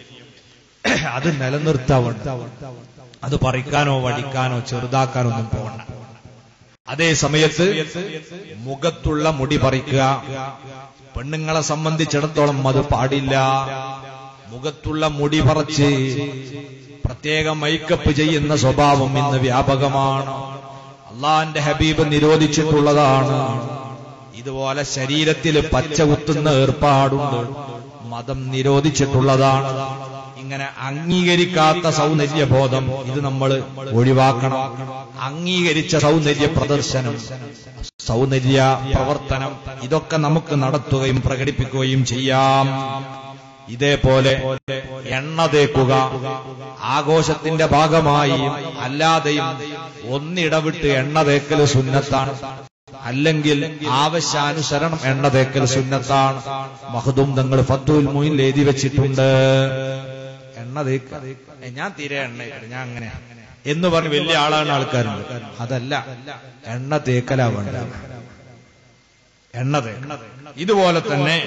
അത് നിലനിർത്താവുണ്ട് അത് പറിക്കാനോ വടിക്കാനോ ചെറുതാക്കാനോ ഒന്നും പോകണ്ട അതേ സമയത്ത് മുഖത്തുള്ള മുടി പറിക്കുക പെണ്ണുങ്ങളെ സംബന്ധിച്ചിടത്തോളം അത് പാടില്ല മുഖത്തുള്ള മുടി പറിച്ച് പ്രത്യേകം മൈക്കപ്പ് ചെയ്യുന്ന സ്വഭാവം ഇന്ന് വ്യാപകമാണ് അള്ളാന്റെ ഹബീബ് നിരോധിച്ചിട്ടുള്ളതാണ് ഇതുപോലെ ശരീരത്തിൽ പച്ച കുത്തുന്ന ഏർപ്പാടുണ്ട് മതം നിരോധിച്ചിട്ടുള്ളതാണ് ഇങ്ങനെ അംഗീകരിക്കാത്ത സൗന്ദര്യബോധം ഇത് നമ്മൾ ഒഴിവാക്കണം അംഗീകരിച്ച സൗന്ദര്യ പ്രദർശനം സൗന്ദര്യ പ്രവർത്തനം ഇതൊക്കെ നമുക്ക് നടത്തുകയും പ്രകടിപ്പിക്കുകയും ചെയ്യാം ഇതേപോലെ എണ്ണ തേക്കുക ആഘോഷത്തിന്റെ ഭാഗമായി അല്ലാതെയും ഒന്നിടവിട്ട് എണ്ണ തേക്കൽ സുന്നത്താണ് അല്ലെങ്കിൽ ആവശ്യാനുസരണം എണ്ണ തേക്കൽ സുന്നത്താണ് മഹദും തങ്ങൾ ഫത്തുൽ മുയിൽ എഴുതി വെച്ചിട്ടുണ്ട് എണ്ണ തേക്ക ഏ, ഞാൻ തീരെ എണ്ണ തേക്കല, ഞാൻ അങ്ങനെ എന്ന് പറഞ്ഞ് വലിയ ആളാണ് ആൾക്കാരുണ്ട് അതല്ല എണ്ണ തേക്കലാ വേണ്ട എണ്ണ തേക്ക ഇതുപോലെ തന്നെ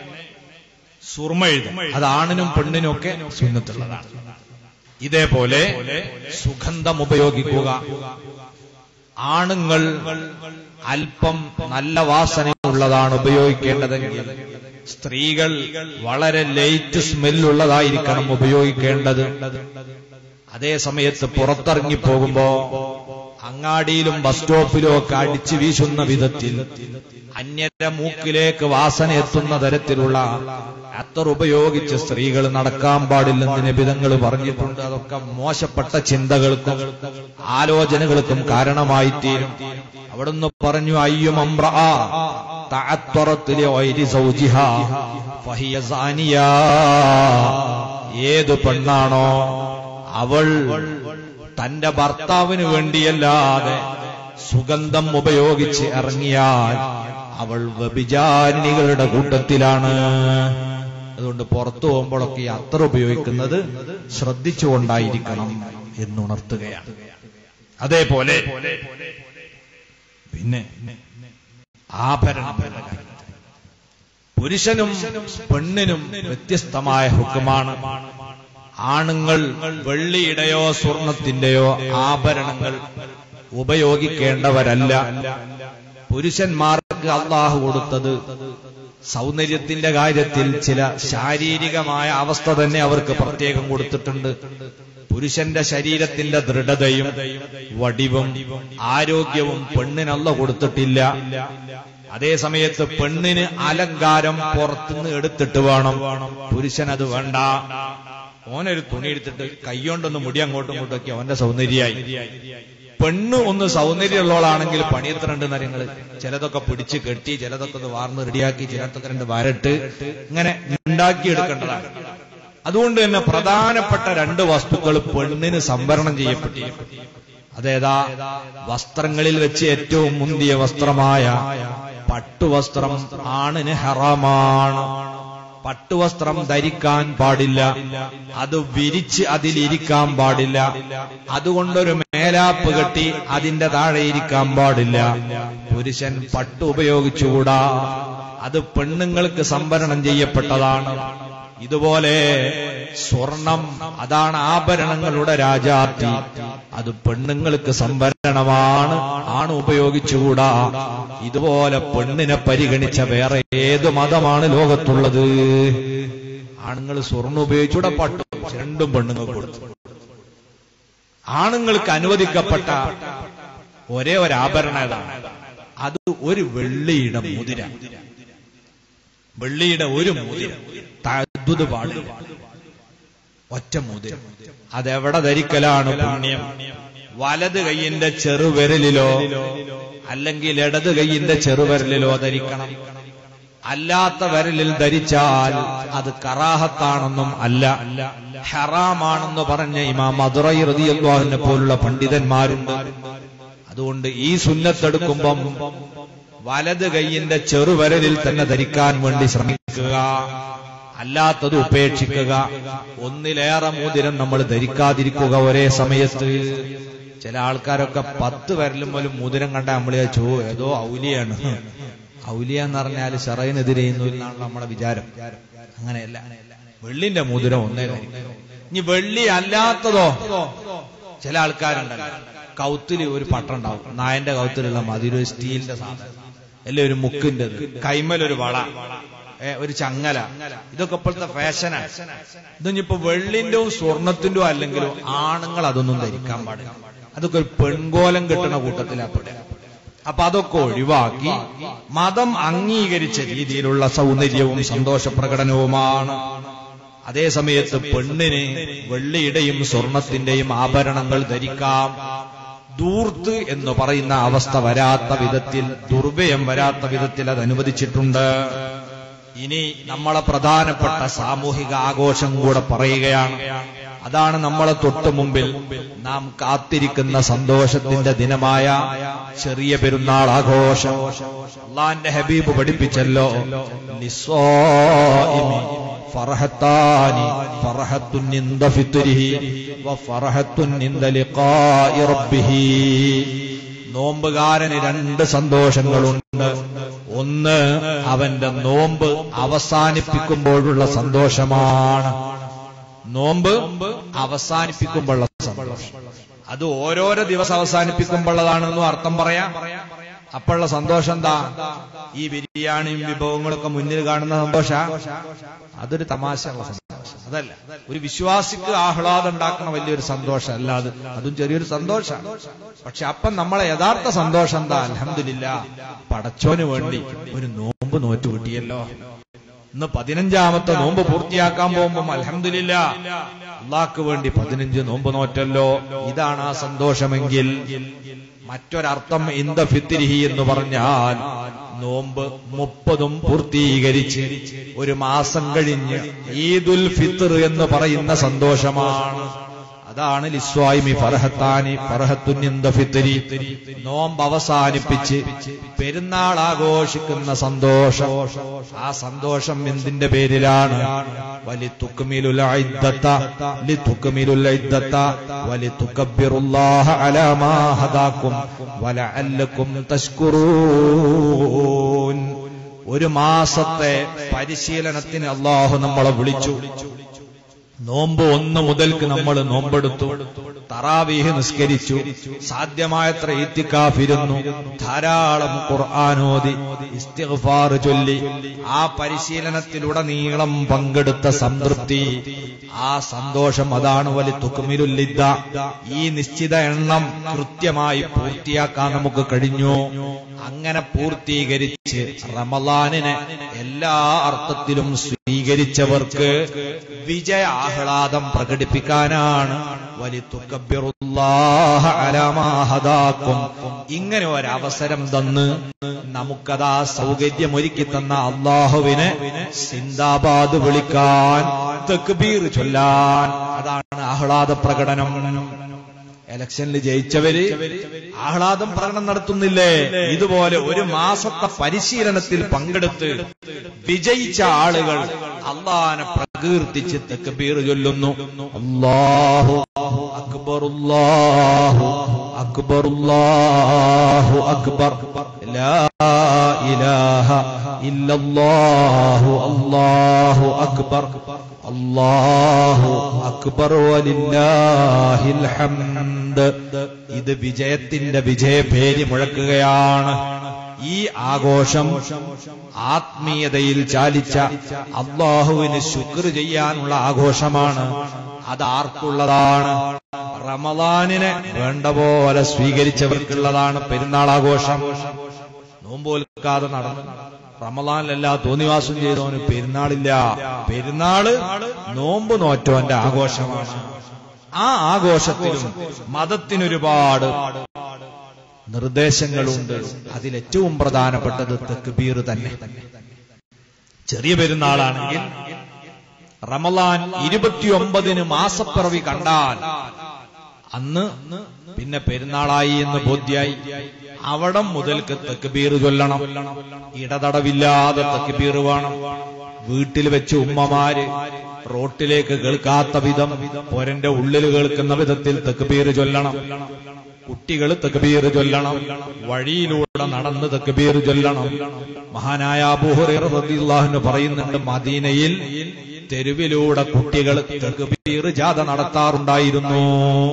സുർമ എഴുതും അത് ആണിനും പെണ്ണിനും ഒക്കെ സുന്നത്തുള്ളതാണ് ഇതേപോലെ സുഗന്ധം ഉപയോഗിക്കുക ആണുങ്ങൾ അല്പം നല്ല വാസനയുള്ളതാണ് ഉപയോഗിക്കേണ്ടതെങ്കിൽ സ്ത്രീകൾ വളരെ ലൈറ്റ് സ്മെല്ലുള്ളതായിരിക്കണം ഉപയോഗിക്കേണ്ടത് അതേ സമയത്ത് പുറത്തിറങ്ങി പോകുമ്പോ അങ്ങാടിയിലും ബസ് സ്റ്റോപ്പിലും ഒക്കെ അടിച്ചു വീശുന്ന വിധത്തിൽ അന്യന്റെ മൂക്കിലേക്ക് വാസന എത്തുന്ന തരത്തിലുള്ള അത്തർ ഉപയോഗിച്ച് സ്ത്രീകൾ നടക്കാൻ പാടില്ലെന്ന് നിബിധങ്ങൾ പറഞ്ഞിട്ടുണ്ട് അതൊക്കെ മോശപ്പെട്ട ചിന്തകൾക്കും ആലോചനകൾക്കും കാരണമായി തീരും അവിടുന്ന് പറഞ്ഞു അയ്യും അമ്ര ഏത് പെണ്ണാണോ അവൾ തന്റെ ഭർത്താവിന് വേണ്ടിയല്ലാതെ സുഗന്ധം ഉപയോഗിച്ച് ഇറങ്ങിയാൽ അവൾ വ്യഭിചാരിണികളുടെ കൂട്ടത്തിലാണ് അതുകൊണ്ട് പുറത്തു പോകുമ്പോഴൊക്കെ ഈ അത്ര ഉപയോഗിക്കുന്നത് ശ്രദ്ധിച്ചുകൊണ്ടായിരിക്കണം എന്നുണർത്തുകയാണ് അതേപോലെ പിന്നെ ആഭരണങ്ങളുടെ കാര്യം പുരുഷനും പെണ്ണിനും വ്യത്യസ്തമായ ഹുക്കുമാണ് ആണുങ്ങൾ വെള്ളിയുടെയോ സ്വർണത്തിന്റെയോ ആഭരണങ്ങൾ ഉപയോഗിക്കേണ്ടവരല്ല പുരുഷന്മാർക്ക് അള്ളാഹു കൊടുത്തത് സൗന്ദര്യത്തിന്റെ കാര്യത്തിൽ ചില ശാരീരികമായ അവസ്ഥ തന്നെ അവർക്ക് പ്രത്യേകം കൊടുത്തിട്ടുണ്ട് പുരുഷന്റെ ശരീരത്തിന്റെ ദൃഢതയും വടിവും ആരോഗ്യവും പെണ്ണിനല്ല കൊടുത്തിട്ടില്ല അതേ സമയത്ത് പെണ്ണിന് അലങ്കാരം പുറത്തുനിന്ന് എടുത്തിട്ട് വേണം പുരുഷൻ അത് വേണ്ട ഓനൊരു തുണി എടുത്തിട്ട് കൈകൊണ്ടൊന്ന് മുടി അങ്ങോട്ടും ഇങ്ങോട്ടും ഒക്കെ അവന്റെ സൗന്ദര്യമായി പെണ്ണ് ഒന്ന് സൗന്ദര്യമുള്ളവളാണെങ്കിൽ പണിയെത്രണ്ട് കാര്യങ്ങൾ ചിലതൊക്കെ പിടിച്ച് കെട്ടി ചിലതൊക്കെ ഒന്ന് വാർന്ന് റെഡിയാക്കി ചിലതൊക്കെ രണ്ട് വരട്ട് ഇങ്ങനെ ഉണ്ടാക്കിയെടുക്കേണ്ടതാണ് അതുകൊണ്ട് തന്നെ പ്രധാനപ്പെട്ട രണ്ട് വസ്തുക്കൾ പെണ്ണിന് സംവരണം ചെയ്യപ്പെട്ടിരിക്കും അതേതാ വസ്ത്രങ്ങളിൽ വെച്ച് ഏറ്റവും മുന്തിയ വസ്ത്രമായ പട്ടുവസ്ത്രം ആണിന് ഹറാമാണ് പട്ടുവസ്ത്രം ധരിക്കാൻ പാടില്ല അത് വിരിച്ച് അതിലിരിക്കാൻ പാടില്ല അതുകൊണ്ടൊരു മേലാപ്പ് കെട്ടി അതിന്റെ താഴെ ഇരിക്കാൻ പാടില്ല പുരുഷൻ പട്ടു ഉപയോഗിച്ചുകൂടാ അത് പെണ്ണുങ്ങൾക്ക് സംവരണം ചെയ്യപ്പെട്ടതാണ് ഇതുപോലെ സ്വർണം അതാണ് ആഭരണങ്ങളുടെ രാജാത്തി അത് പെണ്ണുങ്ങൾക്ക് സംവരണമാണ് ആണ് ഉപയോഗിച്ചുകൂടാ ഇതുപോലെ പെണ്ണിനെ പരിഗണിച്ച വേറെ ഏത് മതമാണ് ലോകത്തുള്ളത് ആണുങ്ങൾ സ്വർണ്ണം ഉപയോഗിച്ചൂടെ പട്ടു രണ്ടും പെണ്ണുങ്ങൾക്ക് കൊടുത്തു ആണുങ്ങൾക്ക് അനുവദിക്കപ്പെട്ട ഒരേ ഒരു ആഭരണം ഏതാണ് അത് ഒരു വെള്ളിയുടെ മുതിര വെള്ളിയുടെ ഒരു മുതിര തദ്ദുത് പാടില്ല ഒറ്റ മുതിര അതെവിടെ ധരിക്കലാണ് പുണ്യം വലത് കൈയിന്റെ ചെറുവിരലിലോ അല്ലെങ്കിൽ ഇടത് കൈയിന്റെ ചെറുവിരലിലോ ധരിക്കണം അല്ലാത്ത വിരലിൽ ധരിച്ചാൽ അത് കറാഹത്താണെന്നും അല്ല ഹറാമാണെന്ന് പറഞ്ഞ ഇമാം മധുറൈ റതിയല്ലാഹിനെ പോലുള്ള പണ്ഡിതന്മാരുണ്ട് അതുകൊണ്ട് ഈ സുന്നത്തെടുക്കുമ്പം വലത് കൈയിന്റെ ചെറുവിരലിൽ തന്നെ ധരിക്കാൻ വേണ്ടി ശ്രമിക്കുക അല്ലാത്തത് ഉപേക്ഷിക്കുക ഒന്നിലേറെ മോതിരം നമ്മൾ ധരിക്കാതിരിക്കുക ഒരേ സമയത്ത് ചില ആൾക്കാരൊക്കെ പത്ത് വിരലും പോലും മോതിരം കണ്ട നമ്മൾ ചോ ഏതോ ഔലിയാണ് ഔലിയ എന്ന് പറഞ്ഞാൽ ഷറയിനെതിരെ എന്നാണ് നമ്മുടെ വിചാരം അങ്ങനെയല്ല വെള്ളിന്റെ മോതിരം ഒന്നേ ധരിക്കും ഇനി വെള്ളി അല്ലാത്തതോ ചില ആൾക്കാരുണ്ടല്ലോ കൗത്തില് ഒരു പട്ടം ഉണ്ടാവും നായന്റെ കൗത്തിലുള്ള മതിരു സ്റ്റീലിന്റെ സാധനം അല്ലെ ഒരു മുക്കിന്റെ കൈമലൊരു വള ഏ, ഒരു ചങ്ങല ഇതൊക്കെ ഇപ്പോഴത്തെ ഫാഷനാണ് ഇതൊന്നിപ്പോ വെള്ളിന്റെയും സ്വർണത്തിന്റെയോ അല്ലെങ്കിലും ആണുങ്ങൾ അതൊന്നും ധരിക്കാൻ പാടില്ല അതൊക്കെ ഒരു പെൺകോലം കിട്ടുന്ന കൂട്ടത്തിലാപ്പെടുക അപ്പൊ അതൊക്കെ ഒഴിവാക്കി മതം അംഗീകരിച്ച രീതിയിലുള്ള സൗന്ദര്യവും സന്തോഷ പ്രകടനവുമാണ് അതേ സമയത്ത് പെണ്ണിന് വെള്ളിയുടെയും സ്വർണത്തിന്റെയും ആഭരണങ്ങൾ ധരിക്കാം ദൂർത്ത് എന്ന് പറയുന്ന അവസ്ഥ വരാത്ത വിധത്തിൽ ദുർവ്യയം വരാത്ത വിധത്തിൽ അത് അനുവദിച്ചിട്ടുണ്ട് ഇനി നമ്മളെ പ്രധാനപ്പെട്ട സാമൂഹിക ആഘോഷം കൂടെ പറയുകയാണ് അതാണ് നമ്മളെ തൊട്ടു മുമ്പിൽ നാം കാത്തിരിക്കുന്ന സന്തോഷത്തിന്റെ ദിനമായ ചെറിയ പെരുന്നാൾ ആഘോഷം അള്ളാന്റെ ഹബീബ് പഠിപ്പിച്ചല്ലോ നിസ്വാഇമി ഫറഹത്താനി ഫറഹത്തുൻ നിന്ദ ഫിത്രിഹി വ ഫറഹത്തുൻ നിന്ദ ലിഖാഇ റബ്ബിഹി നോമ്പുകാരന് രണ്ട് സന്തോഷങ്ങളുണ്ട് ഒന്ന് അവന്റെ നോമ്പ് അവസാനിപ്പിക്കുമ്പോഴുള്ള സന്തോഷമാണ് നോമ്പ് അവസാനിപ്പിക്കുമ്പോഴുള്ള സന്തോഷം അത് ഓരോരോ ദിവസം അവസാനിപ്പിക്കുമ്പോഴതാണെന്നും അർത്ഥം പറയാം അപ്പോഴുള്ള സന്തോഷം എന്താ ഈ ബിരിയാണിയും വിഭവങ്ങളൊക്കെ മുന്നിൽ കാണുന്ന സന്തോഷ അതൊരു തമാശയുള്ള സന്തോഷം അതല്ല ഒരു വിശ്വാസിക്ക് ആഹ്ലാദം ഉണ്ടാക്കുന്ന വലിയൊരു സന്തോഷം അല്ലാതെ അതും ചെറിയൊരു സന്തോഷമാണ് പക്ഷെ അപ്പം നമ്മളെ യഥാർത്ഥ സന്തോഷം എന്താ അലഹമില്ല പടച്ചോന് വേണ്ടി ഒരു നോമ്പ് നോറ്റ് കിട്ടിയല്ലോ ഇന്ന് പതിനഞ്ചാമത്തെ നോമ്പ് പൂർത്തിയാക്കാൻ പോകുമ്പോൾ അലഹമില്ല അള്ളാഹ്ക്ക് വേണ്ടി പതിനഞ്ച് നോമ്പ് നോറ്റല്ലോ ഇതാണ് ആ സന്തോഷമെങ്കിൽ മറ്റൊരർത്ഥം ഇന്ത ഫിത്തിരിഹി എന്ന് പറഞ്ഞാൽ നോമ്പ് മുപ്പതും പൂർത്തീകരിച്ച് ഒരു മാസം കഴിഞ്ഞ് ഈദുൽ ഫിത്തർ എന്ന് പറയുന്ന സന്തോഷമാണ് അതാണ് ലിസ്വായ്മി ഫർഹത്താനി ഫർഹത്തുന്യന്ത ഫിത്തരി നോമ്പ് അവസാനിപ്പിച്ച് പെരുന്നാൾ ആഘോഷിക്കുന്ന സന്തോഷം ആ സന്തോഷം എന്തിന്റെ പേരിലാണ് വലി തുക്മിലുൽ ഇദ്ദത്ത ലി തുക്മിലുൽ ഇദ്ദത്ത വലി തുകബ്ബിറുല്ലാഹ അലാ മാ ഹദാക്കും വലഅല്ലക്കും തഷ്കുറൂൻ ഒരു മാസത്തെ പരിശീലനത്തിന് അള്ളാഹു നമ്മളെ വിളിച്ചു നോമ്പ് ഒന്ന് മുതൽക്ക് നമ്മൾ നോമ്പെടുത്തു തറാവീഹ് നിസ്കരിച്ചു സാധ്യമായത്ര ഇത്തിക്കാഫിരുന്നു ധാരാളം ഖുർആാനോദി ഇസ്തിഗ്ഫാർ ചൊല്ലി ആ പരിശീലനത്തിലുടനീളം പങ്കെടുത്ത സംതൃപ്തി ആ സന്തോഷം അതാണ് വലി തുക്കുമിരുല്ലിദ്ദ ഈ നിശ്ചിത എണ്ണം കൃത്യമായി പൂർത്തിയാക്കാൻ നമുക്ക് കഴിഞ്ഞു അങ്ങനെ പൂർത്തീകരിച്ച് റമലാനിനെ എല്ലാ അർത്ഥത്തിലും സ്വീകരിച്ചവർക്ക് വിജയ ആഹ്ലാദം പ്രകടിപ്പിക്കാനാണ് വലി തുക്കബിറുല്ലാഹ അലമാഹദാക്കും ഇങ്ങനെ ഒരവസരം തന്ന് നമുക്കതാ സൗകര്യമൊരുക്കി തന്ന അള്ളാഹുവിനെ സിന്ദാബാദ് വിളിക്കാൻ തക്ബീർ ചൊല്ലാൻ അതാണ് ആഹ്ലാദ പ്രകടനം ഇലക്ഷനിൽ ജയിച്ചവര് ആഹ്ലാദം പ്രകടനം നടത്തുന്നില്ലേ ഇതുപോലെ ഒരു മാസത്തെ പരിശീലനത്തിൽ പങ്കെടുത്ത് വിജയിച്ച ആളുകൾ അള്ളാനെ പ്രകീർത്തിച്ച് തെക്കബീർ ചൊല്ലുന്നു അല്ലാഹു അക്ബർ അല്ലാഹു അക്ബർ അല്ലാഹു അക്ബർ ലാ ഇലാഹ ഇല്ലല്ലാഹു അല്ലാഹു അക്ബർ അല്ലാഹു അക്ബർ വലില്ലാഹിൽ ഹംദ് ഇത് വിജയത്തിന്റെ വിജയഭേരി മുഴക്കുകയാണ് ഈ ആഘോഷം ആത്മീയതയിൽ ചാലിച്ച അള്ളാഹുവിന് ശുക്ർ ചെയ്യാനുള്ള ആഘോഷമാണ് അത് ആർക്കുള്ളതാണ് റമദാനിനെ വേണ്ട പോലെ സ്വീകരിച്ചവർക്കുള്ളതാണ് പെരുന്നാൾ ആഘോഷം നോമ്പോൽക്കാതെ നടന്നു റമദാനിലെല്ലാ തോന്നിവാസം ചെയ്തവന് പെരുന്നാളില്ല പെരുന്നാള് നോമ്പ് നോറ്റവന്റെ ആഘോഷമാണ് ആ ആഘോഷത്തിലും മതത്തിനൊരുപാട് നിർദ്ദേശങ്ങളുണ്ട് അതിലേറ്റവും പ്രധാനപ്പെട്ടത് തെക്കുബീർ തന്നെ ചെറിയ പെരുന്നാളാണെങ്കിൽ റമലാൻ ഇരുപത്തിയൊമ്പതിന് മാസപ്പിറവി കണ്ടാൽ അന്ന് പിന്നെ പെരുന്നാളായി എന്ന് ബോധ്യായി അവിടം മുതൽക്ക് തെക്കുബീർ ചൊല്ലണം ഇടതടവില്ലാതെ തെക്കുബീർ വേണം വീട്ടിൽ വെച്ച് ഉമ്മമാര് റോട്ടിലേക്ക് കേൾക്കാത്ത വിധം പൊരന്റെ ഉള്ളിൽ കേൾക്കുന്ന വിധത്തിൽ തെക്കുബീർ ചൊല്ലണം കുട്ടികൾ തെക്കുബീർ ചൊല്ലണം വഴിയിലൂടെ നടന്ന് തെക്കുബീർ ചൊല്ലണം മഹാനായ അബൂഹുറിയാഹുന് പറയുന്നുണ്ട് മദീനയിൽ തെരുവിലൂടെ കുട്ടികൾ തെക്കുബീർ ജാഥ നടത്താറുണ്ടായിരുന്നു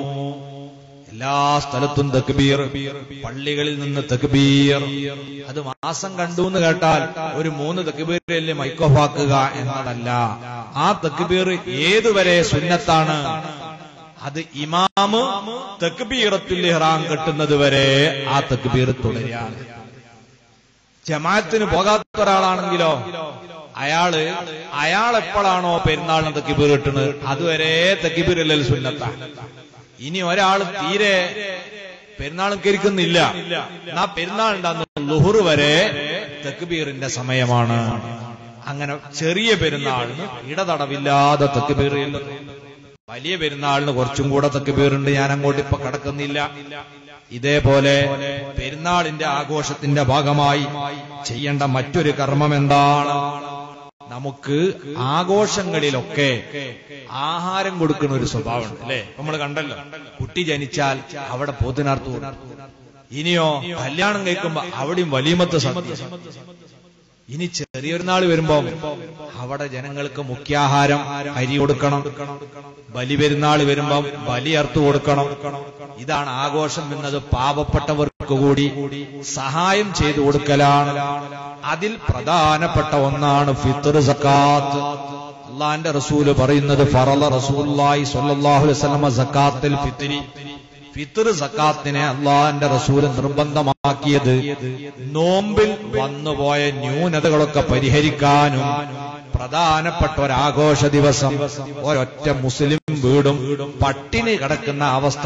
എല്ലാ സ്ഥലത്തും തക്ബീർ പള്ളികളിൽ നിന്ന് തക്ബീർ അത് മാസം കണ്ടു എന്ന് കേട്ടാൽ ഒരു മൂന്ന് തക്ബീരല്ലേ മൈക്കോഫാക്കുക എന്നതല്ല ആ തക്ബീർ ഏതുവരെ സുന്നത്താണ് അത് ഇമാമ് തക്ബീറത്തുൽ ഇഹ്റാം കെട്ടുന്നത് വരെ ആ തക്ബീർ തുടരാണ് ജമാഅത്തിന് പോകാത്ത ഒരാളാണെങ്കിലോ അയാള് അയാൾ എപ്പോഴാണോ പെരുന്നാളിന് തക്കിബീർ കിട്ടുന്നത് അതുവരെ തക്കിബീരല്ലൽ സുന്നത്താണ് ഇനി ഒരാൾ തീരെ പെരുന്നാളും കരിക്കുന്നില്ല എന്നാ പെരുന്നാളുണ്ടാകുന്ന ലുഹുറ് വരെ തെക്കുബീറിന്റെ സമയമാണ് അങ്ങനെ ചെറിയ പെരുന്നാളിന് ഇടതടവില്ലാതെ തെക്കുബീർ വലിയ പെരുന്നാളിന് കുറച്ചും കൂടെ തെക്കുബീറുണ്ട് ഞാൻ അങ്ങോട്ട് ഇപ്പൊ കടക്കുന്നില്ല ഇതേപോലെ പെരുന്നാളിന്റെ ആഘോഷത്തിന്റെ ഭാഗമായി ചെയ്യേണ്ട മറ്റൊരു കർമ്മം എന്താണ് നമുക്ക് ആഘോഷങ്ങളിലൊക്കെ ആഹാരം കൊടുക്കുന്ന ഒരു സ്വഭാവമുണ്ട് അല്ലെ നമ്മൾ കണ്ടല്ലോ കുട്ടി ജനിച്ചാൽ അവിടെ പോത്തിനർത്തു ഇനിയോ കല്യാണം കഴിക്കുമ്പോ അവിടെയും വലിയമത്ത് സദ്യ ഇനി ചെറിയൊരു നാൾ വരുമ്പോ അവിടെ ജനങ്ങൾക്ക് മുഖ്യാഹാരം അരി കൊടുക്കണം ബലി പെരുന്നാൾ വരുമ്പം ബലി അർത്തു കൊടുക്കണം ഇതാണ് ആഘോഷം എന്നത് പാവപ്പെട്ടവർക്ക് കൂടി സഹായം ചെയ്തു കൊടുക്കലാണ് അതിൽ പ്രധാനപ്പെട്ട ഒന്നാണ് ഫിത്തർ സക്കാത്ത് അള്ളാന്റെ റസൂല് പറയുന്നത് ഫറല റസൂല്ലായി സല്ലല്ലാഹു അലൈഹി വസല്ലമ സക്കാത്തിൽ ഫിത്രി ഫിത്തർ സക്കാത്തിനെ അള്ളാന്റെ റസൂല് നിർബന്ധമാക്കിയത് നോമ്പിൽ വന്നുപോയ ന്യൂനതകളൊക്കെ പരിഹരിക്കാനും പ്രധാനപ്പെട്ട ഒരാഘോഷ ദിവസം ഒരൊറ്റ മുസ്ലിം വീടും പട്ടിണി കിടക്കുന്ന അവസ്ഥ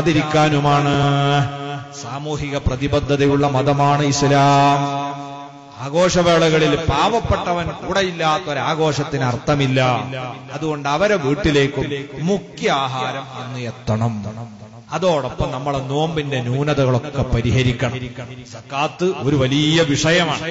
ഇല്ലാതിരിക്കാനുമാണ് സാമൂഹിക പ്രതിബദ്ധതയുള്ള മതമാണ് ഇസ്ലാം ആഘോഷവേളകളിൽ പാവപ്പെട്ടവൻ കൂടെയില്ലാത്ത ഒരാഘോഷത്തിന് അർത്ഥമില്ല അതുകൊണ്ട് അവരെ വീട്ടിലേക്കും മുഖ്യ ആഹാരം അന്ന് എത്തണം അതോടൊപ്പം നമ്മളെ നോമ്പിന്റെ ന്യൂനതകളൊക്കെ പരിഹരിക്കണം സക്കാത്ത് ഒരു വലിയ വിഷയമാണ്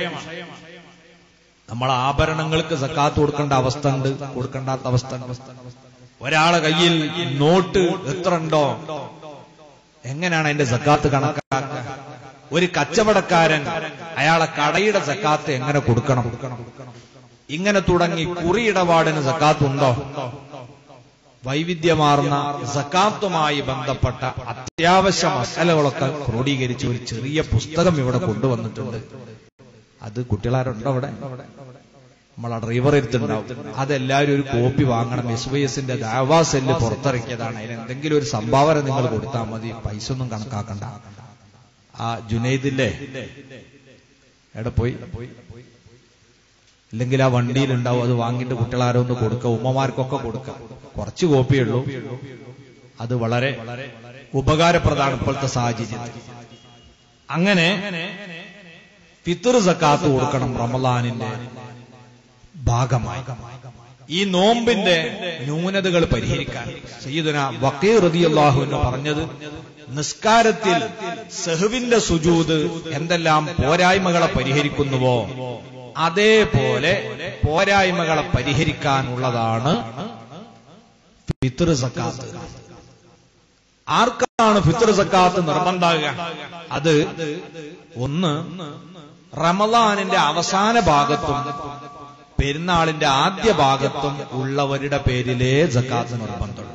നമ്മളെ ആഭരണങ്ങൾക്ക് സക്കാത്ത് കൊടുക്കേണ്ട അവസ്ഥ ഉണ്ട് കൊടുക്കേണ്ടാത്ത അവസ്ഥ ഉണ്ട് ഒരാളെ കയ്യിൽ നോട്ട് എത്ര ഉണ്ടോ എങ്ങനെയാണ് അതിന്റെ സക്കാത്ത് കണക്കാക്കുക ഒരു കച്ചവടക്കാരൻ അയാളെ കടയുടെ സക്കാത്ത് എങ്ങനെ കൊടുക്കണം ഇങ്ങനെ തുടങ്ങി കുറി ഇടപാടിന് സക്കാത്ത് ഉണ്ടോ വൈവിധ്യമാർന്ന സക്കാത്തുമായി ബന്ധപ്പെട്ട അത്യാവശ്യ മസലകളൊക്കെ ക്രോഡീകരിച്ച് ഒരു ചെറിയ പുസ്തകം ഇവിടെ കൊണ്ടുവന്നിട്ടുണ്ട് അത് കുട്ടികളാരുണ്ടോ അവിടെ നമ്മളെ ഡ്രൈവർ എടുത്തുണ്ടാവും അതെല്ലാവരും ഒരു കോപ്പി വാങ്ങണം എസ് വൈ എസിന്റെ ദാവാ സെല്ല് പുറത്തിറക്കിയതാണ് അതിന് എന്തെങ്കിലും ഒരു സംഭാവന നിങ്ങൾ കൊടുത്താൽ മതി പൈസ ഒന്നും കണക്കാക്കണ്ട ആ ജുനൈദില്ലേ എവിടെ പോയി ഇല്ലെങ്കിൽ ആ വണ്ടിയിലുണ്ടാവും അത് വാങ്ങിയിട്ട് കുട്ടികളാരോ ഒന്ന് കൊടുക്കുക ഉമ്മമാർക്കൊക്കെ കൊടുക്കുക കുറച്ച് കോപ്പിയുള്ളൂ അത് വളരെ ഉപകാരപ്രദമാണ് ഇപ്പോഴത്തെ സാഹചര്യം അങ്ങനെ ഫിത്തർ സക്കാത്ത് കൊടുക്കണം റമലാനിന്റെ ഭാഗമായി ഈ നോമ്പിന്റെ ന്യൂനതകൾ പരിഹരിക്കാൻ സയ്യിദുന വക്കീർ റളിയല്ലാഹു എന്ന് പറഞ്ഞത് നിസ്കാരത്തിൽ സഹുവിന്റെ സുജൂത് എന്തെല്ലാം പോരായ്മകളെ പരിഹരിക്കുന്നുവോ അതേപോലെ പോരായ്മകളെ പരിഹരിക്കാനുള്ളതാണ് ഫിത്തർ സക്കാത്ത് ആർക്കാണ് ഫിത്തർ സക്കാത്ത് നിർബന്ധാകുക അത് ഒന്ന് റമലാനിന്റെ അവസാന ഭാഗത്തും പെരുന്നാളിന്റെ ആദ്യ ഭാഗത്തും ഉള്ളവരുടെ പേരിലേ സക്കാത്ത് നിർബന്ധമുള്ളൂ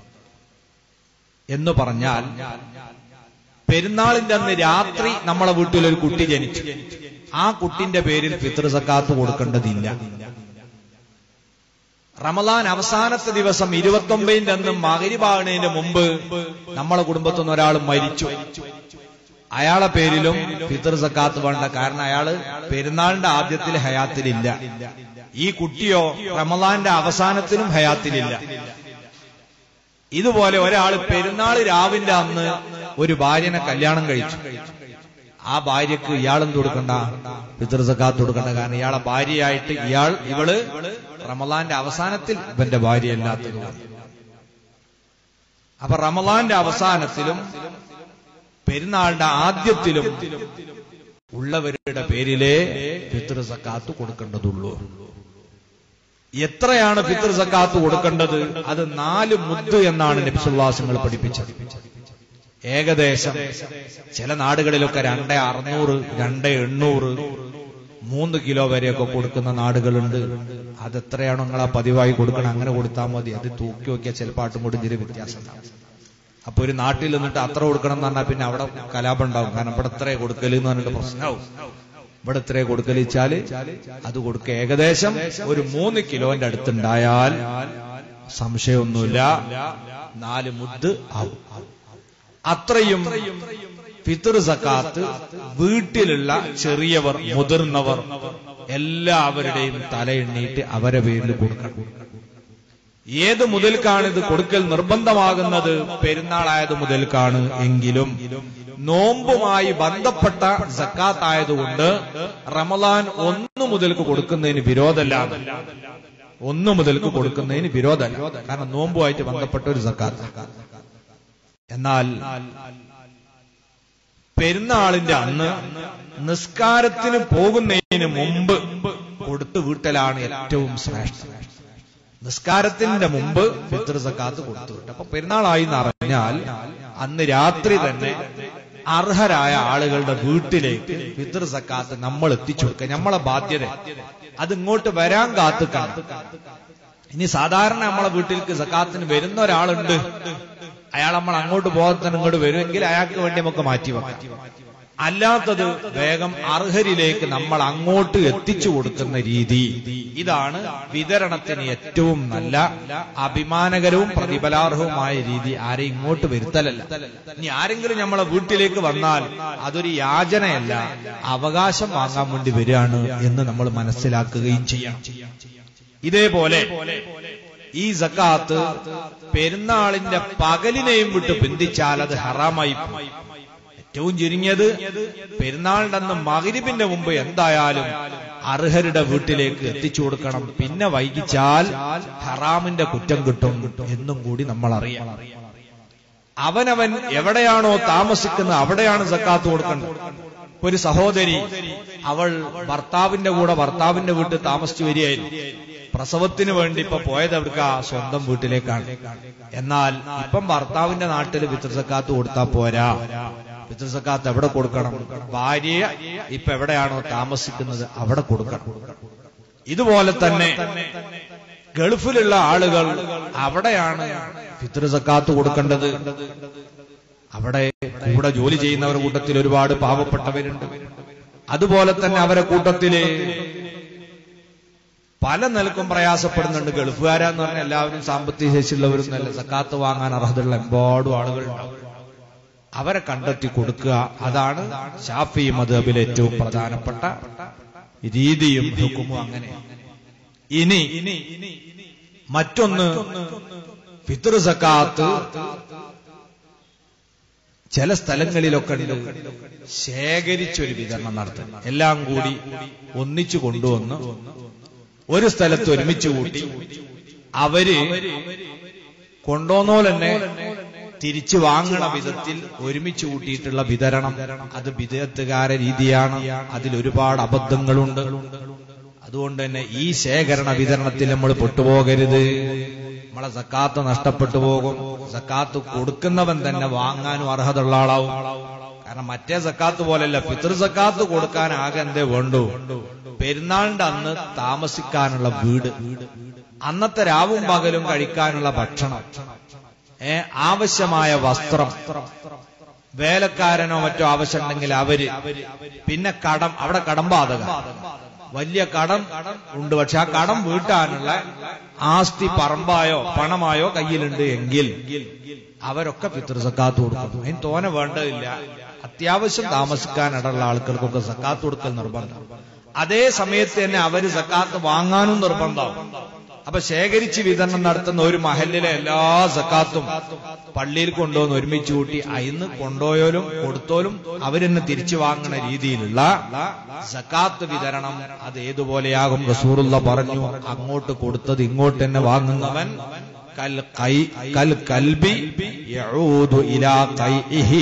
എന്ന് പറഞ്ഞാൽ പെരുന്നാളിന്റെ അന്ന് രാത്രി നമ്മളെ വീട്ടിൽ ഒരു കുട്ടി ജനിച്ചു ആ കുട്ടിന്റെ പേരിൽ ഫിത്ർ സക്കാത്ത് കൊടുക്കേണ്ടതില്ല റമലാൻ അവസാനത്തെ ദിവസം ഇരുപത്തൊമ്പതിന്റെ അന്ന് മകരിഭാഗണതിന് മുമ്പ് നമ്മളെ കുടുംബത്തിൽ നിന്ന് ഒരാൾ മരിച്ചു അയാളെ പേരിലും ഫിത്തർ സക്കാത്ത് വേണ്ട കാരണം അയാള് പെരുന്നാളിന്റെ ആദ്യത്തിൽ ഹയാത്തിലില്ല ഈ കുട്ടിയോ റമലാന്റെ അവസാനത്തിലും ഹയാത്തിലില്ല ഇതുപോലെ ഒരാൾ പെരുന്നാൾ രാവിന്റെ അന്ന് ഒരു ഭാര്യനെ കല്യാണം കഴിച്ചു ആ ഭാര്യക്ക് ഇയാളെന്ത് കൊടുക്കണ്ട ഫിത്തർ സക്കാത്ത് കൊടുക്കണ്ട കാരണം ഇയാളെ ഭാര്യയായിട്ട് ഇയാൾ ഇവള് റമലാന്റെ അവസാനത്തിൽ ഇവന്റെ ഭാര്യയല്ലാത്തത് അപ്പൊ റമലാന്റെ അവസാനത്തിലും പെരുന്നാളിന്റെ ആദ്യത്തിലും ഉള്ളവരുടെ പേരിലേ ഫിത്തർ സക്കാത്ത് കൊടുക്കേണ്ടതുള്ളൂ എത്രയാണ് ഫിത്തർ സക്കാത്ത് കൊടുക്കേണ്ടത് അത് നാല് മുദ്ദ് എന്നാണ് നബിസുല്ലാസങ്ങൾ പഠിപ്പിച്ചത് ഏകദേശം ചില നാടുകളിലൊക്കെ രണ്ടേ അറുന്നൂറ് രണ്ടേ എണ്ണൂറ് മൂന്ന് കിലോ വരെയൊക്കെ കൊടുക്കുന്ന നാടുകളുണ്ട് അതെത്രയാണോ നിങ്ങൾ ആ പതിവായി കൊടുക്കണം അങ്ങനെ കൊടുത്താൽ മതി അത് തൂക്കി നോക്കിയാൽ ചിലപ്പോൾ ആട്ടും കൂടി ഇതിൽ വ്യത്യാസം ഉണ്ടാവും അപ്പൊ ഒരു നാട്ടിൽ നിന്നിട്ട് അത്ര കൊടുക്കണം എന്ന് പറഞ്ഞാൽ പിന്നെ അവിടെ കലാപം ഉണ്ടാവും കാരണം ഇവിടെ ഇത്രേ കൊടുക്കല് എന്ന് പറഞ്ഞിട്ട് പ്രശ്നമാവും ഇവിടെ ഇത്രേ കൊടുക്കലിച്ചാല് അത് കൊടുക്കുക ഏകദേശം ഒരു മൂന്ന് കിലോന്റെ അടുത്തുണ്ടായാൽ സംശയമൊന്നുമില്ല നാല് മുദ്ദ് ആവും അത്രയും ഫിത്തർ സക്കാത്ത് വീട്ടിലുള്ള ചെറിയവർ മുതിർന്നവർ എല്ലാവരുടെയും തലയെണ്ണീട്ട് അവരെ പേരിൽ കൊടുക്കണം ഏത് മുതൽക്കാണ് ഇത് കൊടുക്കൽ നിർബന്ധമാകുന്നത് പെരുന്നാളായത് മുതൽക്കാണ് എങ്കിലും നോമ്പുമായി ബന്ധപ്പെട്ട സക്കാത്തായതുകൊണ്ട് റമലാൻ ഒന്ന് മുതൽക്ക് കൊടുക്കുന്നതിന് വിരോധമല്ല ഒന്ന് മുതൽക്ക് കൊടുക്കുന്നതിന് വിരോധമല്ല കാരണം നോമ്പുമായിട്ട് ബന്ധപ്പെട്ട ഒരു സക്കാത്ത് എന്നാൽ പെരുന്നാളിന്റെ അന്ന് നിസ്കാരത്തിന് പോകുന്നതിന് മുമ്പ് കൊടുത്തു വീട്ടലാണ് ഏറ്റവും ശ്രേഷ്ഠം നിസ്കാരത്തിന്റെ മുമ്പ് ഫിത്ർ സക്കാത്ത് കൊടുത്തു വിട്ടു അപ്പൊ പെരുന്നാളായി എന്ന് അറിഞ്ഞാൽ അന്ന് രാത്രി തന്നെ അർഹരായ ആളുകളുടെ വീട്ടിലേക്ക് ഫിത്ർ സക്കാത്ത് നമ്മൾ എത്തിച്ചു കൊടുക്കുക നമ്മളെ ബാധ്യത അത് ഇങ്ങോട്ട് വരാൻ കാത്തുക്കണം ഇനി സാധാരണ നമ്മളെ വീട്ടിലേക്ക് സക്കാത്തിന് വരുന്ന ഒരാളുണ്ട് അയാൾ നമ്മൾ അങ്ങോട്ട് പോകാത്തന്നെ ഇങ്ങോട്ട് വരുമെങ്കിൽ അയാൾക്ക് വേണ്ടി നമുക്ക് മാറ്റി വെക്കാം അല്ലാത്തത് വേഗം അർഹരിലേക്ക് നമ്മൾ അങ്ങോട്ട് എത്തിച്ചു കൊടുക്കുന്ന രീതി ഇതാണ് വിതരണത്തിന് ഏറ്റവും നല്ല അഭിമാനകരവും പ്രതിഫലാർഹവുമായ രീതി ആരെയും ഇങ്ങോട്ട് വരുത്തലല്ല ഇനി ആരെങ്കിലും നമ്മളെ വീട്ടിലേക്ക് വന്നാൽ അതൊരു യാചനയല്ല അവകാശം വാങ്ങാൻ വേണ്ടി വരികയാണ് എന്ന് നമ്മൾ മനസ്സിലാക്കുകയും ചെയ്യണം ഇതേപോലെ ഈ സക്കാത്ത് പെരുന്നാളിന്റെ പകലിനെയും വിട്ട് ബന്ധിച്ചാൽ അത് ഹറാമായി ഏറ്റവും ചുരുങ്ങിയത് പെരുന്നാളിന്റെ അന്ന് മകരിബിന്റെ മുമ്പ് എന്തായാലും അർഹരുടെ വീട്ടിലേക്ക് എത്തിച്ചു കൊടുക്കണം പിന്നെ വൈകിച്ചാൽ ഹറാമിന്റെ കുറ്റം കിട്ടും എന്നും കൂടി നമ്മൾ അറിയാം അവനവൻ എവിടെയാണോ താമസിക്കുന്നത് അവിടെയാണ് സക്കാത്ത് കൊടുക്കേണ്ടത് ഇപ്പൊ ഒരു സഹോദരി അവൾ ഭർത്താവിന്റെ കൂടെ ഭർത്താവിന്റെ വീട്ടിൽ താമസിച്ചു വരികയായിരുന്നു പ്രസവത്തിന് വേണ്ടി ഇപ്പൊ പോയത് അവർക്ക് ആ സ്വന്തം വീട്ടിലേക്കാണ് എന്നാൽ ഇപ്പം ഭർത്താവിന്റെ നാട്ടിൽ പിതൃസക്കാത്ത് കൊടുത്താൽ പോരാ പിതൃസക്കാത്ത് എവിടെ കൊടുക്കണം ഭാര്യ ഇപ്പൊ എവിടെയാണോ താമസിക്കുന്നത് അവിടെ കൊടുക്കണം ഇതുപോലെ തന്നെ ഗൾഫിലുള്ള ആളുകൾ അവിടെയാണ് പിതൃസക്കാത്ത് കൊടുക്കേണ്ടത് അവിടെ കൂടെ ജോലി ചെയ്യുന്നവരുടെ കൂട്ടത്തിൽ ഒരുപാട് പാവപ്പെട്ടവരുണ്ട് അതുപോലെ തന്നെ അവരെ കൂട്ടത്തില് പല നിലക്കും പ്രയാസപ്പെടുന്നുണ്ട് ഗൾഫുകാരാന്ന് പറഞ്ഞാൽ എല്ലാവരും സാമ്പത്തിക ശേഷിയുള്ളവരും നല്ല സക്കാത്ത് വാങ്ങാൻ അർഹതയുള്ള എമ്പാടും ആളുകൾ അവരെ കണ്ടെത്തി കൊടുക്കുക അതാണ് ഷാഫി മദബിലെ ഏറ്റവും പ്രധാനപ്പെട്ട രീതിയും ഹുക്കുമും അങ്ങനെ ഇനി മറ്റൊന്ന് ഫിത്ർ സക്കാത്ത് ചില സ്ഥലങ്ങളിലൊക്കെ ഉണ്ട് ശേഖരിച്ചൊരു വിതരണം നടത്തും എല്ലാം കൂടി ഒന്നിച്ചു കൊണ്ടുവന്ന് ഒരു സ്ഥലത്ത് ഒരുമിച്ച് കൂട്ടി അവര് കൊണ്ടുവന്നോലെന്നെ തിരിച്ചു വാങ്ങണ വിധത്തിൽ ഒരുമിച്ച് കൂട്ടിയിട്ടുള്ള വിതരണം അത് വിധേയത്തുകാര രീതിയാണ് അതിൽ ഒരുപാട് അബദ്ധങ്ങളുണ്ട് അതുകൊണ്ട് തന്നെ ഈ ശേഖരണ വിതരണത്തിൽ നമ്മൾ പെട്ടുപോകരുത് നമ്മളെ സക്കാത്ത് നഷ്ടപ്പെട്ടു പോകും സക്കാത്ത് കൊടുക്കുന്നവൻ തന്നെ വാങ്ങാനും അർഹതയുള്ള ആളാവും കാരണം മറ്റേ സക്കാത്ത് പോലെയല്ല പിതൃ സക്കാത്ത് കൊടുക്കാൻ ആകെ എന്തേ വേണ്ടു പെരുന്നാളിന്റെ അന്ന് താമസിക്കാനുള്ള വീട് അന്നത്തെ രാവും പകലും കഴിക്കാനുള്ള ഭക്ഷണം ഏ ആവശ്യമായ വസ്ത്രം വേലക്കാരനോ മറ്റോ ആവശ്യമുണ്ടെങ്കിൽ അവര് പിന്നെ കടം അവിടെ കടം ബാധക വലിയ കടം ഉണ്ട് പക്ഷെ ആ കടം വീട്ടാനുള്ള ആസ്തി പറമ്പായോ പണമായോ കയ്യിലുണ്ട് എങ്കിൽ അവരൊക്കെ പിതൃസക്കാത്ത് കൊടുക്കും അതിന് തോനെ വേണ്ടതില്ല അത്യാവശ്യം താമസിക്കാൻ ഇടമുള്ള ആൾക്കാർക്കൊക്കെ സക്കാത്ത് കൊടുക്കൽ നിർബന്ധം അതേ സമയത്ത് തന്നെ അവര് സക്കാത്ത് വാങ്ങാനും നിർബന്ധമാവും അപ്പൊ ശേഖരിച്ച് വിതരണം നടത്തുന്ന ഒരു മഹലിലെ എല്ലാ സക്കാത്തും പള്ളിയിൽ കൊണ്ടുവന്ന് ഒരുമിച്ച് കൂട്ടി അയിന്ന് കൊണ്ടുപോയാലും കൊടുത്തോലും അവരെന്നെ തിരിച്ചു വാങ്ങുന്ന രീതിയിലുള്ള സക്കാത്ത് വിതരണം അത് ഏതുപോലെയാകും റസൂറുള്ള പറഞ്ഞു അങ്ങോട്ട് കൊടുത്തത് ഇങ്ങോട്ട് തന്നെ വാങ്ങുന്നവൻ കൽ കൈ കൽ കൽബി യഊദു ഇലാ കൈഇഹി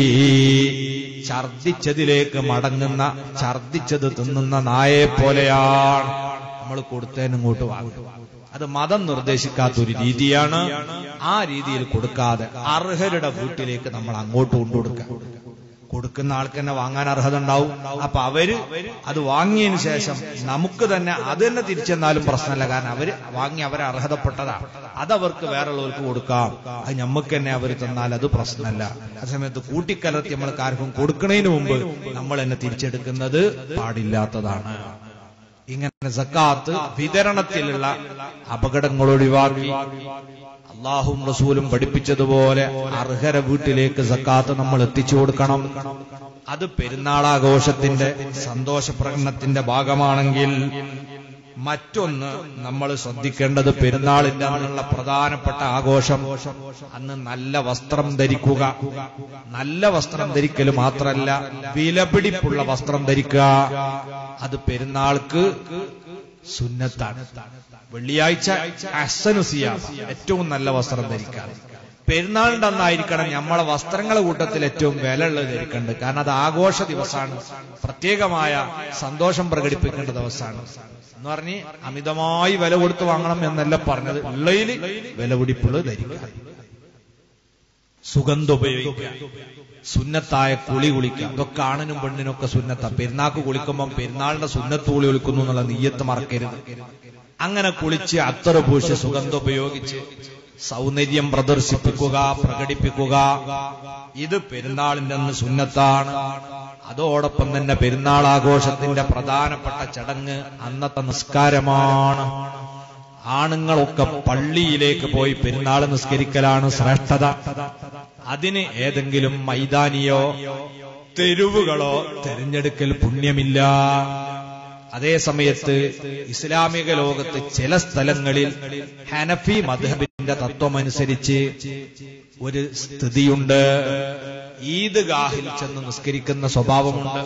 ഛർദിച്ചതിലേക്ക് മടങ്ങുന്ന ഛർദിച്ചത് തിന്നുന്ന നായെ പോലെയാണ് നമ്മൾ കൊടുത്തതിന് ഇങ്ങോട്ട് വാങ്ങും അത് മതം നിർദ്ദേശിക്കാത്ത ഒരു രീതിയാണ് ആ രീതിയിൽ കൊടുക്കാതെ അർഹരുടെ വീട്ടിലേക്ക് നമ്മൾ അങ്ങോട്ട് കൊണ്ടുകൊടുക്കുക കൊടുക്കുന്ന ആൾക്ക് തന്നെ വാങ്ങാൻ അർഹത ഉണ്ടാവും അപ്പൊ അവര് അത് വാങ്ങിയതിനു ശേഷം നമുക്ക് തന്നെ അത് തന്നെ തിരിച്ചെന്നാലും പ്രശ്നമല്ല കാരണം അവര് വാങ്ങി അവരെ അർഹതപ്പെട്ടതാണ് അതവർക്ക് വേറെയുള്ളവർക്ക് കൊടുക്കാം അത് നമുക്ക് തന്നെ അവർ തന്നാൽ അത് പ്രശ്നമല്ല അതേസമയത്ത് കൂട്ടിക്കലർത്തി നമ്മൾക്ക് ആർക്കും കൊടുക്കുന്നതിന് മുമ്പ് നമ്മൾ തന്നെ തിരിച്ചെടുക്കുന്നത് പാടില്ലാത്തതാണ് ഇങ്ങനെ സക്കാത്ത് വിതരണത്തിലുള്ള അപകടങ്ങൾ ഒഴിവാക്കി അള്ളാഹും റസൂലും പഠിപ്പിച്ചതുപോലെ അർഹര വീട്ടിലേക്ക് സക്കാത്ത് നമ്മൾ എത്തിച്ചു കൊടുക്കണം അത് പെരുന്നാളാഘോഷത്തിന്റെ സന്തോഷ പ്രകടനത്തിന്റെ ഭാഗമാണെങ്കിൽ മറ്റൊന്ന് നമ്മൾ ശ്രദ്ധിക്കേണ്ടത് പെരുന്നാളിന്റെ അന്നുള്ള പ്രധാനപ്പെട്ട ആഘോഷം അന്ന് നല്ല വസ്ത്രം ധരിക്കുക നല്ല വസ്ത്രം ധരിക്കൽ മാത്രമല്ല വിലപിടിപ്പുള്ള വസ്ത്രം ധരിക്കുക അത് പെരുന്നാൾക്ക് സുന്നത്താണ് വെള്ളിയാഴ്ച അസനുസിയ ഏറ്റവും നല്ല വസ്ത്രം ധരിക്കാൻ പെരുന്നാളിന്റെ അന്നായിരിക്കണം നമ്മളെ വസ്ത്രങ്ങളെ കൂട്ടത്തിൽ ഏറ്റവും വില ഉള്ളത് ധരിക്കേണ്ടത് കാരണം അത് ആഘോഷ ദിവസമാണ് പ്രത്യേകമായ സന്തോഷം പ്രകടിപ്പിക്കേണ്ട ദിവസമാണ് എന്ന് പറഞ്ഞ് അമിതമായി വില കൊടുത്ത് വാങ്ങണം എന്നല്ല പറഞ്ഞത് ഉള്ളയിൽ വില പിടിപ്പുള്ളത് ധരിക്കുക സുഗന്ധം ഉപയോഗിക്കുക സുന്നത്തായ കുളി കുളിക്കുക ഇതൊക്കെ ആണിനും പെണ്ണിനൊക്കെ സുന്നത്ത പെരുന്നാക്ക് കുളിക്കുമ്പം പെരുന്നാളിന്റെ സുന്നത്ത് കുളി കുളിക്കുന്നു എന്നുള്ള നീയത്ത് മറക്കരുത് അങ്ങനെ കുളിച്ച് അത്തറ പൂശി സുഗന്ധം ഉപയോഗിച്ച് സൗന്ദര്യം പ്രദർശിപ്പിക്കുക പ്രകടിപ്പിക്കുക ഇത് പെരുന്നാളിന്റെ അന്ന് സുന്നത്താണ് അതോടൊപ്പം തന്നെ പെരുന്നാൾ ആഘോഷത്തിന്റെ പ്രധാനപ്പെട്ട ചടങ്ങ് അന്നത്തെ നിസ്കാരമാണ് ആണുങ്ങളൊക്കെ പള്ളിയിലേക്ക് പോയി പെരുന്നാൾ നിസ്കരിക്കലാണ് ശ്രേഷ്ഠത അതിന് ഏതെങ്കിലും മൈതാനിയോ തെരുവുകളോ തിരഞ്ഞെടുക്കൽ പുണ്യമില്ല അതേ സമയത്ത് ഇസ്ലാമിക ലോകത്ത് ചില സ്ഥലങ്ങളിൽ ഹനഫി മധബിന്റെ തത്വമനുസരിച്ച് ഒരു സ്ഥിതിയുണ്ട് ഈദ്ഗാഹിൽ ചെന്ന് നിസ്കരിക്കുന്ന സ്വഭാവമുണ്ട്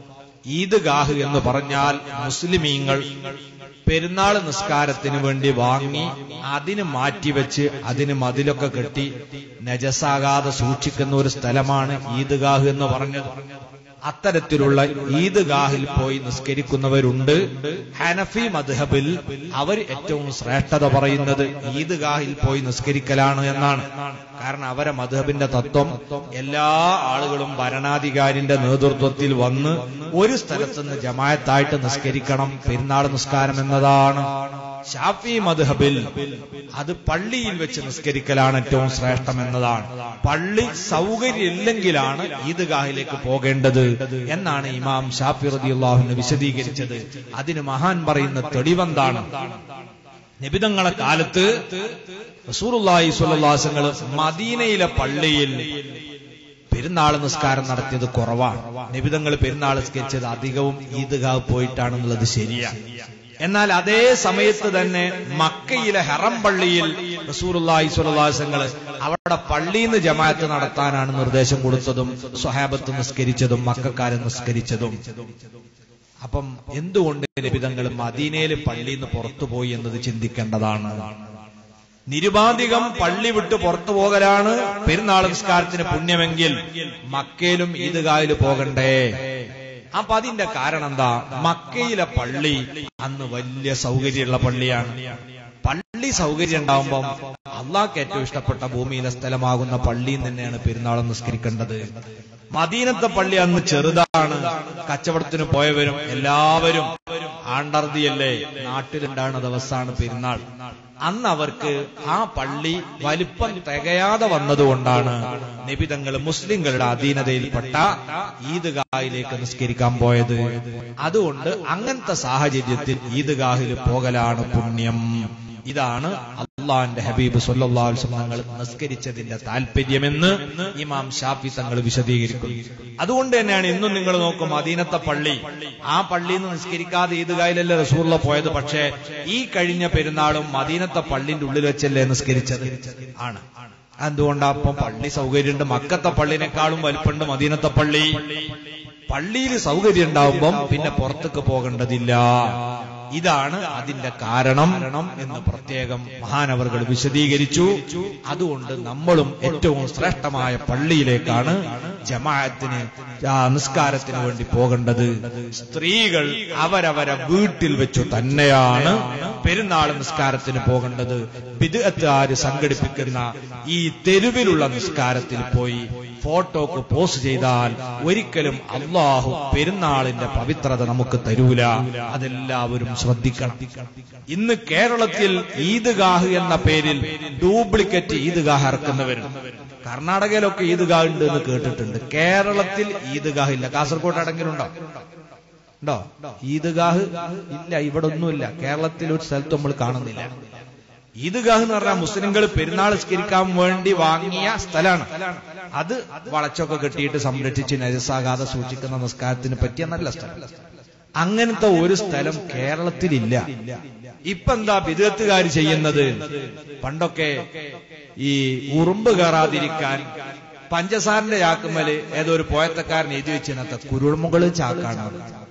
ഈദ്ഗാഹ് എന്ന് പറഞ്ഞാൽ മുസ്ലിമീങ്ങൾ പെരുന്നാൾ നിസ്കാരത്തിന് വേണ്ടി വാങ്ങി അതിന് മാറ്റിവെച്ച് അതിന് മതിലൊക്കെ കെട്ടി നജസാകാതെ സൂക്ഷിക്കുന്ന ഒരു സ്ഥലമാണ് ഈദ്ഗാഹ് എന്ന് പറഞ്ഞത് അത്തരത്തിലുള്ള ഈദ്ഗാഹിൽ പോയി നിസ്കരിക്കുന്നവരുണ്ട് ഹനഫി മദ്ഹബിൽ അവർ ഏറ്റവും ശ്രേഷ്ഠത പറയുന്നത് ഈദ്ഗാഹിൽ പോയി നിസ്കരിക്കലാണ് എന്നാണ് കാരണം അവരെ മദ്ഹബിന്റെ തത്വം എല്ലാ ആളുകളും ഭരണാധികാരിന്റെ നേതൃത്വത്തിൽ വന്ന് ഒരു സ്ഥലത്തുനിന്ന് ജമായത്തായിട്ട് നിസ്കരിക്കണം പെരുന്നാൾ നിസ്കാരം എന്നതാണ് ഷാഫി മദ്ഹബിൽ അത് പള്ളിയിൽ വെച്ച് നിസ്കരിക്കലാണ് ഏറ്റവും ശ്രേഷ്ഠം എന്നതാണ് പള്ളി സൗകര്യമില്ലെങ്കിലാണ് ഈദ്ഗാഹിലേക്ക് പോകേണ്ടത് എന്നാണ് ഇമാം ഷാഫി റദിയുള്ളാഹുവിന് വിശദീകരിച്ചത് അതിന് മഹാൻ പറയുന്ന തെളിവെന്താണ് നിബിതങ്ങളെ കാലത്ത് റസൂറുല്ലാഹി സ്വല്ലാസങ്ങൾ മദീനയിലെ പള്ളിയിൽ പെരുന്നാൾ നിസ്കാരം നടത്തിയത് കുറവാണ് നിബിതങ്ങൾ പെരുന്നാൾ നിസ്കരിച്ചത് അധികവും ഈദ്ഗാഹ് പോയിട്ടാണെന്നുള്ളത് ശരിയാണ് എന്നാൽ അതേ സമയത്ത് തന്നെ മക്കയിലെ ഹെറം പള്ളിയിൽ റസൂറുല്ലാഹി സ്വലാസങ്ങൾ അവിടെ പള്ളിയിൽ നിന്ന് ജമാഅത്ത് നടത്താനാണ് നിർദ്ദേശം കൊടുത്തതും സ്വഹാബത്ത് നിസ്കരിച്ചതും മക്കാരെ നിസ്കരിച്ചതും അപ്പം എന്തുകൊണ്ട് നിബിതങ്ങൾ മദീനയിൽ പള്ളിയിൽ നിന്ന് പുറത്തുപോയി എന്നത് ചിന്തിക്കേണ്ടതാണ് നിരുപാധികം പള്ളി വിട്ട് പുറത്തു പോകലാണ് പെരുന്നാൾ നിസ്കാരത്തിന് പുണ്യമെങ്കിൽ മക്കയിലും ഈദ്ഗാഹിൽ പോകണ്ടേ അപ്പൊ അതിന്റെ കാരണം എന്താ മക്കയിലെ പള്ളി അന്ന് വലിയ സൗകര്യമുള്ള പള്ളിയാണ് പള്ളി സൗകര്യം ഉണ്ടാവുമ്പം അള്ളാഹ്ക്ക് ഏറ്റവും ഇഷ്ടപ്പെട്ട ഭൂമിയിലെ സ്ഥലമാകുന്ന പള്ളിയിൽ തന്നെയാണ് പെരുന്നാൾ നിസ്കരിക്കേണ്ടത് മദീനത്തെ പള്ളി അന്ന് ചെറുതാണ് കച്ചവടത്തിന് പോയവരും എല്ലാവരും ആണ്ടർതിയല്ലേ നാട്ടിലുണ്ടാകുന്ന ദിവസമാണ് പെരുന്നാൾ അന്ന് അവർക്ക് ആ പള്ളി വലിപ്പം തികയാതെ വന്നതുകൊണ്ടാണ് നിബിതങ്ങൾ മുസ്ലിങ്ങളുടെ അധീനതയിൽപ്പെട്ട ഈദ്ഗാഹിലേക്ക് നിസ്കരിക്കാൻ പോയത് അതുകൊണ്ട് അങ്ങനത്തെ സാഹചര്യത്തിൽ ഈദ്ഗാഹിൽ പോകലാണ് പുണ്യം ഇതാണ് അള്ളാന്റെ ഹബീബ് സൊല്ലാൽ തങ്ങൾ നിസ്കരിച്ചതിന്റെ താല്പര്യമെന്ന് ഇമാം ഷാഫി തങ്ങൾ വിശദീകരിക്കുന്നു അതുകൊണ്ട് തന്നെയാണ് ഇന്നും നിങ്ങൾ നോക്കും മദീനത്തെ പള്ളി ആ പള്ളിയിൽ നിന്ന് നിസ്കരിക്കാതെ ഈദ്ഗാഹിലല്ലേ റസൂർല പോയത് പക്ഷേ ഈ കഴിഞ്ഞ പെരുന്നാളും മദീനത്തെ പള്ളിന്റെ ഉള്ളിൽ വെച്ചല്ലേ നിസ്കരിച്ചത് ആണ് എന്തുകൊണ്ടാ അപ്പം പള്ളി സൗകര്യമുണ്ട് മക്കത്തെ പള്ളിനേക്കാളും വലിപ്പമുണ്ട് മദീനത്തെ പള്ളി പള്ളിയിൽ സൗകര്യം ഉണ്ടാവുമ്പം പിന്നെ പുറത്തേക്ക് പോകേണ്ടതില്ല ഇതാണ് അതിന്റെ കാരണം എന്ന് പ്രത്യേകം മഹാനവറുകൾ വിശദീകരിച്ചു അതുകൊണ്ട് നമ്മളും ഏറ്റവും ശ്രേഷ്ഠമായ പള്ളിയിലേക്കാണ് ജമാഅത്തിന് ആ നിസ്കാരത്തിന് വേണ്ടി പോകേണ്ടത് സ്ത്രീകൾ അവരവരെ വീട്ടിൽ വെച്ചു തന്നെയാണ് പെരുന്നാൾ നിസ്കാരത്തിന് പോകേണ്ടത് ബിദ്അത്തുകാര് സംഘടിപ്പിക്കുന്ന ഈ തെരുവിലുള്ള നിസ്കാരത്തിൽ പോയി ഫോട്ടോക്ക് പോസ്റ്റ് ചെയ്താൽ ഒരിക്കലും അള്ളാഹു പെരുന്നാളിന്റെ പവിത്രത നമുക്ക് തരൂല അതെല്ലാവരും ശ്രദ്ധിക്കണം ഇന്ന് കേരളത്തിൽ ഈദ്ഗാഹ് എന്ന പേരിൽ ഡ്യൂപ്ലിക്കേറ്റ് ഈദ്ഗാഹ് ഇറക്കുന്നവരുണ്ട് കർണാടകയിലൊക്കെ ഈദ്ഗാഹ് ഉണ്ട് എന്ന് കേട്ടിട്ടുണ്ട് കേരളത്തിൽ ഈദ്ഗാഹ് ഇല്ല കാസർഗോഡ് അടങ്ങിലുണ്ടോ ഉണ്ടോ ഈദ്ഗാഹ് ഇല്ല ഇവിടെ ഒന്നുമില്ല കേരളത്തിൽ ഒരു സ്ഥലത്ത് നമ്മൾ കാണുന്നില്ല ഈദ്ഗാഹ് എന്ന് പറഞ്ഞാൽ മുസ്ലിങ്ങൾ പെരുന്നാൾ സ്കരിക്കാൻ വേണ്ടി വാങ്ങിയ സ്ഥലമാണ് അത് വളച്ചൊക്കെ കെട്ടിയിട്ട് സംരക്ഷിച്ച് നജസാകാതെ സൂക്ഷിക്കുന്ന നിസ്കാരത്തിന് പറ്റിയ നല്ല സ്ഥലം അങ്ങനത്തെ ഒരു സ്ഥലം കേരളത്തിലില്ല ഇപ്പൊ എന്താ വിദഗ്ധക്കാർ ചെയ്യുന്നത് പണ്ടൊക്കെ ഈ ഉറുമ്പ് കയറാതിരിക്കാൻ പഞ്ചസാരന്റെ ചാക്കുമല് ഏതോ ഒരു പോയത്തക്കാരൻ എഴുതി വെച്ചിനത്തെ കുരുമുകള് ചാക്കാണ്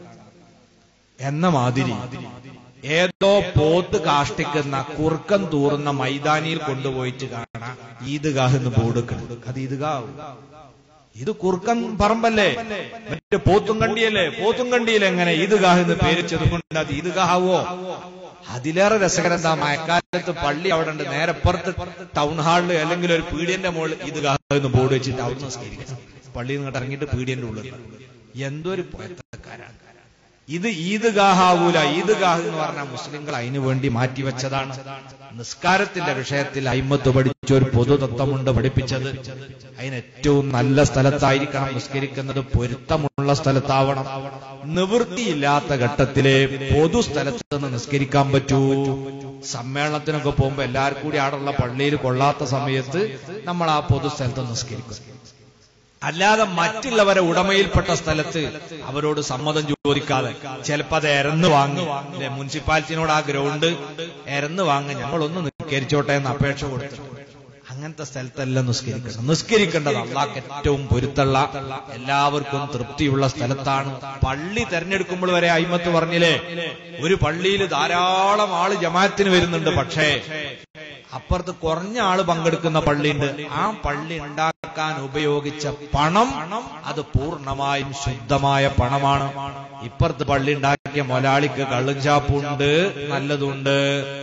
എന്ന മാതിരി ഏതോ പോത്ത് കാഷ്ടിക്കുന്ന കുറുക്കം തൂറുന്ന മൈതാനിയിൽ കൊണ്ടുപോയിട്ട് കാണാം ഈദ്ഗാഹ് എന്ന് ബോർഡ് അത് ഈദ്ഗാഹ് ഇത് കുറുക്കൻ പറമ്പല്ലേ മറ്റേ പോത്തും കണ്ടിയല്ലേ പോത്തും കണ്ടിയില്ല എങ്ങനെ ഈദ്ഗാഹ് എന്ന് പേര് ചെറുകൊണ്ട് അത് ഈദ്ഗാഹാവോ അതിലേറെ രസകരം എന്താ മഴക്കാലത്ത് പള്ളി അവിടെ ഉണ്ട് നേരെ പുറത്ത് ടൗൺ ഹാളിൽ അല്ലെങ്കിൽ ഒരു പീഡിയന്റെ മുകളിൽ ഈദ്ഗാഹ് എന്ന് ബോർഡ് വെച്ചിട്ട് അവിടെ നിസ്കരിക്കാം പള്ളിയിൽ നിന്ന് ഇറങ്ങിയിട്ട് പീഡിയന്റെ ഉള്ളിൽ എന്തൊരു പോയത്തക്കാരാണ് ഇത് ഈദ്ഗാഹാവൂല ഈദ്ഗാഹ് എന്ന് പറഞ്ഞാൽ മുസ്ലിങ്ങൾ അതിനു വേണ്ടി മാറ്റിവെച്ചതാണ് നിസ്കാരത്തിന്റെ വിഷയത്തിൽ അയിമത്ത് പഠിച്ച ഒരു പൊതുതത്വമുണ്ട് പഠിപ്പിച്ചത് അതിന് ഏറ്റവും നല്ല സ്ഥലത്തായിരിക്കണം നിസ്കരിക്കുന്നത് പൊരുത്തമുള്ള സ്ഥലത്താവണം നിവൃത്തിയില്ലാത്ത ഘട്ടത്തിലെ പൊതു സ്ഥലത്ത് നിന്ന് നിസ്കരിക്കാൻ പറ്റൂ സമ്മേളനത്തിനൊക്കെ പോകുമ്പോ എല്ലാവർക്കും കൂടി ആടുള്ള പള്ളിയിൽ കൊള്ളാത്ത സമയത്ത് നമ്മൾ ആ പൊതു സ്ഥലത്ത് നിസ്കരിക്കും അല്ലാതെ മറ്റുള്ളവരെ ഉടമയിൽപ്പെട്ട സ്ഥലത്ത് അവരോട് സമ്മതം ചോദിക്കാതെ ചിലപ്പോ അത് എരന്ന് വാങ്ങി അല്ലെ മുനിസിപ്പാലിറ്റിനോട് ആ ഗ്രൗണ്ട് എരന്ന് വാങ്ങി ഞങ്ങളൊന്ന് നിസ്കരിച്ചോട്ടെ എന്ന് അപേക്ഷ കൊടുത്തു അങ്ങനത്തെ സ്ഥലത്തല്ല നിസ്കരിക്കണം നിസ്കരിക്കേണ്ടത് അള്ളാഹ് ഏറ്റവും പൊരുത്തുള്ള എല്ലാവർക്കും തൃപ്തിയുള്ള സ്ഥലത്താണ് പള്ളി തെരഞ്ഞെടുക്കുമ്പോൾ വരെ അയിമത്ത് പറഞ്ഞില്ലേ ഒരു പള്ളിയിൽ ധാരാളം ആള് ജമാഅത്തിന് വരുന്നുണ്ട് പക്ഷേ അപ്പുറത്ത് കുറഞ്ഞ ആള് പങ്കെടുക്കുന്ന പള്ളിയുണ്ട് ആ പള്ളി ഉണ്ടാക്കാൻ ഉപയോഗിച്ച പണം അത് പൂർണ്ണമായും ശുദ്ധമായ പണമാണ് ഇപ്പുറത്ത് പള്ളി ഉണ്ടാക്കിയ മൊലാളിക്ക് കള്ളുംചാപ്പുണ്ട് നല്ലതുണ്ട്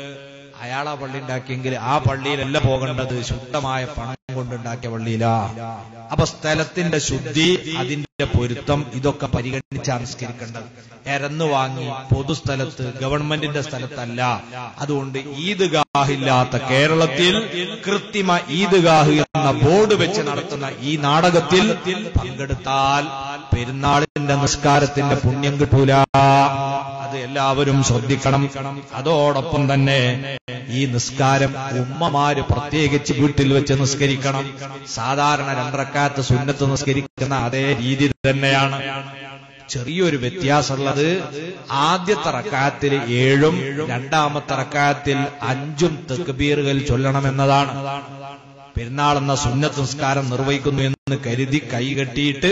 അയാളാ പള്ളി ഉണ്ടാക്കിയെങ്കിൽ ആ പള്ളിയിലല്ല പോകേണ്ടത് ശുദ്ധമായ പണം കൊണ്ടുണ്ടാക്കിയ പള്ളിയിലാ അപ്പൊ സ്ഥലത്തിന്റെ ശുദ്ധി അതിന്റെ പൊരുത്തം ഇതൊക്കെ പരിഗണിച്ചാ നിസ്കരിക്കേണ്ടത് എരന്നു വാങ്ങി പൊതുസ്ഥലത്ത് ഗവൺമെന്റിന്റെ സ്ഥലത്തല്ല അതുകൊണ്ട് ഈദ്ഗാഹില്ലാത്ത കേരളത്തിൽ കൃത്രിമ ഈദ്ഗാഹ് എന്ന ബോർഡ് വെച്ച് നടത്തുന്ന ഈ നാടകത്തിൽ പങ്കെടുത്താൽ പെരുന്നാളിന്റെ നിസ്കാരത്തിന്റെ പുണ്യം കിട്ടൂല അത് എല്ലാവരും ശ്രദ്ധിക്കണം അതോടൊപ്പം തന്നെ ഈ നിസ്കാരം ഉമ്മമാര് പ്രത്യേകിച്ച് വീട്ടിൽ വെച്ച് നിസ്കരിക്കണം സാധാരണ രണ്ടരക്കാലത്ത് സുന്നത്ത് നിസ്കരിക്കുന്ന അതേ രീതി തന്നെയാണ് ചെറിയൊരു വ്യത്യാസമുള്ളത് ആദ്യത്തെ റക്കാത്തിൽ ഏഴും രണ്ടാമത്തെ റക്കാത്തിൽ അഞ്ചും തെക്കുബീറുകൾ ചൊല്ലണമെന്നതാണ് പെരുന്നാളെന്ന സുന്നത്ത് നിസ്കാരം നിർവഹിക്കുന്നു എന്ന് കരുതി കൈകെട്ടിയിട്ട്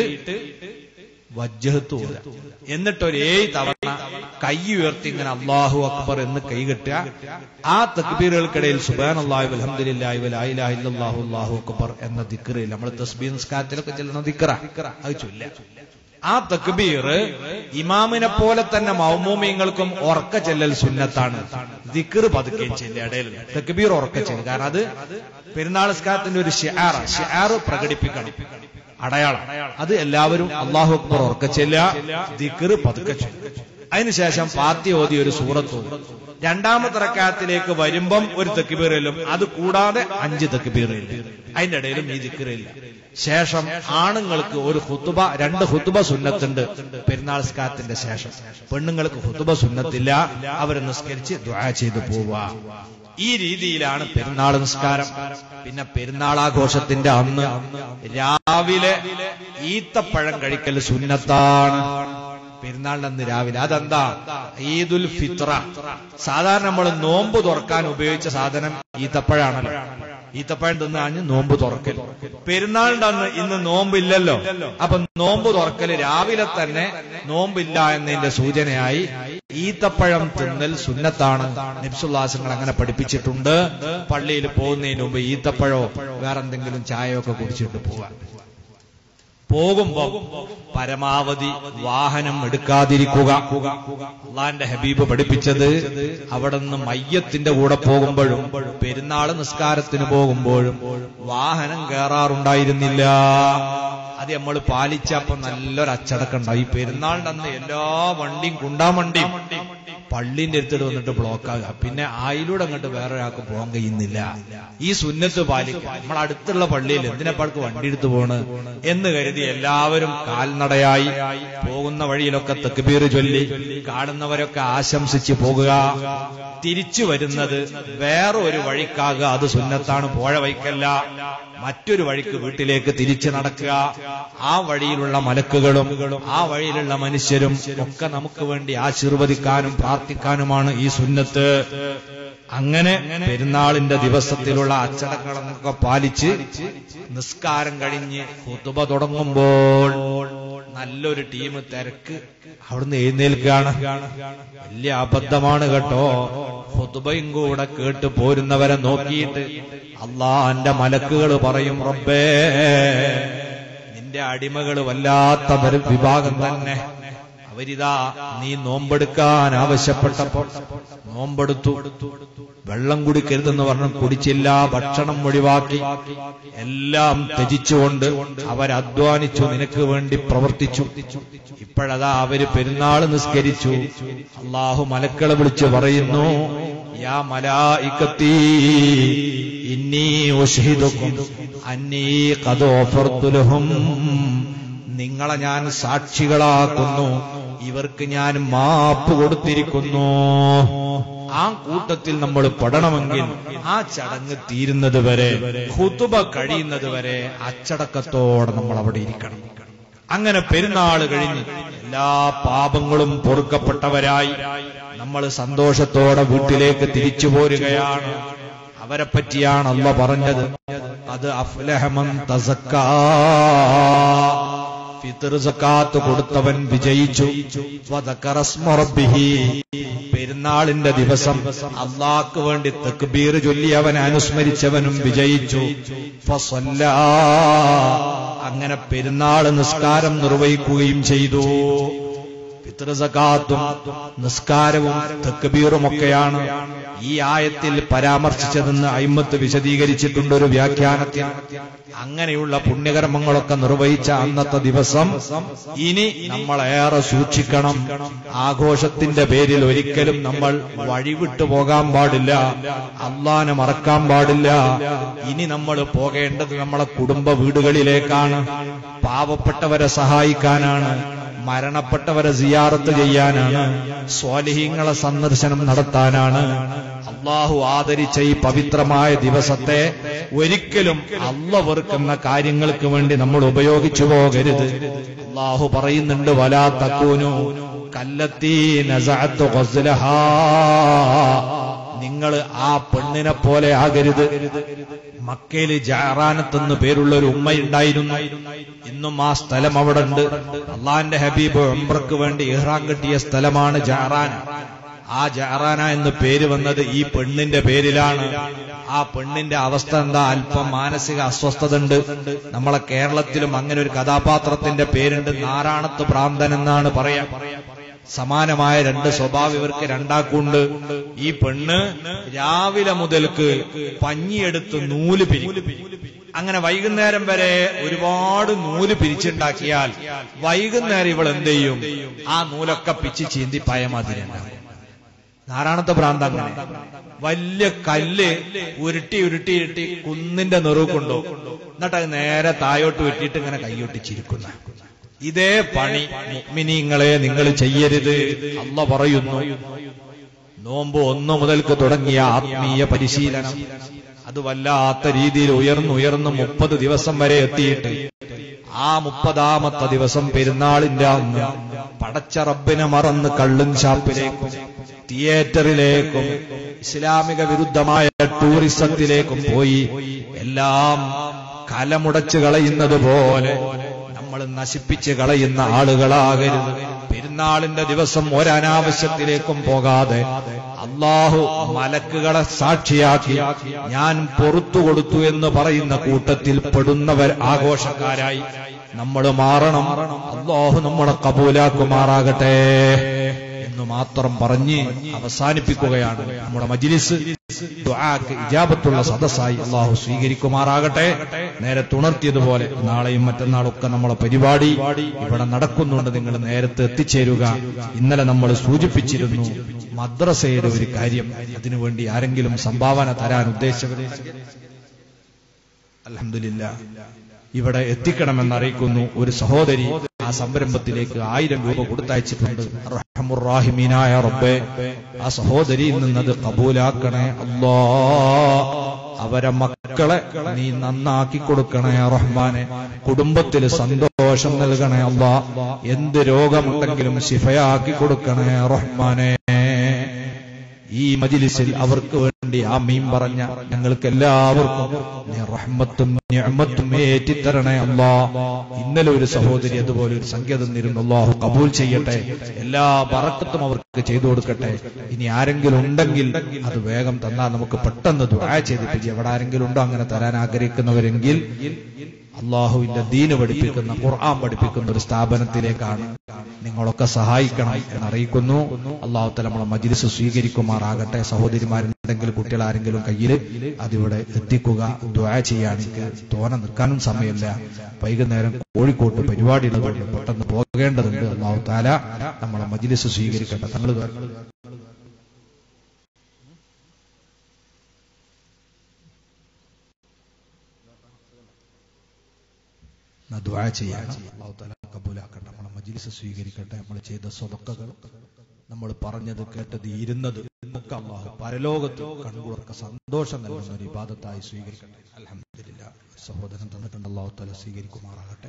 വജ്ജഹത്ത് ഓതുക എന്നിട്ട് ഒരു ഏഴ് തവണ കൈ ഉയർത്തി ഇങ്ങനെ അള്ളാഹു അക്ബർ എന്ന് കൈകെട്ടുക ആ തക്ബീറുകൾക്കിടയിൽ സുബാൻ അള്ളാഹു അലഹദില്ലാഹി അല്ലാഹു അള്ളാഹു അക്ബർ എന്ന ദിക്കറിൽ നമ്മൾ തസ്ബീ നിസ്കാരത്തിലൊക്കെ ചെല്ലുന്ന ദിക്കറ അത് ചൊല്ല ആ തക്ബീർ ഇമാമിനെ പോലെ തന്നെ മൗമൂമിയങ്ങൾക്കും ഉറക്ക ചെല്ലൽ സുന്നത്താണ് ദിക്കർ പതുക്കെ ചെല്ലുക ഇടയിൽ തക്ബീർ ഉറക്ക ചെല്ലുക കാരണം അത് പെരുന്നാൾ നിസ്കാരത്തിന്റെ ഒരു ഷിആർ ഷിആർ പ്രകടിപ്പിക്കണം അടയാളം അത് എല്ലാവരും അള്ളാഹു അക്ബർ ഉറക്ക ചെല്ലുക ദിക്കർ പതുക്കെ ചൊല്ലുക അതിനുശേഷം ഫാത്തി ഓതി ഒരു സൂറത്തു രണ്ടാമത്തെ റക്കാത്തിലേക്ക് വരുമ്പം ഒരു തെക്കുബീറിലും അത് കൂടാതെ അഞ്ച് തെക്കുബീറില്ല അതിന്റെ ഇടയിലും ഈ ദിക്കറില്ല ശേഷം ആണുങ്ങൾക്ക് ഒരു ഹുത്തുബ രണ്ട് ഹുത്തുബ സുന്നത്തുണ്ട് പെരുന്നാൾ സ്കാത്തിന്റെ ശേഷം പെണ്ണുങ്ങൾക്ക് ഹുത്തുബ സുന്നത്തില്ല അവർ നിസ്കരിച്ച് ദ്വാ ചെയ്തു പോവുക ഈ രീതിയിലാണ് പെരുന്നാൾ നിസ്കാരം പിന്നെ പെരുന്നാളാഘോഷത്തിന്റെ അന്ന് രാവിലെ ഈത്തപ്പഴം കഴിക്കൽ സുന്നത്താണ് പെരുന്നാളിന്റെ അന്ന് രാവിലെ അതെന്താ ഈദുൽ ഫിത്ര സാധാരണ നമ്മൾ നോമ്പ് തുറക്കാൻ ഉപയോഗിച്ച സാധനം ഈത്തപ്പഴാണല്ലോ ഈത്തപ്പഴം തിന്നാഞ്ഞ് നോമ്പ് തുറക്കൽ പെരുന്നാളിന്റെ അന്ന് ഇന്ന് നോമ്പില്ലല്ലോ അപ്പൊ നോമ്പ് തുറക്കൽ രാവിലെ തന്നെ നോമ്പില്ല എന്നതിന്റെ സൂചനയായി ഈത്തപ്പഴം തിന്നൽ സുന്നത്താണ് നിബ്സുല്ലാസങ്ങൾ അങ്ങനെ പഠിപ്പിച്ചിട്ടുണ്ട് പള്ളിയിൽ പോകുന്നതിന് മുമ്പ് ഈത്തപ്പഴോ വേറെന്തെങ്കിലും ചായയോ ഒക്കെ കുടിച്ചിട്ട് പോവാൻ പോകുമ്പോ പരമാവധി വാഹനം എടുക്കാതിരിക്കുക അള്ളാന്റെ ഹബീബ് പഠിപ്പിച്ചത് അവിടെ നിന്ന് മയ്യത്തിന്റെ കൂടെ പോകുമ്പോഴും പെരുന്നാൾ നിസ്കാരത്തിന് പോകുമ്പോഴും വാഹനം കയറാറുണ്ടായിരുന്നില്ല അത് നമ്മൾ പാലിച്ചപ്പോ നല്ലൊരു അച്ചടക്കം ഉണ്ടാവും ഈ പെരുന്നാളിന്റെ അന്ന് എല്ലാ വണ്ടിയും കുണ്ടാ വണ്ടിയും പള്ളിന്റെ അടുത്തിട്ട് വന്നിട്ട് ബ്ലോക്ക് ആകുക പിന്നെ ആയിലൂടെ അങ്ങോട്ട് വേറെ ഒരാൾക്ക് പോകാൻ കഴിയുന്നില്ല ഈ സുന്നത്ത് പാലിക്കുക നമ്മൾ അടുത്തുള്ള പള്ളിയിൽ എന്തിനപ്പാൾക്ക് വണ്ടി എടുത്തു പോണ് എന്ന് കരുതി എല്ലാവരും കാൽനടയായി പോകുന്ന വഴിയിലൊക്കെ തെക്കുബീർ ചൊല്ലി കാണുന്നവരൊക്കെ ആശംസിച്ച് പോകുക തിരിച്ചു വരുന്നത് വേറെ ഒരു വഴിക്കാകുക അത് സുന്നത്താണ് പോഴ വൈക്കല്ല മറ്റൊരു വഴിക്ക് വീട്ടിലേക്ക് തിരിച്ചു നടക്കുക ആ വഴിയിലുള്ള മലക്കുകളും ആ വഴിയിലുള്ള മനുഷ്യരും ഒക്കെ നമുക്ക് വേണ്ടി ആശീർവദിക്കാനും പ്രാർത്ഥിക്കാനുമാണ് ഈ സുന്നത്ത് അങ്ങനെ പെരുന്നാളിന്റെ ദിവസത്തിലുള്ള അച്ചടക്കങ്ങളൊക്കെ പാലിച്ച് നിസ്കാരം കഴിഞ്ഞ് ഹുതുബ തുടങ്ങുമ്പോൾ നല്ലൊരു ടീം തിരക്ക് അവിടുന്ന് എഴുന്നേൽക്കുകയാണ് വലിയ അബദ്ധമാണ് കേട്ടോ ഹുതുബയും കൂടെ കേട്ട് പോരുന്നവരെ നോക്കിയിട്ട് അള്ളാന്റെ മലക്കുകൾ പറയും റബ്ബേ നിന്റെ അടിമകൾ വല്ലാത്ത ഒരു വിഭാഗം തന്നെ അവരിതാ നീ നോമ്പെടുക്കാൻ ആവശ്യപ്പെട്ടപ്പോ നോമ്പെടുത്തു വെള്ളം കുടിക്കരുതെന്ന് പറഞ്ഞു കുടിച്ചില്ല ഭക്ഷണം ഒഴിവാക്കി എല്ലാം ത്യജിച്ചുകൊണ്ട് അവരധ്വാനിച്ചു നിനക്ക് വേണ്ടി പ്രവർത്തിച്ചു ഇപ്പോഴതാ അവര് പെരുന്നാൾ നിസ്കരിച്ചു അള്ളാഹു മലക്കളെ വിളിച്ചു പറയുന്നു യാ മലായിക്കത്തീ ഇന്നീ ഉഷഹിദുക്കും അന്നീ കഥോഫർത്തുലഹും നിങ്ങളെ ഞാൻ സാക്ഷികളാക്കുന്നു ഇവർക്ക് ഞാൻ മാപ്പ് കൊടുത്തിരിക്കുന്നു ആ കൂട്ടത്തിൽ നമ്മൾ പെടണമെങ്കിൽ ആ ചടങ്ങ് തീരുന്നത് വരെ ഹുതുബ കഴിയുന്നത് വരെ അച്ചടക്കത്തോടെ നമ്മൾ അവിടെ ഇരിക്കണം അങ്ങനെ പെരുന്നാൾ കഴിഞ്ഞ് എല്ലാ പാപങ്ങളും പൊറുക്കപ്പെട്ടവരായി നമ്മൾ സന്തോഷത്തോടെ വീട്ടിലേക്ക് തിരിച്ചു പോരുകയാണ് അവരെ പറ്റിയാണ് അല്ല പറഞ്ഞത് അത് അഫ്ലഹമൻ തസക്കാ ഫിത്ർ സക്കാത്ത് കൊടുത്തവൻ വിജയിച്ചു വദക്കറ സ്മ റബ്ബിഹി. പെരുന്നാളിന്റെ ദിവസം അള്ളാഹ്ക്ക് വേണ്ടി തക്ബീർ ചൊല്ലി അവൻ അനുസ്മരിച്ചവനും വിജയിച്ചു ഫസല്ലാ. അങ്ങനെ പെരുന്നാൾ നിസ്കാരം നിർവഹിക്കുകയും ചെയ്തു ഫിത്ർ സക്കാത്തും നിസ്കാരവും തക്ബീറുമൊക്കെയാണ് ഈ ആയത്തിൽ പരാമർശിച്ചതെന്ന് അയിമത്ത് വിശദീകരിച്ചിട്ടുണ്ട് ഒരു വ്യാഖ്യാനത്തിൽ അങ്ങനെയുള്ള പുണ്യകർമ്മങ്ങളൊക്കെ നിർവഹിച്ച അന്നത്തെ ദിവസം ഇനി നമ്മൾ ഏറെ സൂക്ഷിക്കണം ആഘോഷത്തിന്റെ പേരിൽ ഒരിക്കലും നമ്മൾ വഴിവിട്ടു പോകാൻ പാടില്ല അള്ളാനെ മറക്കാൻ പാടില്ല ഇനി നമ്മൾ പോകേണ്ടത് നമ്മളെ കുടുംബ വീടുകളിലേക്കാണ് പാവപ്പെട്ടവരെ സഹായിക്കാനാണ് മരണപ്പെട്ടവരെ സിയാറത്ത് ചെയ്യാനാണ് സ്വാലിഹീങ്ങളെ സന്ദർശനം നടത്താനാണ് അള്ളാഹു ആദരിച്ച ഈ പവിത്രമായ ദിവസത്തെ ഒരിക്കലും അല്ല വെറുക്കുന്ന കാര്യങ്ങൾക്ക് വേണ്ടി നമ്മൾ ഉപയോഗിച്ചു പോകരുത് അള്ളാഹു പറയുന്നുണ്ട് വലാ തക്കൂനു കല്ലത്തീ നസഅത്ത് ഖസ്ലഹാ നിങ്ങൾ ആ പെണ്ണിനെ പോലെ ആകരുത് മക്കയില് ജാറാനത്തെന്ന് പേരുള്ള ഒരു ഉമ്മയുണ്ടായിരുന്നു ഇന്നും ആ സ്ഥലം അവിടെ ഉണ്ട് അള്ളാന്റെ ഹബീബ് ഉംറക്ക് വേണ്ടി ഇഹ്റാൻ കെട്ടിയ സ്ഥലമാണ് ജാറാൻ ആ ജാറാന എന്ന് പേര് വന്നത് ഈ പെണ്ണിന്റെ പേരിലാണ് ആ പെണ്ണിന്റെ അവസ്ഥ എന്താ അല്പം മാനസിക അസ്വസ്ഥത ഉണ്ട് നമ്മളെ കേരളത്തിലും അങ്ങനെ ഒരു കഥാപാത്രത്തിന്റെ പേരുണ്ട് നാരായണത്ത് ഭ്രാന്തൻ എന്നാണ് പറയാ സമാനമായ രണ്ട് സ്വഭാവം ഇവർക്ക് രണ്ടാക്കുണ്ട് ഈ പെണ്ണ് രാവിലെ മുതൽക്ക് പഞ്ഞിയെടുത്ത് നൂല് പിരി അങ്ങനെ വൈകുന്നേരം വരെ ഒരുപാട് നൂല് പിരിച്ചുണ്ടാക്കിയാൽ വൈകുന്നേരം ഇവൾ എന്ത് ചെയ്യും ആ നൂലൊക്കെ പിച്ച് ചീന്തി പയമാതിരി നാരായണത്തെ ഭ്രാന്താണ് വലിയ കല്ല് ഉരുട്ടി ഉരുട്ടി ഉരുട്ടി കുന്നിന്റെ നെറുവ് കൊണ്ടു എന്നിട്ട് അത് നേരെ തായോട്ട് വെട്ടിയിട്ട് ഇങ്ങനെ കൈയൊട്ടിച്ചിരിക്കുന്ന ഇതേ പണി മുഅ്മിനീങ്ങളെ നിങ്ങൾ ചെയ്യരുത് അല്ല പറയുന്നു നോമ്പ് ഒന്നു മുതൽക്ക് തുടങ്ങിയ ആത്മീയ പരിശീലനം അത് വല്ലാത്ത രീതിയിൽ ഉയർന്നുയർന്ന് മുപ്പത് ദിവസം വരെ എത്തിയിട്ട് ആ മുപ്പതാമത്തെ ദിവസം പെരുന്നാളിന്റെ അന്ന് പടച്ച റബ്ബിനെ മറന്ന് കള്ളും ഷാപ്പിലേക്കും തിയേറ്ററിലേക്കും ഇസ്ലാമിക വിരുദ്ധമായ ടൂറിസത്തിലേക്കും പോയി എല്ലാം കലമുടച്ച് കളയുന്നത് പോലെ നമ്മൾ നശിപ്പിച്ച് കളയുന്ന ആളുകളാകരുത് പെരുന്നാളിന്റെ ദിവസം ഒരനാവശ്യത്തിലേക്കും പോകാതെ അള്ളാഹു മലക്കുകളെ സാക്ഷിയാക്കി ഞാൻ പൊറത്തു കൊടുത്തു എന്ന് പറയുന്ന കൂട്ടത്തിൽ പെടുന്നവർ ആഘോഷക്കാരായി നമ്മൾ മാറണം അള്ളാഹു നമ്മളെ കബൂലാക്കുമാറാകട്ടെ എന്ന് മാത്രം പറഞ്ഞ് അവസാനിപ്പിക്കുകയാണ് നമ്മുടെ മജിലിസ് ദുആക്ക് ഇജാബത്തുള്ള സദസ്സായി അള്ളാഹു സ്വീകരിക്കുമാറാകട്ടെ നേരെ തുണർത്തിയതുപോലെ നാളെയും മറ്റന്നാളും ഒക്കെ നമ്മളെ പരിപാടി ഇവിടെ നടക്കുന്നുണ്ട് നിങ്ങൾ നേരത്തെ എത്തിച്ചേരുക ഇന്നലെ നമ്മൾ സൂചിപ്പിച്ചിരുന്നു മദ്രസയുടെ ഒരു കാര്യം അതിനുവേണ്ടി ആരെങ്കിലും സംഭാവന തരാൻ ഉദ്ദേശിച്ചവരെ അലഹമില്ല ഇവിടെ എത്തിക്കണമെന്നറിയിക്കുന്നു ഒരു സഹോദരി ആ സംരംഭത്തിലേക്ക് ആയിരം രൂപ കൊടുത്തയച്ചിട്ടുണ്ട് റഹമുറാഹിമീനായ റബ്ബെ ആ സഹോദരിയിൽ നിന്നത് കബൂലാക്കണേ അല്ലാ അവരെ മക്കളെ നീ നന്നാക്കി കൊടുക്കണേ റഹ്മാനെ കുടുംബത്തിൽ സന്തോഷം നൽകണേ അല്ലാ എന്ത് രോഗമുണ്ടെങ്കിലും ശിഫയാക്കി കൊടുക്കണേ റഹ്മാനെ ഈ മജിലിസിൽ അവർക്ക് വേണ്ടി ആ മീൻ പറഞ്ഞ ഞങ്ങൾക്ക് എല്ലാവർക്കും നീ റഹ്മത്തും നിഅമത്തും ഏറ്റിത്തരണേ അല്ലാ ഇന്നലെ ഒരു സഹോദരി അതുപോലെ ഒരു സംഖ്യ തന്നിരുന്നു അള്ളാഹു കബൂൽ ചെയ്യട്ടെ എല്ലാ ബറക്കത്തും അവർക്ക് ചെയ്തു കൊടുക്കട്ടെ ഇനി ആരെങ്കിലും ഉണ്ടെങ്കിൽ അത് വേഗം തന്നാൽ നമുക്ക് പെട്ടെന്ന് ദുആ ചെയ്തിട്ട് എവിടെ ആരെങ്കിലും ഉണ്ടോ അങ്ങനെ തരാൻ ആഗ്രഹിക്കുന്നവരെങ്കിൽ അള്ളാഹുവിന്റെ ദീന് പഠിപ്പിക്കുന്ന ഖുർആൻ പഠിപ്പിക്കുന്ന ഒരു സ്ഥാപനത്തിലേക്കാണ് നിങ്ങളൊക്കെ സഹായിക്കണം എന്നറിയിക്കുന്നു അള്ളാഹു തല നമ്മളെ മജിലിസ് സ്വീകരിക്കുമാറാകട്ടെ സഹോദരിമാരുണ്ടെങ്കിൽ കുട്ടികൾ ആരെങ്കിലും കയ്യിൽ അതിവിടെ എത്തിക്കുക ദ്വാ ചെയ്യാൻ എനിക്ക് തോന നിൽക്കാനും സമയമില്ല വൈകുന്നേരം കോഴിക്കോട്ട് പരിപാടി ഉള്ളതുകൊണ്ട് പെട്ടെന്ന് പോകേണ്ടതുണ്ട് അള്ളാഹു താല നമ്മളെ മജിലിസ് സ്വീകരിക്കട്ടെ തങ്ങൾ ദ്വാ ചെയ്യണം അള്ളാഹു താല കബൂലാക്കട്ടെ നമ്മളെ മജിലിസ് സ്വീകരിക്കട്ടെ നമ്മൾ ചെയ്ത സ്വതക്കകൾ നമ്മൾ പറഞ്ഞത് കേട്ടത് ഇരുന്നത് ഒക്കെ അള്ളാഹു പരലോകത്ത് കൺകുളർക്ക് സന്തോഷം നൽകുന്ന ഒരു ഇബാദത്തായി സ്വീകരിക്കട്ടെ അലഹമില്ല സഹോദരൻ തന്നിട്ടുണ്ട് അള്ളാഹു താല സ്വീകരിക്കുമാറാകട്ടെ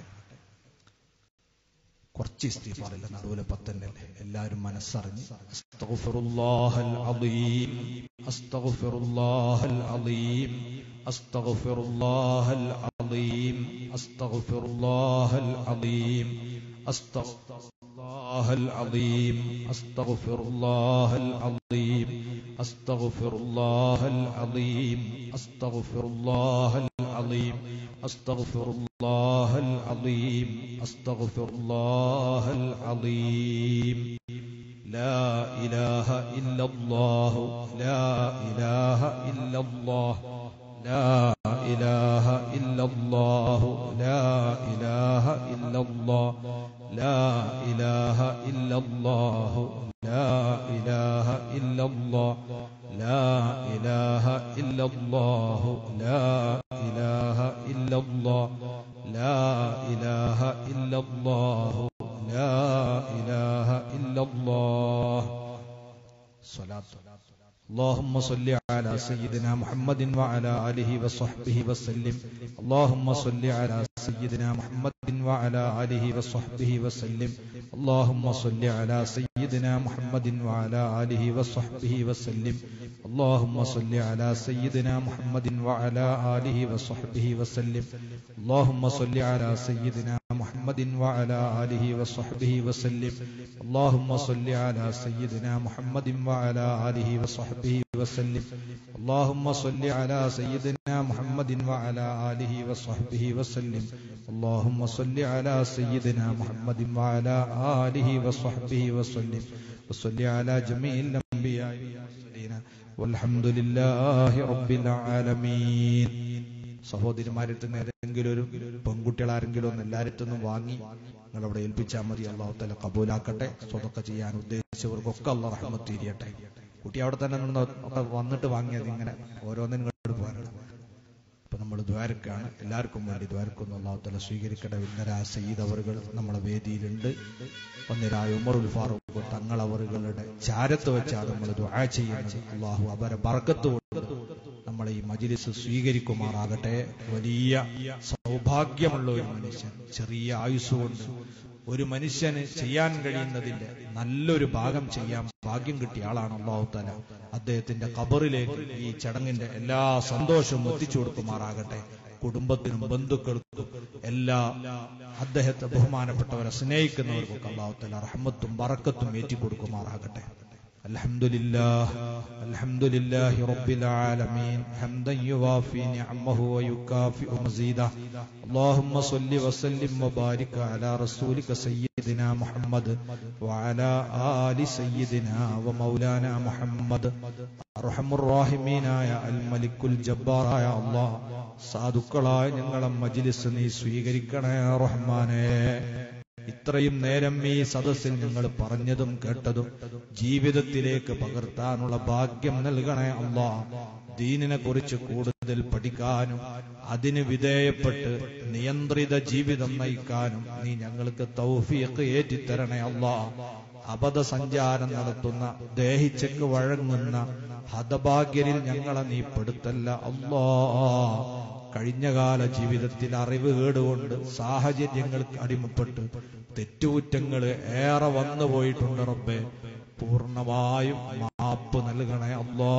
കുറച്ച് ഇസ്തിഫാറില്ല നടുവിലെ പത്തന്നല്ലേ എല്ലാവരും മനസ്സറിഞ്ഞ് അസ്തഗ്ഫിറുല്ലാഹൽ അദീം അസ്തഗ്ഫിറുല്ലാഹൽ അദീം أستغفر الله العظيم أستغفر الله العظيم أستغفر الله العظيم أستغفر الله العظيم أستغفر الله العظيم أستغفر الله العظيم أستغفر الله العظيم أستغفر الله العظيم لا إله إلا الله لا إله إلا الله لا إله إلا الله لا إله إلا الله لا إله إلا الله لا إله إلا الله لا إله إلا الله لا إله إلا الله لا إله إلا الله لا إله إلا الله صلاة اللهم صل على سيدنا محمد وعلى آله وصحبه وسلم اللهم صل على سيدنا محمد وعلى آله وصحبه وسلم اللهم صل على سيدنا محمد وعلى آله وصحبه وسلم اللهم صل على سيدنا محمد وعلى آله وصحبه وسلم اللهم صل على سيدنا محمد وعلى آله وصحبه وسلم اللهم صل على سيدنا محمد وعلى آله وصحبه وسلم اللهم صل على سيدنا محمد وعلى آله وصحبه وسلم اللهم صل على سيدنا محمد وعلى آله وصحبه وسلم وصل على جميع الأنبياء والمرسلين والحمد لله رب العالمين സഹോദരിമാരിൽ ഏതെങ്കിലും ഒരു പെൺകുട്ടികൾ ആരെങ്കിലും ഒന്ന് എല്ലാരിടത്തുനിന്നും വാങ്ങി നിങ്ങൾ അവിടെ ഏൽപ്പിച്ചാൽ മതി അള്ളാഹു തല കബൂലാക്കട്ടെ സ്വതൊക്കെ ചെയ്യാൻ ഉദ്ദേശിച്ചവർക്കൊക്കെ അള്ളാഹ് റഹ്മത്ത് തിരിയട്ടെ കുട്ടി അവിടെ തന്നെ നിന്ന് ഒക്കെ വന്നിട്ട് വാങ്ങിയത് ഇങ്ങനെ ഓരോന്നിനും ഇങ്ങോട്ട് പോകാനാണ് ഇപ്പൊ നമ്മൾ ദ്വാരക്കാണ് എല്ലാവർക്കും വേണ്ടി ദ്വാരക്കൊന്നും അള്ളാഹു തല സ്വീകരിക്കട്ടെ ഇന്നരാ സയ്യിദ് അവറുകൾ നമ്മളെ വേദിയിലുണ്ട് ഒന്നിരായ ഉമറുൽ ഫാറൂഖ് തങ്ങൾ അവറുകളുടെ ചാരത്ത് വെച്ചാണ് നമ്മൾ ദ്വാ ചെയ്യുന്നത് അള്ളാഹു അവരെ ബർക്കത്ത് കൊണ്ട് നമ്മളെ ഈ മജിലിസ് സ്വീകരിക്കുമാറാകട്ടെ വലിയ സൗഭാഗ്യമുള്ള ഒരു മനുഷ്യൻ ചെറിയ ആയുസ്സുകൊണ്ട് ഒരു മനുഷ്യന് ചെയ്യാൻ കഴിയുന്നതിന്റെ നല്ലൊരു ഭാഗം ചെയ്യാൻ ഭാഗ്യം കിട്ടിയ ആളാണ് അള്ളാഹുത്തല അദ്ദേഹത്തിന്റെ കബറിലേക്ക് ഈ ചടങ്ങിന്റെ എല്ലാ സന്തോഷവും എത്തിച്ചു കൊടുക്കുമാറാകട്ടെ കുടുംബത്തിനും ബന്ധുക്കൾക്കും എല്ലാ അദ്ദേഹത്തെ ബഹുമാനപ്പെട്ടവരെ സ്നേഹിക്കുന്നവർക്കൊക്കെ അള്ളാഹുത്തല റഹ്മത്തും ബറക്കത്തും ഏറ്റിക്കൊടുക്കുമാറാകട്ടെ الحمد لله الحمد لله رب العالمين حمدا يوافي نعمه ويكافئ مزيده اللهم صل وسلم وبارك على رسولك سيدنا محمد وعلى آل سيدنا ومولانا محمد أرحم الراحمين يا الملك الجبار يا الله സാധുക്കളായ ഞങ്ങളെ മജിലിസ് നീ സ്വീകരിക്കണേ റഹ്മാനേ ഇത്രയും നേരം ഈ സദസ്സിൽ ഞങ്ങൾ പറഞ്ഞതും കേട്ടതും ജീവിതത്തിലേക്ക് പകർത്താനുള്ള ഭാഗ്യം നൽകണേ അള്ളാ ദീനിനെ കുറിച്ച് കൂടുതൽ പഠിക്കാനും അതിന് വിധേയപ്പെട്ട് നിയന്ത്രിത ജീവിതം നയിക്കാനും നീ ഞങ്ങൾക്ക് തൗഫീഖ് ഏറ്റിത്തരണേ അള്ളാ അബദ്ധ സഞ്ചാരം നടത്തുന്ന ദേഹിച്ചക്ക് വഴങ്ങുന്ന ഹതഭാഗ്യരിൽ ഞങ്ങളെ നീ പെടുത്തല്ല അള്ളാ കഴിഞ്ഞകാല ജീവിതത്തിൽ അറിവ് കേടുകൊണ്ട് സാഹചര്യങ്ങൾക്ക് അടിമപ്പെട്ട് തെറ്റുകുറ്റങ്ങൾ ഏറെ വന്നു പോയിട്ടുണ്ട് റബ്ബെ പൂർണ്ണമായും മാപ്പ് നൽകണേ അല്ലാ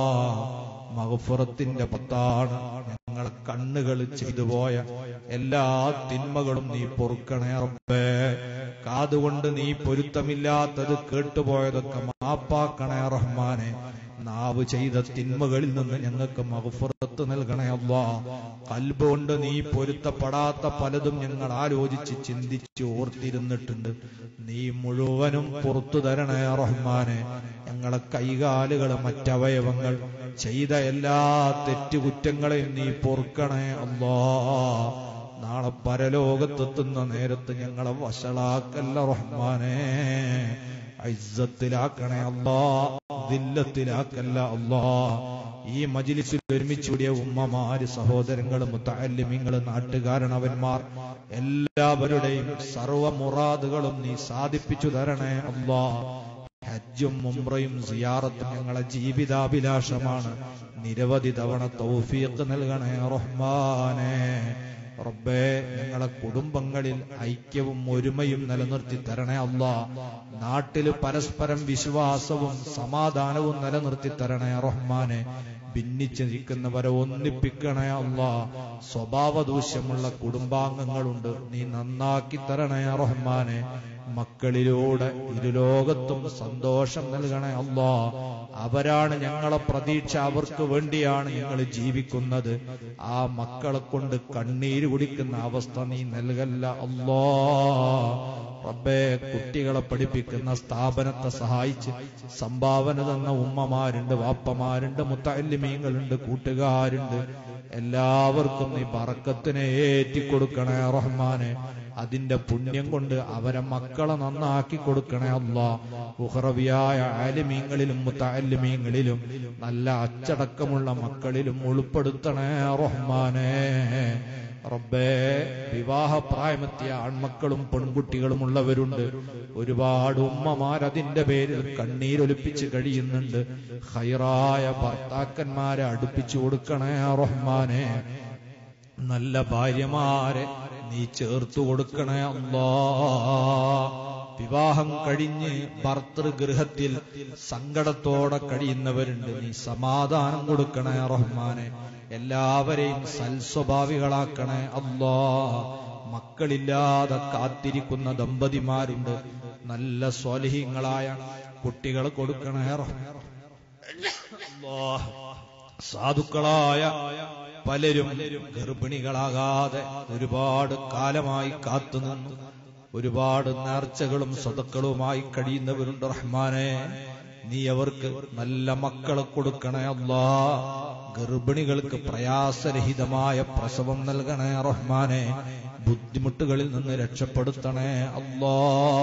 മഹഫുറത്തിന്റെ പത്താണ് ഞങ്ങളെ കണ്ണുകൾ ചെയ്തു പോയ എല്ലാ തിന്മകളും നീ പൊറുക്കണേ റബ്ബേ കാതുകൊണ്ട് നീ പൊരുത്തമില്ലാത്തത് കേട്ടുപോയതൊക്കെ മാപ്പാക്കണേ റഹ്മാനെ നാവ് ചെയ്ത തിന്മകളിൽ നിന്ന് ഞങ്ങൾക്ക് മഹഫുറത്ത് നൽകണേ അല്ലാ കൽബ് കൊണ്ട് നീ പൊരുത്തപ്പെടാത്ത പലതും ഞങ്ങൾ ആലോചിച്ച് ചിന്തിച്ച് ഓർത്തിരുന്നിട്ടുണ്ട് നീ മുഴുവനും പുറത്തു തരണേ റഹ്മാനെ ഞങ്ങളെ കൈകാലുകൾ മറ്റവയവങ്ങൾ ചെയ്ത എല്ലാ തെറ്റുകുറ്റങ്ങളെയും നീ പൊറുക്കണേ അല്ലാ നാളെ പരലോകത്തെത്തുന്ന നേരത്ത് ഞങ്ങളെ വഷളാക്കല്ല റഹ്മാനെ ഐസത്തിലാക്കണേ അല്ലാ ദില്ലത്തിലാക്കല്ല അല്ലാ ഈ മജിലിസിൽ ഒരുമിച്ചുകൂടിയ ഉമ്മമാര് സഹോദരങ്ങളും മുത്തല്ലിമിങ്ങൾ നാട്ടുകാരണവന്മാർ എല്ലാവരുടെയും സർവ മുറാദുകളും നീ സാധിപ്പിച്ചു തരണേ അല്ലാ ഹജ്ജും മുംറയും സിയാറത്തും ഞങ്ങളെ ജീവിതാഭിലാഷമാണ് നിരവധി തവണ തൗഫീഖ് നൽകണേ റഹ്മാനെ റബ്ബേ ഞങ്ങളെ കുടുംബങ്ങളിൽ ഐക്യവും ഒരുമയും നിലനിർത്തി തരണേ അല്ലാ നാട്ടിൽ പരസ്പരം വിശ്വാസവും സമാധാനവും നിലനിർത്തി തരണേ റഹ്മാനെ ഭിന്നിച്ചിരിക്കുന്നവരെ ഒന്നിപ്പിക്കണേ അല്ല സ്വഭാവദൂഷ്യമുള്ള കുടുംബാംഗങ്ങളുണ്ട് നീ നന്നാക്കി തരണേ റഹ്മാനെ മക്കളിലൂടെ ഇരുലോകത്തും സന്തോഷം നൽകണേ അല്ലാ അവരാണ് ഞങ്ങളെ പ്രതീക്ഷ അവർക്ക് വേണ്ടിയാണ് ഞങ്ങൾ ജീവിക്കുന്നത് ആ മക്കളെ കൊണ്ട് കണ്ണീര് കുടിക്കുന്ന അവസ്ഥ നീ നൽകല്ല അല്ലാ റബ്ബേ കുട്ടികളെ പഠിപ്പിക്കുന്ന സ്ഥാപനത്തെ സഹായിച്ച് സംഭാവന തന്ന ഉമ്മമാരുണ്ട് വാപ്പമാരുണ്ട് മുത്തല്ലിമീങ്ങളുണ്ട് കൂട്ടുകാരുണ്ട് എല്ലാവർക്കും നീ പറക്കത്തിനെ ഏറ്റിക്കൊടുക്കണേ റഹ്മാനെ അതിന്റെ പുണ്യം കൊണ്ട് അവരെ മക്കളെ നന്നാക്കി കൊടുക്കണേ അല്ല ഉഹറവിയായ ആലിമീങ്ങളിലും മുത്തല്ലിമീങ്ങളിലും നല്ല അച്ചടക്കമുള്ള മക്കളിലും ഉൾപ്പെടുത്തണേ റഹ്മാനെ റബ്ബേ വിവാഹപ്രായമെത്തിയ ആൺമക്കളും പെൺകുട്ടികളും ഉള്ളവരുണ്ട് ഒരുപാട് ഉമ്മമാരതിന്റെ പേരിൽ കണ്ണീരൊലിപ്പിച്ച് കഴിയുന്നുണ്ട് ഹൈറായ ഭർത്താക്കന്മാരെ അടുപ്പിച്ചു കൊടുക്കണേ റഹ്മാനെ നല്ല ഭാര്യമാരെ നീ ചേർത്തു കൊടുക്കണേ അല്ലാ വിവാഹം കഴിഞ്ഞ് ഭർത്തൃഗൃഹത്തിൽ സങ്കടത്തോടെ കഴിയുന്നവരുണ്ട് നീ സമാധാനം കൊടുക്കണേ റഹ്മാനെ എല്ലാവരെയും സൽസ്വഭാവികളാക്കണേ അല്ലാ മക്കളില്ലാതെ കാത്തിരിക്കുന്ന ദമ്പതിമാരുണ്ട് നല്ല സ്വാലിഹ്യങ്ങളായ കുട്ടികൾ കൊടുക്കണേ റഹ്മാനെ. അല്ലാ സാധുക്കളായ പലരും ഗർഭിണികളാകാതെ ഒരുപാട് കാലമായി കാത്തുനിന്നു ഒരുപാട് നേർച്ചകളും സ്വതക്കളുമായി കഴിയുന്നവരുണ്ട് റഹ്മാനെ നീ അവർക്ക് നല്ല മക്കളെ കൊടുക്കണേ അല്ലാ ഗർഭിണികൾക്ക് പ്രയാസരഹിതമായ പ്രസവം നൽകണേ റഹ്മാനെ ബുദ്ധിമുട്ടുകളിൽ നിന്ന് രക്ഷപ്പെടുത്തണേ അല്ലാ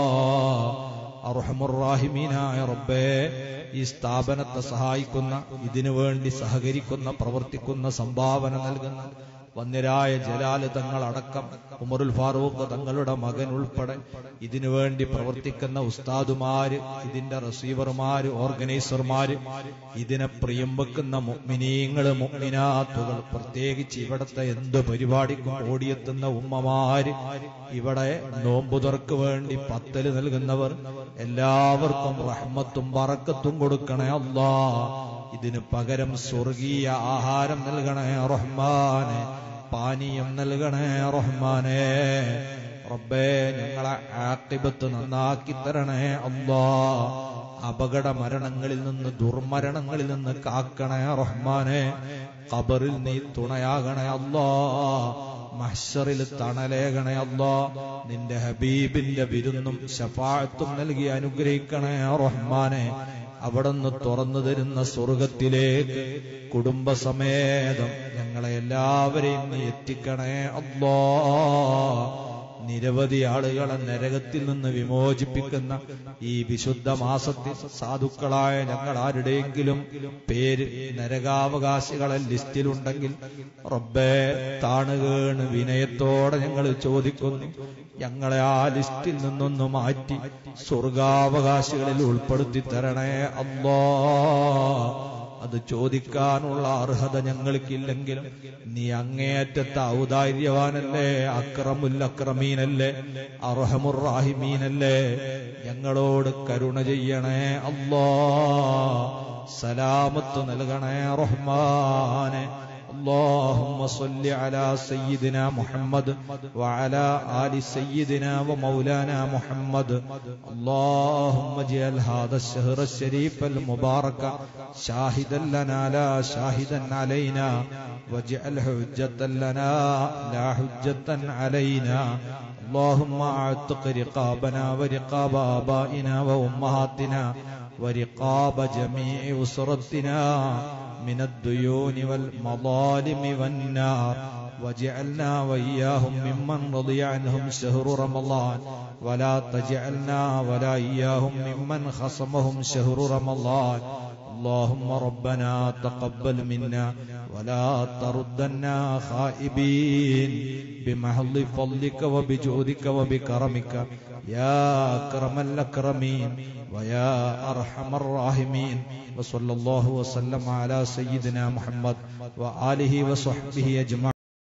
അർഹമുറാഹിമീനായ റബ്ബേ ഈ സ്ഥാപനത്തെ സഹായിക്കുന്ന ഇതിനു വേണ്ടി സഹകരിക്കുന്ന പ്രവർത്തിക്കുന്ന സംഭാവന നൽകുന്ന വന്യരായ ജലാല് തങ്ങളടക്കം ഉമറുൽ ഫാറൂഖ് തങ്ങളുടെ മകൻ ഉൾപ്പെടെ ഇതിനു വേണ്ടി പ്രവർത്തിക്കുന്ന ഉസ്താദുമാര് ഇതിന്റെ റിസീവർമാര് ഓർഗനൈസർമാര് ഇതിനെ പ്രിയം വെക്കുന്ന മുഗ്മിനീങ്ങള് മുഗ്മിനാത്തുകൾ പ്രത്യേകിച്ച് ഇവിടത്തെ എന്ത് പരിപാടിക്കും ഓടിയെത്തുന്ന ഉമ്മമാര് ഇവിടെ നോമ്പുതർക്ക് വേണ്ടി പത്തല് നൽകുന്നവർ എല്ലാവർക്കും റഹ്മത്തും വറക്കത്തും കൊടുക്കണേ അല്ലാ ഇതിന് പകരം സ്വർഗീയ ആഹാരം നൽകണേ റഹ്മാനെ പാനീയം നൽകണേ റഹ്മാനെ റബ്ബേ ഞങ്ങളെ ആക്കിബത്ത് നന്നാക്കി തരണേ അല്ലാ അപകട മരണങ്ങളിൽ നിന്ന് ദുർമരണങ്ങളിൽ നിന്ന് കാക്കണേ റഹ്മാനെ ഖബറിൽ നീ തുണയാകണേ അല്ലാ മഹ്ഷറിൽ തണലേകണേ അല്ലാ നിന്റെ ഹബീബിന്റെ വിരുന്നും ശഫാഴത്തും നൽകി അനുഗ്രഹിക്കണേ റഹ്മാനെ അവിടുന്ന് തുറന്നു തരുന്ന സ്വർഗത്തിലേക്ക് കുടുംബസമേതം ഞങ്ങളെ എല്ലാവരെയും നീ എത്തിക്കണേ അല്ലാ നിരവധി ആളുകളെ നരകത്തിൽ നിന്ന് വിമോചിപ്പിക്കുന്ന ഈ വിശുദ്ധ മാസത്തിൽ സാധുക്കളായ ഞങ്ങൾ ആരുടെയെങ്കിലും പേര് നരകാവകാശികളെ ലിസ്റ്റിലുണ്ടെങ്കിൽ റബ്ബേ താണുകേണ് വിനയത്തോടെ ഞങ്ങൾ ചോദിക്കുന്നു ഞങ്ങളെ ആ ലിസ്റ്റിൽ നിന്നൊന്ന് മാറ്റി സ്വർഗാവകാശികളിൽ ഉൾപ്പെടുത്തി തരണേ അല്ലാ അത് ചോദിക്കാനുള്ള അർഹത ഞങ്ങൾക്കില്ലെങ്കിലും നീ അങ്ങേയറ്റത്തെ ഔദാര്യവാനല്ലേ അക്രമുല്ലക്രമീനല്ലേ അർഹമുറാഹിമീനല്ലേ ഞങ്ങളോട് കരുണ ചെയ്യണേ അല്ലാ സലാമത്ത് നൽകണേ റഹ്മാനെ اللهم صل على سيدنا محمد وعلى آل سيدنا ومولانا محمد اللهم اجعل هذا الشهر الشريف المبارك شاهدا لنا لا شاهدا علينا واجعل حجة لنا لا حجة علينا اللهم اعتق رقابنا ورقاب آبائنا وأمهاتنا ورقاب جميع أسرتنا من الديون والمظالم والنار وجعلنا وإياهم ممن رضي عنهم شهر رمضان ولا تجعلنا ولا إياهم ممن خصمهم شهر رمضان اللهم ربنا تقبل منا ولا تردنا خائبين بمحض فضلك وبجودك وبكرمك يا أكرم الأكرمين ويا أرحم الراحمين وصلى الله وسلم على سيدنا محمد وآله وصحبه أجمعين